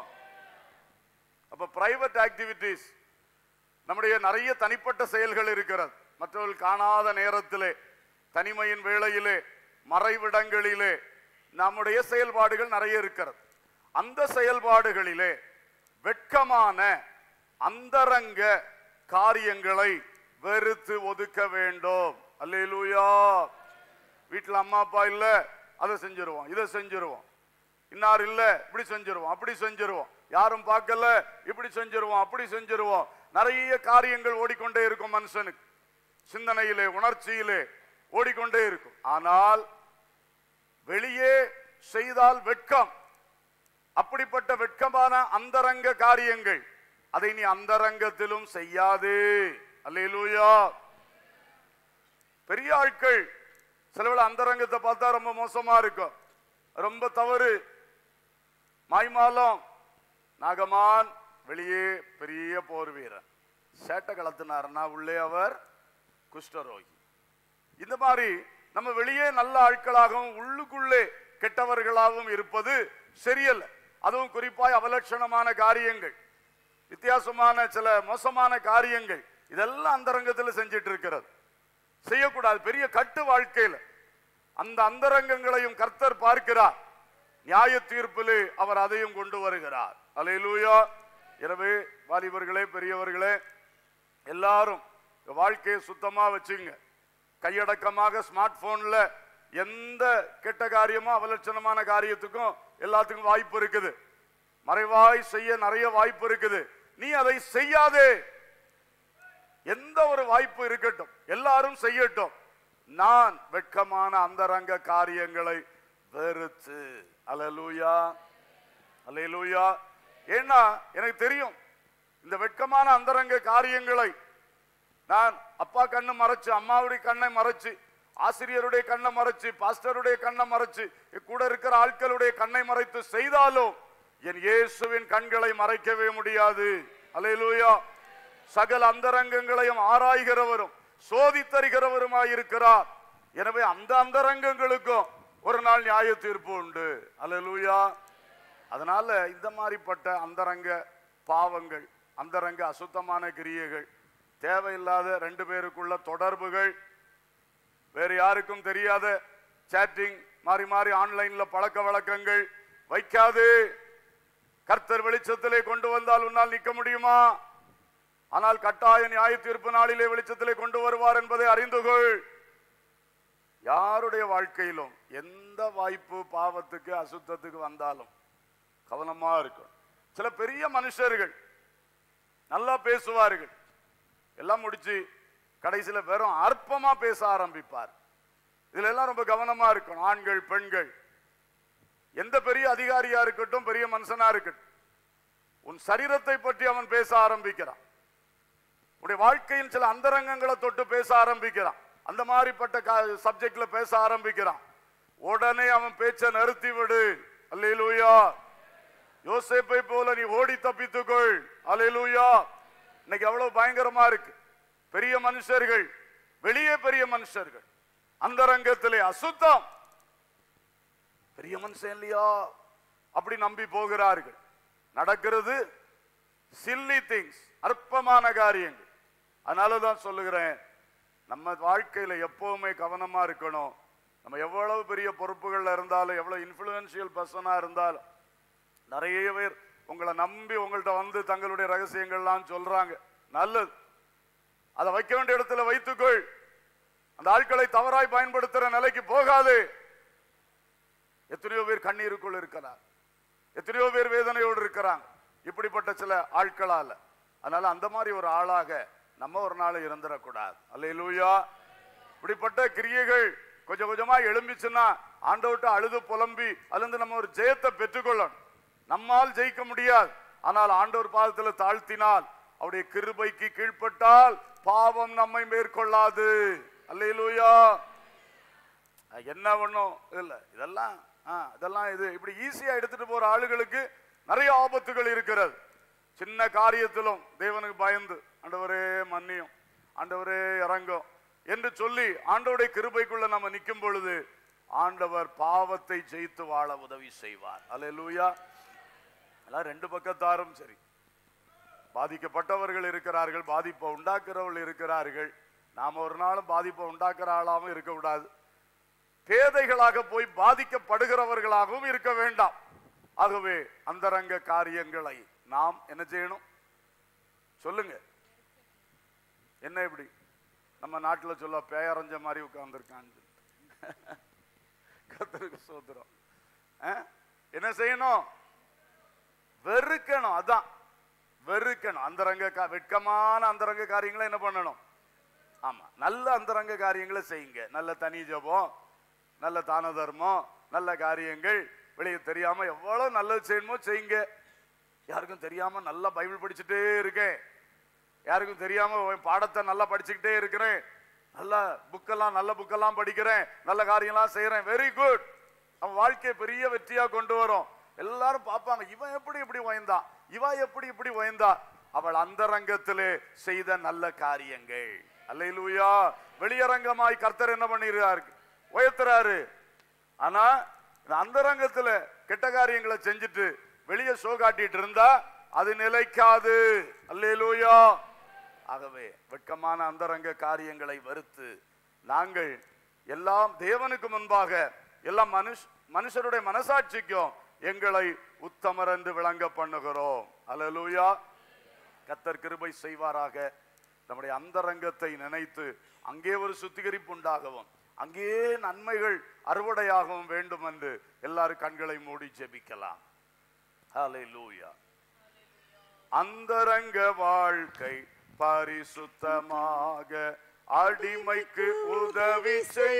அப்ப பிரைவேட் ஆக்டிவிட்டிஸ் நம்முடைய நிறைய தனிப்பட்ட செயல்கள் இருக்கிறது மற்றவர்கள் காணாத நேரத்திலே தனிமையின் வேளையிலே மறைவிடங்களிலே நம்முடைய செயல்பாடுகள் நிறைய இருக்கிறது அந்த செயல்பாடுகளிலே வெட்கமான அந்தரங்க காரியங்களை வெறுத்து ஒதுக்க வேண்டும் அல்லேலூயா வீட்டுல அம்மா அப்பா இல்ல அதை செஞ்சிருவோம் இதை செஞ்சிருவோம் இன்னார் இல்ல இப்படி செஞ்சிருவோம் அப்படி செஞ்சிருவோம் யாரும் பார்க்கல இப்படி செஞ்சிருவோம் அப்படி செஞ்சிருவோம் நிறைய காரியங்கள் ஓடிக்கொண்டே இருக்கும் மனுஷனுக்கு சிந்தனையிலே உணர்ச்சியிலே ஓடிக்கொண்டே இருக்கும் ஆனால் வெளியே செய்தால் வெட்கம் அப்படிப்பட்ட வெட்கமான அந்தரங்க காரியங்கள் அதை நீ அந்தரங்கத்திலும் செய்யாதே அல்லேலூயா பெரிய ஆட்கள் சிலவேளை அந்தரங்கத்தை பார்த்தா ரொம்ப மோசமா இருக்கும் ரொம்ப தவறு மாய்மாலம் நாகமான் வெளியே பெரிய போர் வீரன் சேட்டை கலத்தினார்னா உள்ளே அவர் குஷ்டரோகி இந்த மாதிரி நம்ம வெளியே நல்ல ஆட்களாகவும் உள்ளுக்குள்ளே கெட்டவர்களாகவும் இருப்பது சரியல்ல அதுவும் குறிப்பாய் அவலட்சணமான காரியங்கள் வித்தியாசமான சில மோசமான காரியங்கள் இதெல்லாம் அந்தரங்கத்தில் செஞ்சிட்டு இருக்கிறது செய்யக்கூடாது பெரிய கட்டு வாழ்க்கையில் அந்த அந்தரங்கங்களையும் கர்த்தர் பார்க்கிறார் நியாய தீர்ப்பிலே அவர் அதையும் கொண்டு வருகிறார் அலையிலூயா எனவே வாலிபர்களே பெரியவர்களே எல்லாரும் வாழ்க்கையை சுத்தமா வச்சுங்க கையடக்கமாக ஸ்மார்ட் போன்ல எந்த கெட்ட காரியமோ அவலட்சணமான காரியத்துக்கும் எல்லாத்துக்கும் வாய்ப்பு இருக்குது மறைவாய் செய்ய நிறைய வாய்ப்பு இருக்குது நீ அதை செய்யாதே எந்த ஒரு வாய்ப்பு இருக்கட்டும் எல்லாரும் செய்யட்டும் நான் வெட்கமான அந்தரங்க காரியங்களை வெறுத்து அலலூயா அலையலூயா ஏன்னா எனக்கு தெரியும் இந்த வெட்கமான அந்தரங்க காரியங்களை நான் அப்பா கண்ணை மறைச்சு அம்மாவுடைய கண்ணை மறைச்சு ஆசிரியருடைய கண்ணை மறைச்சு பாஸ்டருடைய கண்ணை மறைச்சு என் கூட இருக்கிற ஆட்களுடைய கண்ணை மறைத்து செய்தாலும் என் இயேசுவின் கண்களை மறைக்கவே முடியாது அல்லேலூயா சகல அந்தரங்கங்களையும் ஆராய்கிறவரும் சோதித்தருகிறவருமாய் இருக்கிறார் எனவே அந்த அந்தரங்கங்களுக்கும் ஒரு நாள் நியாய தீர்ப்பு உண்டு அல்லேலூயா அதனால இந்த மாதிரிப்பட்ட அந்தரங்க பாவங்கள் அந்தரங்க அசுத்தமான கிரியைகள் தேவையில்லாத ரெண்டு பேருக்குள்ள தொடர்புகள் வேறு யாருக்கும் தெரியாத சேட்டிங் மாறி மாறி ஆன்லைன்ல பழக்க வழக்கங்கள் வைக்காது கர்த்தர் வெளிச்சத்திலே கொண்டு வந்தால் உன்னால் நிற்க முடியுமா ஆனால் கட்டாய நியாய தீர்ப்பு நாளிலே வெளிச்சத்திலே கொண்டு வருவார் என்பதை அறிந்து கொள் யாருடைய வாழ்க்கையிலும் எந்த வாய்ப்பு பாவத்துக்கு அசுத்தத்துக்கு வந்தாலும் கவனமா இருக்கும் சில பெரிய மனுஷர்கள் நல்லா பேசுவார்கள் எல்லாம் முடிச்சு கடைசியில வெறும் அற்பமா பேச ஆரம்பிப்பார் இதுல எல்லாம் ரொம்ப கவனமா இருக்கணும் ஆண்கள் பெண்கள் எந்த பெரிய அதிகாரியா இருக்கட்டும் பெரிய மனுஷனா இருக்கட்டும் உன் சரீரத்தை பற்றி அவன் பேச ஆரம்பிக்கிறான் உடைய வாழ்க்கையின் சில அந்தரங்கங்களை தொட்டு பேச ஆரம்பிக்கிறான் அந்த மாதிரிப்பட்ட சப்ஜெக்ட்ல பேச ஆரம்பிக்கிறான் உடனே அவன் பேச்சை நிறுத்தி விடு அல்லேலூயா யோசேப்பை போல நீ ஓடி தப்பித்துக்கொள் அல்லேலூயா இன்னைக்கு அவ்வளவு பயங்கரமா இருக்கு பெரிய மனுஷர்கள் வெளியே பெரிய மனுஷர்கள் அந்தரங்கத்திலே அசுத்தம் பெரிய மனுஷன் இல்லையா அப்படி நம்பி போகிறார்கள் நடக்கிறது சில்லி திங்ஸ் அற்பமான காரியங்கள் அதனால தான் சொல்லுகிறேன் நம்ம வாழ்க்கையில எப்பவுமே கவனமா இருக்கணும் நம்ம எவ்வளவு பெரிய பொறுப்புகள்ல இருந்தாலும் எவ்வளவு இன்ஃபுளுன்சியல் பர்சனா இருந்தாலும் நிறைய பேர் உங்களை நம்பி உங்கள்ட்ட வந்து தங்களுடைய ரகசியங்கள்லாம் சொல்றாங்க நல்லது அதை வைக்க வேண்டிய இடத்துல வைத்துக்கொள் அந்த ஆட்களை தவறாய் பயன்படுத்துற நிலைக்கு போகாது எத்தனையோ பேர் கண்ணீருக்குள் இருக்கிறார் எத்தனையோ பேர் வேதனையோடு இருக்கிறாங்க இப்படிப்பட்ட சில ஆட்களால அதனால அந்த மாதிரி ஒரு ஆளாக நம்ம ஒரு நாள் இருந்துடக்கூடாது அல்லேலூயா இப்படிப்பட்ட கிரியைகள் கொஞ்சம் கொஞ்சமா எழும்பிச்சுன்னா ஆண்டவர்ட்ட அழுது புலம்பி அதுலேருந்து நம்ம ஒரு ஜெயத்தை பெற்றுக்கொள்ளணும் நம்மால் ஜெயிக்க முடியாது ஆனால் ஆண்டவர் பாதத்துல தாழ்த்தினால் அவருடைய கிருபைக்கு கீழ்ப்பட்டால் பாவம் நம்மை மேற்கொள்ளாது அல்லேலூயா அஹ் என்ன பண்ணும் இல்ல இதெல்லாம் ஆ, இதெல்லாம் இது இப்படி ஈஸியா எடுத்துட்டு போற ஆளுகளுக்கு நிறைய ஆபத்துகள் இருக்கிறது சின்ன காரியத்திலும் தேவனுக்கு பயந்து ஆண்டவரே மன்னியும் ஆண்டவரே இறங்கும் என்று சொல்லி ஆண்டவருடைய கிருபைக்குள்ள நம்ம நிற்கும் பொழுது ஆண்டவர் பாவத்தை ஜெயித்து வாழ உதவி செய்வார் அல்லேலூயா எல்லாம் ரெண்டு பக்கத்தாரும் சரி பாதிக்கப்பட்டவர்கள் இருக்கிறார்கள் பாதிப்பை உண்டாக்குறவர்கள் இருக்கிறார்கள் நாம் ஒரு நாளும் பாதிப்பை உண்டாக்குற ஆளாகவும் இருக்கக்கூடாது பேதைகளாக போய் பாதிக்கப்படுகிறவர்களாகவும் இருக்க வேண்டாம் ஆகவே அந்தரங்க காரியங்களை நாம் என்ன செய்யணும் சொல்லுங்க என்ன இப்படி நம்ம நாட்டுல சொல்ல பேயரைஞ்ச மாதிரி உட்கார்ந்துருக்கான்னு கத்தருக்கு சோத்திரம் ஆ? என்ன செய்யணும் வெறுக்கணும் அதான் வெறுக்கணும் அந்தரங்க கா- வெட்கமான அந்தரங்க காரியங்களை என்ன பண்ணணும் ஆமா நல்ல அந்தரங்க காரியங்களை செய்யுங்க நல்ல தனி ஜெபம் நல்ல தான தர்மம் நல்ல காரியங்கள் வெளியே தெரியாம எவ்வளவு நல்லது செய்யணுமோ செய்யுங்க யாருக்கும் தெரியாம நல்லா பைபிள் படிச்சுட்டே இருக்கேன் யாருக்கும் தெரியாம உன் பாடத்தை நல்லா படிச்சுக்கிட்டே இருக்கிறேன் நல்ல புக்கெல்லாம் நல்ல புக்கெல்லாம் படிக்கிறேன் நல்ல காரியம்லாம் செய்யறேன் வெரி குட் அவன் வாழ்க்கையை பெரிய வெற்றியா கொண்டு வரும் எல்லாரும் பார்ப்பாங்க இவன் எப்படி இப்படி உயர்ந்தான் இவ எப்படி இப்படி உயர்ந்தா அவள் அந்தரங்கத்திலே செய்த நல்ல காரியங்கள் அல்லேலூயா வெளியரங்கமாய் கர்த்தர் என்ன பண்ணிருக்காரு உயர்த்துறாரு ஆனா இந்த அந்தரங்கத்துல கெட்ட காரியங்களை செஞ்சுட்டு வெளியே ஷோ காட்டிட்டு இருந்தா அது நிலைக்காது அல்லேலூயா ஆகவே வெட்கமான அந்தரங்க காரியங்களை வெறுத்து நாங்கள் எல்லாம் தேவனுக்கு முன்பாக எல்லாம் மனுஷ் மனுஷருடைய மனசாட்சிக்கும் எங்களை உத்தமர் என்று விளங்க பண்ணுகிறோம் அல்லேலூயா கத்தர் கிருபை செய்வாராக நம்முடைய அந்தரங்கத்தை நினைத்து அங்கே ஒரு சுத்திகரிப்பு உண்டாகவும் அங்கே நன்மைகள் அறுவடையாகவும் வேண்டும் என்று எல்லாரும் கண்களை மூடி ஜெபிக்கலாம் ஹalleluya அந்தரங்க வாழ்க்கை பரிசுத்தமாக அடிமைக்கு உதவி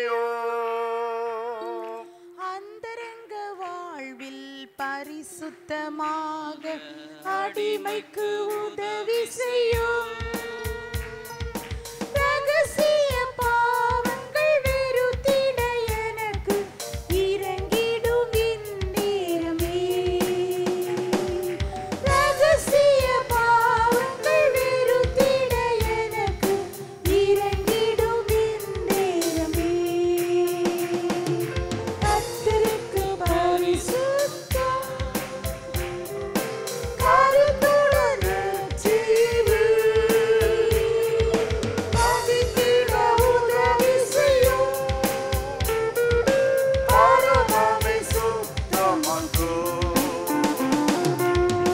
செய்யும் அந்தரங்க வாழ்வில் பரிசுத்தமாக அடிமைக்கு உதவி செய்யும் ரகசிய பாவங்கள் வெறுத்திட எனக்கு இறங்கிடும் இந்நேரமே ரகசிய பாவங்கள் வெறுத்திட எனக்கு இறங்கிடும் இந்நேரமே கர்த்தருக்கு பரிசுத்தம் கருத்துடன் ஜீவி மதித்திட உதவி செய்யும் பரமமே சுத்தமாக்கும்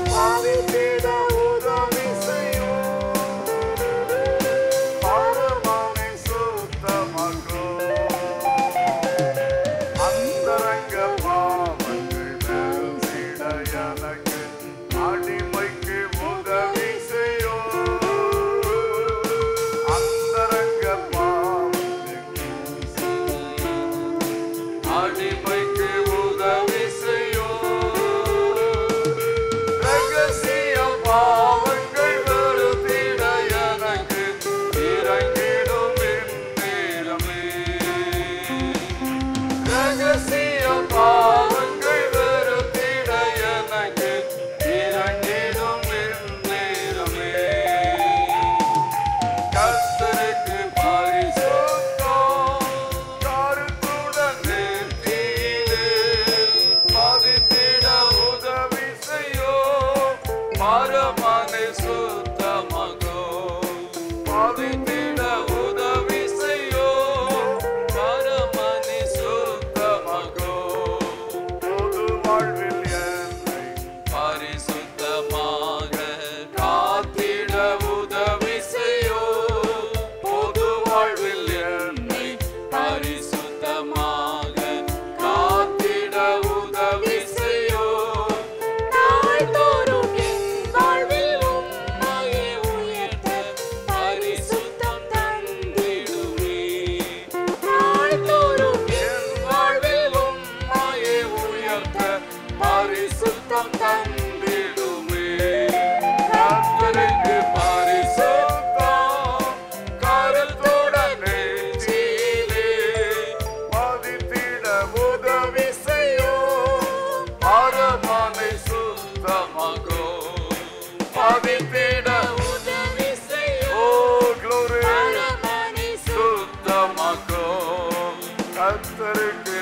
பரிசுத்தம் தந்திடுமே கர்த்தருக்கு பரிசுத்தம் கருத்துடன் நெஞ்சிலே பதித்திட உதவி செய்யும் அரமனை சுத்தமாக்கும் பதித்திட உதவி செய்யும் ஓ glory பரமனை சுத்தமாக்கும் கர்த்தருக்கு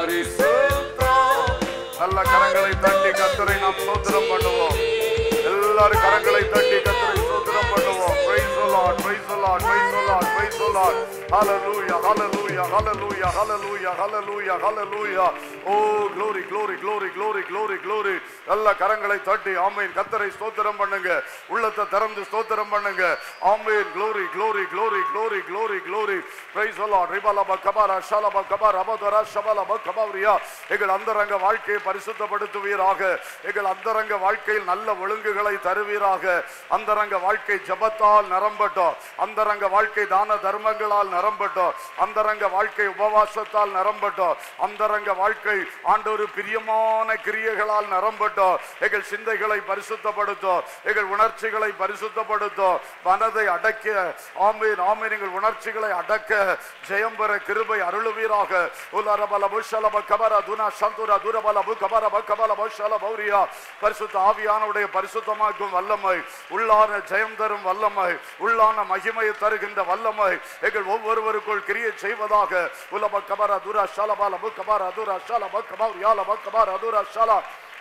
பரிசுத்தம் நல்ல கரங்களை தட்டி கர்த்தரை நாம் சோத்திரம் பண்ணுவோம் எல்லாரும் கரங்களை தட்டி கர்த்தரை சோத்திரம் பண்ணுவோம் praise the lord praise the lord praise the lord praise the lord hallelujah hallelujah hallelujah hallelujah hallelujah hallelujah oh glory glory glory glory glory glory நல்ல கரங்களை தட்டி ஆமென் கர்த்தரை ஸ்தோத்திரம் பண்ணுங்க உள்ளத்தை திறந்து ஸ்தோத்திரம் பண்ணுங்க ஆமென் glory glory glory glory glory glory praise the lord ரிபலப கபர ஷலப கபர அபதர ஷபலப கபரியா எங்கள் அந்தரங்க வாழ்க்கையை பரிசுத்தப்படுத்துவீராக எங்கள் அந்தரங்க வாழ்க்கையில் நல்ல ஒழுங்குகளை தருவீராக அந்தரங்க வாழ்க்கை ஜபத்தால் நிரம்பட்டும் அந்தரங்க வாழ்க்கை தான தர்மங்களால் நிரம்பட்டும் அந்தரங்க வாழ்க்கை உபவாசத்தால் நிரம்பட்டும் அந்தரங்க வாழ்க்கை ஆண்டொரு பிரியமான கிரியைகளால் நிரம்பட்டும் எங்கள் சிந்தைகளை பரிசுத்தப்படுத்தும் எங்கள் உணர்ச்சிகளை பரிசுத்தப்படுத்தும் மனதை அடக்க ஆமீன் ஆமீன் எங்கள் உணர்ச்சிகளை அடக்க ஜெயம் பெற கிருபை அருளுவீராக உலரபல புஷலப கபர துனா சந்துர துரபல பு கபர ப கபல புஷல பௌரியா பரிசுத்த ஆவியானுடைய பரிசுத்தமாக்கும் வல்லமை உள்ளான ஜெயம் தரும் வல்லமை உள்ளான மகிமையை தருகின்ற வல்லமை எங்கள் ஒவ்வொருவருக்குள் கிரியை செய்வதாக உலப கபர துரா ஷலபால பு கபர துரா ஷலப கபௌரியா லப கபர துரா ஷலா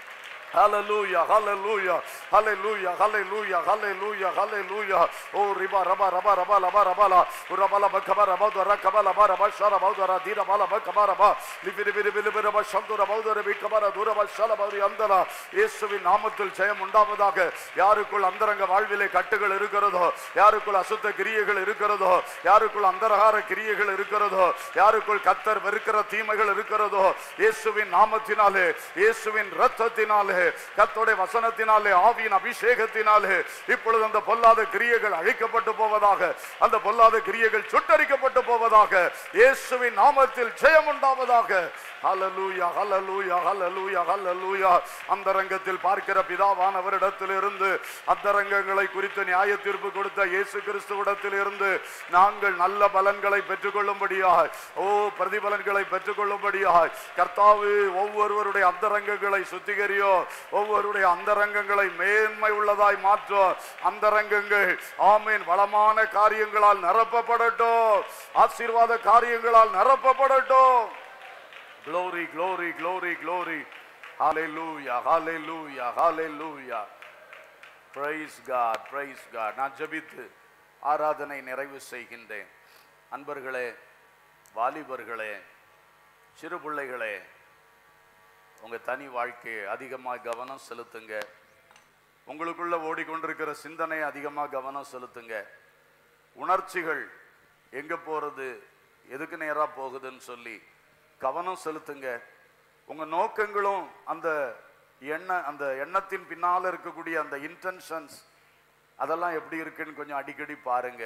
Hallelujah, hallelujah, hallelujah, hallelujah, hallelujah, hallelujah. Oh, riba, raba, raba, raba, raba, raba, la. Uraba, la, bakaba, raba, dora, kaba, la, ba, raba, shara, ba, dora, dira, ba, la, bakaba, raba. Libi, libi, libi, libi, raba, shantu, raba, dora, bi, kaba, ra, dura, ba, shala, ba, ri, andala. இயேசுவின் நாமத்தில் ஜெயம் உண்டாவதாக யாருக்குள் அந்தரங்க வாழ்விலே கட்டுகள் இருக்கிறதோ யாருக்குள் அசுத்த கிரியைகள் இருக்கிறதோ யாருக்குள் அந்தரகார கிரியைகள் இருக்கிறதோ யாருக்குள் கத்தர் வெறுக்கிற தீமைகள் இருக்கிறதோ இயேசுவின் நாமத்தினாலே இயேசுவின் ரத்தத்தினாலே கத்தோடைய வசனத்தினாலே ஆவியின் அபிஷேகத்தினாலே இப்பொழுது அந்த பொல்லாத கிரியைகள் அழிக்கப்பட்டு போவதாக அந்த பொல்லாத கிரியைகள் சுட்டரிக்கப்பட்டு போவதாக இயேசுவின் நாமத்தில் ஜெயம் உண்டாவதாக ஹalleluya ஹalleluya ஹalleluya ஹalleluya அந்தரங்கத்தில் பார்க்கிற பிதாவானவரிடத்தில் இருந்து அந்தரங்கங்களை குறித்து நியாய தீர்ப்பு கொடுத்த இயேசு கிறிஸ்துவிடத்தில் இருந்து நாங்கள் நல்ல பலன்களை பெற்றுக்கொள்ளும்படியாய் ஓ பிரதிபலன்களை பெற்றுக்கொள்ளும்படியாய் கர்த்தாவு ஒவ்வொருவருடைய அந்தரங்கங்களை சுத்திகரியோ ஒவ்வொருடைய அந்தரங்கங்களை மேன்மை உள்ளதாய் மாற்றோ அந்தரங்கங்கள் ஆமீன் வளமான காரியங்களால் நிரப்பப்படட்டும் ஆசீர்வாத காரியங்களால் நிரப்பப்படட்டும் glory glory glory glory hallelujah hallelujah hallelujah praise god praise god நான் ஜெபித்து ஆராதனை நிறைவு செய்கின்றேன் அன்பர்களே வாலிபர்களே சிறு பிள்ளைகளே உங்க தனி வாழ்க்கையை அதிகமாக கவனம் செலுத்துங்க உங்களுக்குள்ள ஓடிக்கொண்டிருக்கிற சிந்தனை அதிகமாக கவனம் செலுத்துங்க உணர்ச்சிகள் எங்க போறது எதுக்கு நேரா போகுதுன்னு சொல்லி கவனம் செலுத்துங்க உங்க நோக்கங்களும் அந்த எண்ண அந்த எண்ணத்தின் பின்னால இருக்கக்கூடிய அந்த இன்டென்ஷன்ஸ் அதெல்லாம் எப்படி இருக்குன்னு கொஞ்சம் அடிக்கடி பாருங்க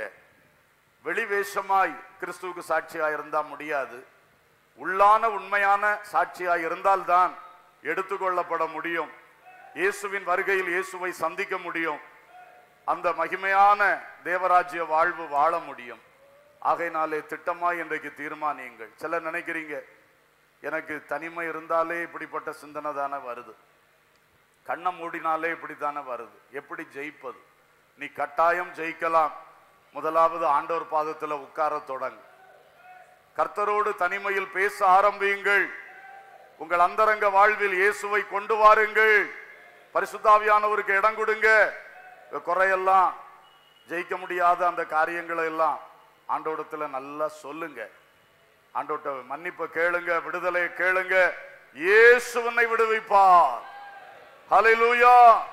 வெளிவேஷமாய் கிறிஸ்துவுக்கு சாட்சியா இருந்தா முடியாது உள்ளான உண்மையான சாட்சியா இருந்தால்தான் எடுத்துக்கொள்ளப்பட முடியும் இயேசுவின் வருகையில் இயேசுவை சந்திக்க முடியும் அந்த மகிமையான தேவராஜ்ய வாழ்வு வாழ முடியும் ஆகையினாலே திட்டமாய் இன்றைக்கு தீர்மானியுங்கள் சிலர் நினைக்கிறீங்க எனக்கு தனிமை இருந்தாலே இப்படிப்பட்ட சிந்தனை தானே வருது கண்ணை மூடினாலே இப்படித்தானே வருது எப்படி ஜெயிப்பது நீ கட்டாயம் ஜெயிக்கலாம் முதலாவது ஆண்டவர் பாதத்தில் உட்கார தொடங்கு கர்த்தரோடு தனிமையில் பேச ஆரம்பியுங்கள் உங்கள் அந்தரங்க வாழ்வில் இயேசுவை கொண்டு வாருங்கள் பரிசுத்தாவியானவருக்கு இடம் கொடுங்க இந்த குறையெல்லாம் ஜெயிக்க முடியாத அந்த காரியங்களை எல்லாம் ஆண்டோடத்துல நல்லா சொல்லுங்க ஆண்டோட்ட மன்னிப்பை கேளுங்க விடுதலை கேளுங்க இயேசு உன்னை விடுவிப்பார் ஹalleluya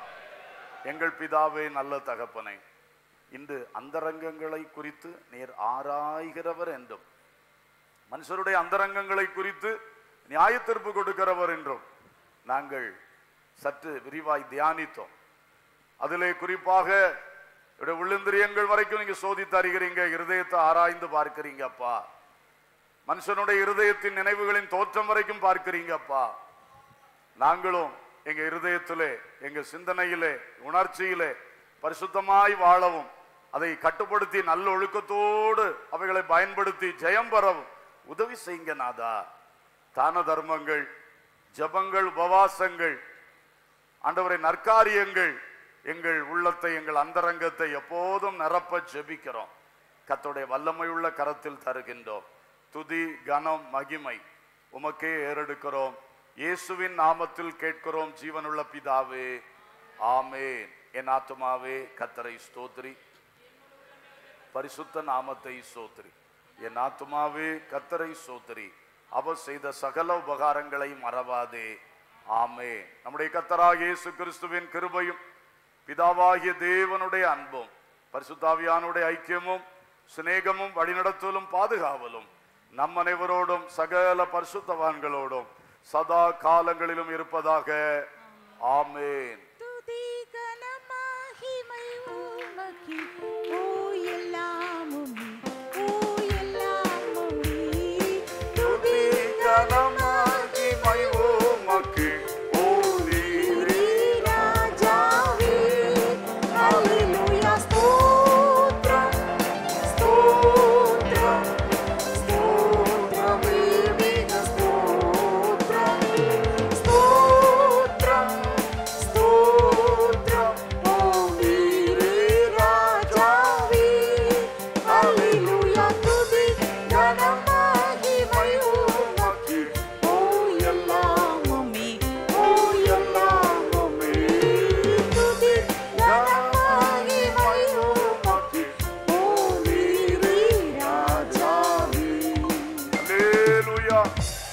எங்கள் பிதாவே நல்ல தகப்பனை இன்று அந்தரங்கங்களை குறித்து நீர் ஆராய்கிறவர் என்றும் மனுஷருடைய அந்தரங்கங்களை குறித்து நியாய தீர்ப்பு கொடுக்கிறவர் என்றும் நாங்கள் சற்று விரிவாய் தியானித்தோம் அதிலே குறிப்பாக என்னுடைய உள்ளிந்திரியங்கள் வரைக்கும் நீங்க சோதித்து அறிகிறீங்க இருதயத்தை ஆராய்ந்து பார்க்கிறீங்க அப்பா மனுஷனுடைய இருதயத்தின் நினைவுகளின் தோற்றம் வரைக்கும் பார்க்கிறீங்க அப்பா நாங்களும் எங்க இருதயத்திலே எங்க சிந்தனையிலே உணர்ச்சியிலே பரிசுத்தமாய் வாழவும் அதை கட்டுப்படுத்தி நல்ல ஒழுக்கத்தோடு அவைகளை பயன்படுத்தி ஜெயம் பெறவும் உதவி செய்யுங்க நாதா தான தர்மங்கள் ஜபங்கள் உபவாசங்கள் ஆண்டவரை நற்காரியங்கள் எங்கள் உள்ளத்தை எங்கள் அந்தரங்கத்தை எப்போதும் நிரப்ப ஜெபிக்கிறோம் கர்த்தருடைய வல்லமையுள்ள கரத்தில் தருகின்றோம் துதி கனம் மகிமை உமக்கே ஏறெடுக்கிறோம் இயேசுவின் நாமத்தில் கேட்கிறோம் ஜீவனுள்ள பிதாவே ஆமேன் என் ஆத்துமாவே கத்தரை ஸ்தோத்திரி பரிசுத்த நாமத்தை சோத்திரி என் ஆத்துமாவே கத்தரை சோத்திரி அவர் செய்த சகல உபகாரங்களை மறவாதே ஆமே நம்முடைய கத்தராக இயேசு கிறிஸ்துவின் கிருபையும் பிதாவாகிய தேவனுடைய அன்பும் பரிசுத்தாவியானுடைய ஐக்கியமும் சிநேகமும் வழிநடத்தலும் பாதுகாவலும் நம் அனைவரோடும் சகல பரிசுத்தவான்களோடும் சதா காலங்களிலும் இருப்பதாக ஆமேன் துதி கன மகிமை உமக்கே. ஓ எல்லாமும் நீ, ஓ எல்லாமும் நீ. துதி கனமகிமை உமக்கு, ஓ நீரே ராஜாவே. ஹல்லேலூயா, ஸ்தோத்திரம், ஸ்தோத்திரம், ஸ்தோத்திரம், தெய்வீக ஸ்தோத்திரம், ஸ்தோத்திரம், ஸ்தோத்திரம், ஓ நீரே ராஜாவே. ஹல்லேலூயா, துதி, கனம், மகிமை உமக்கு. ஓ எல்லாமுமே, ஓ எல்லாமுமே. துதி, கனம், மகிமை உமக்கு. ஓ நீரே ராஜாவே. அல்லேலூயா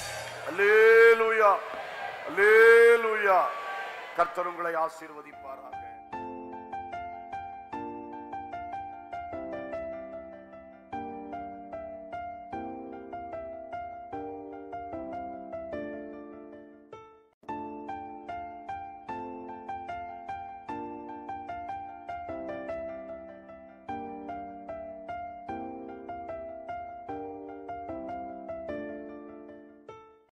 அல்லேலூயா அல்லேலூயா கர்த்தர் உங்களை ஆசீர்வதிப்பாராக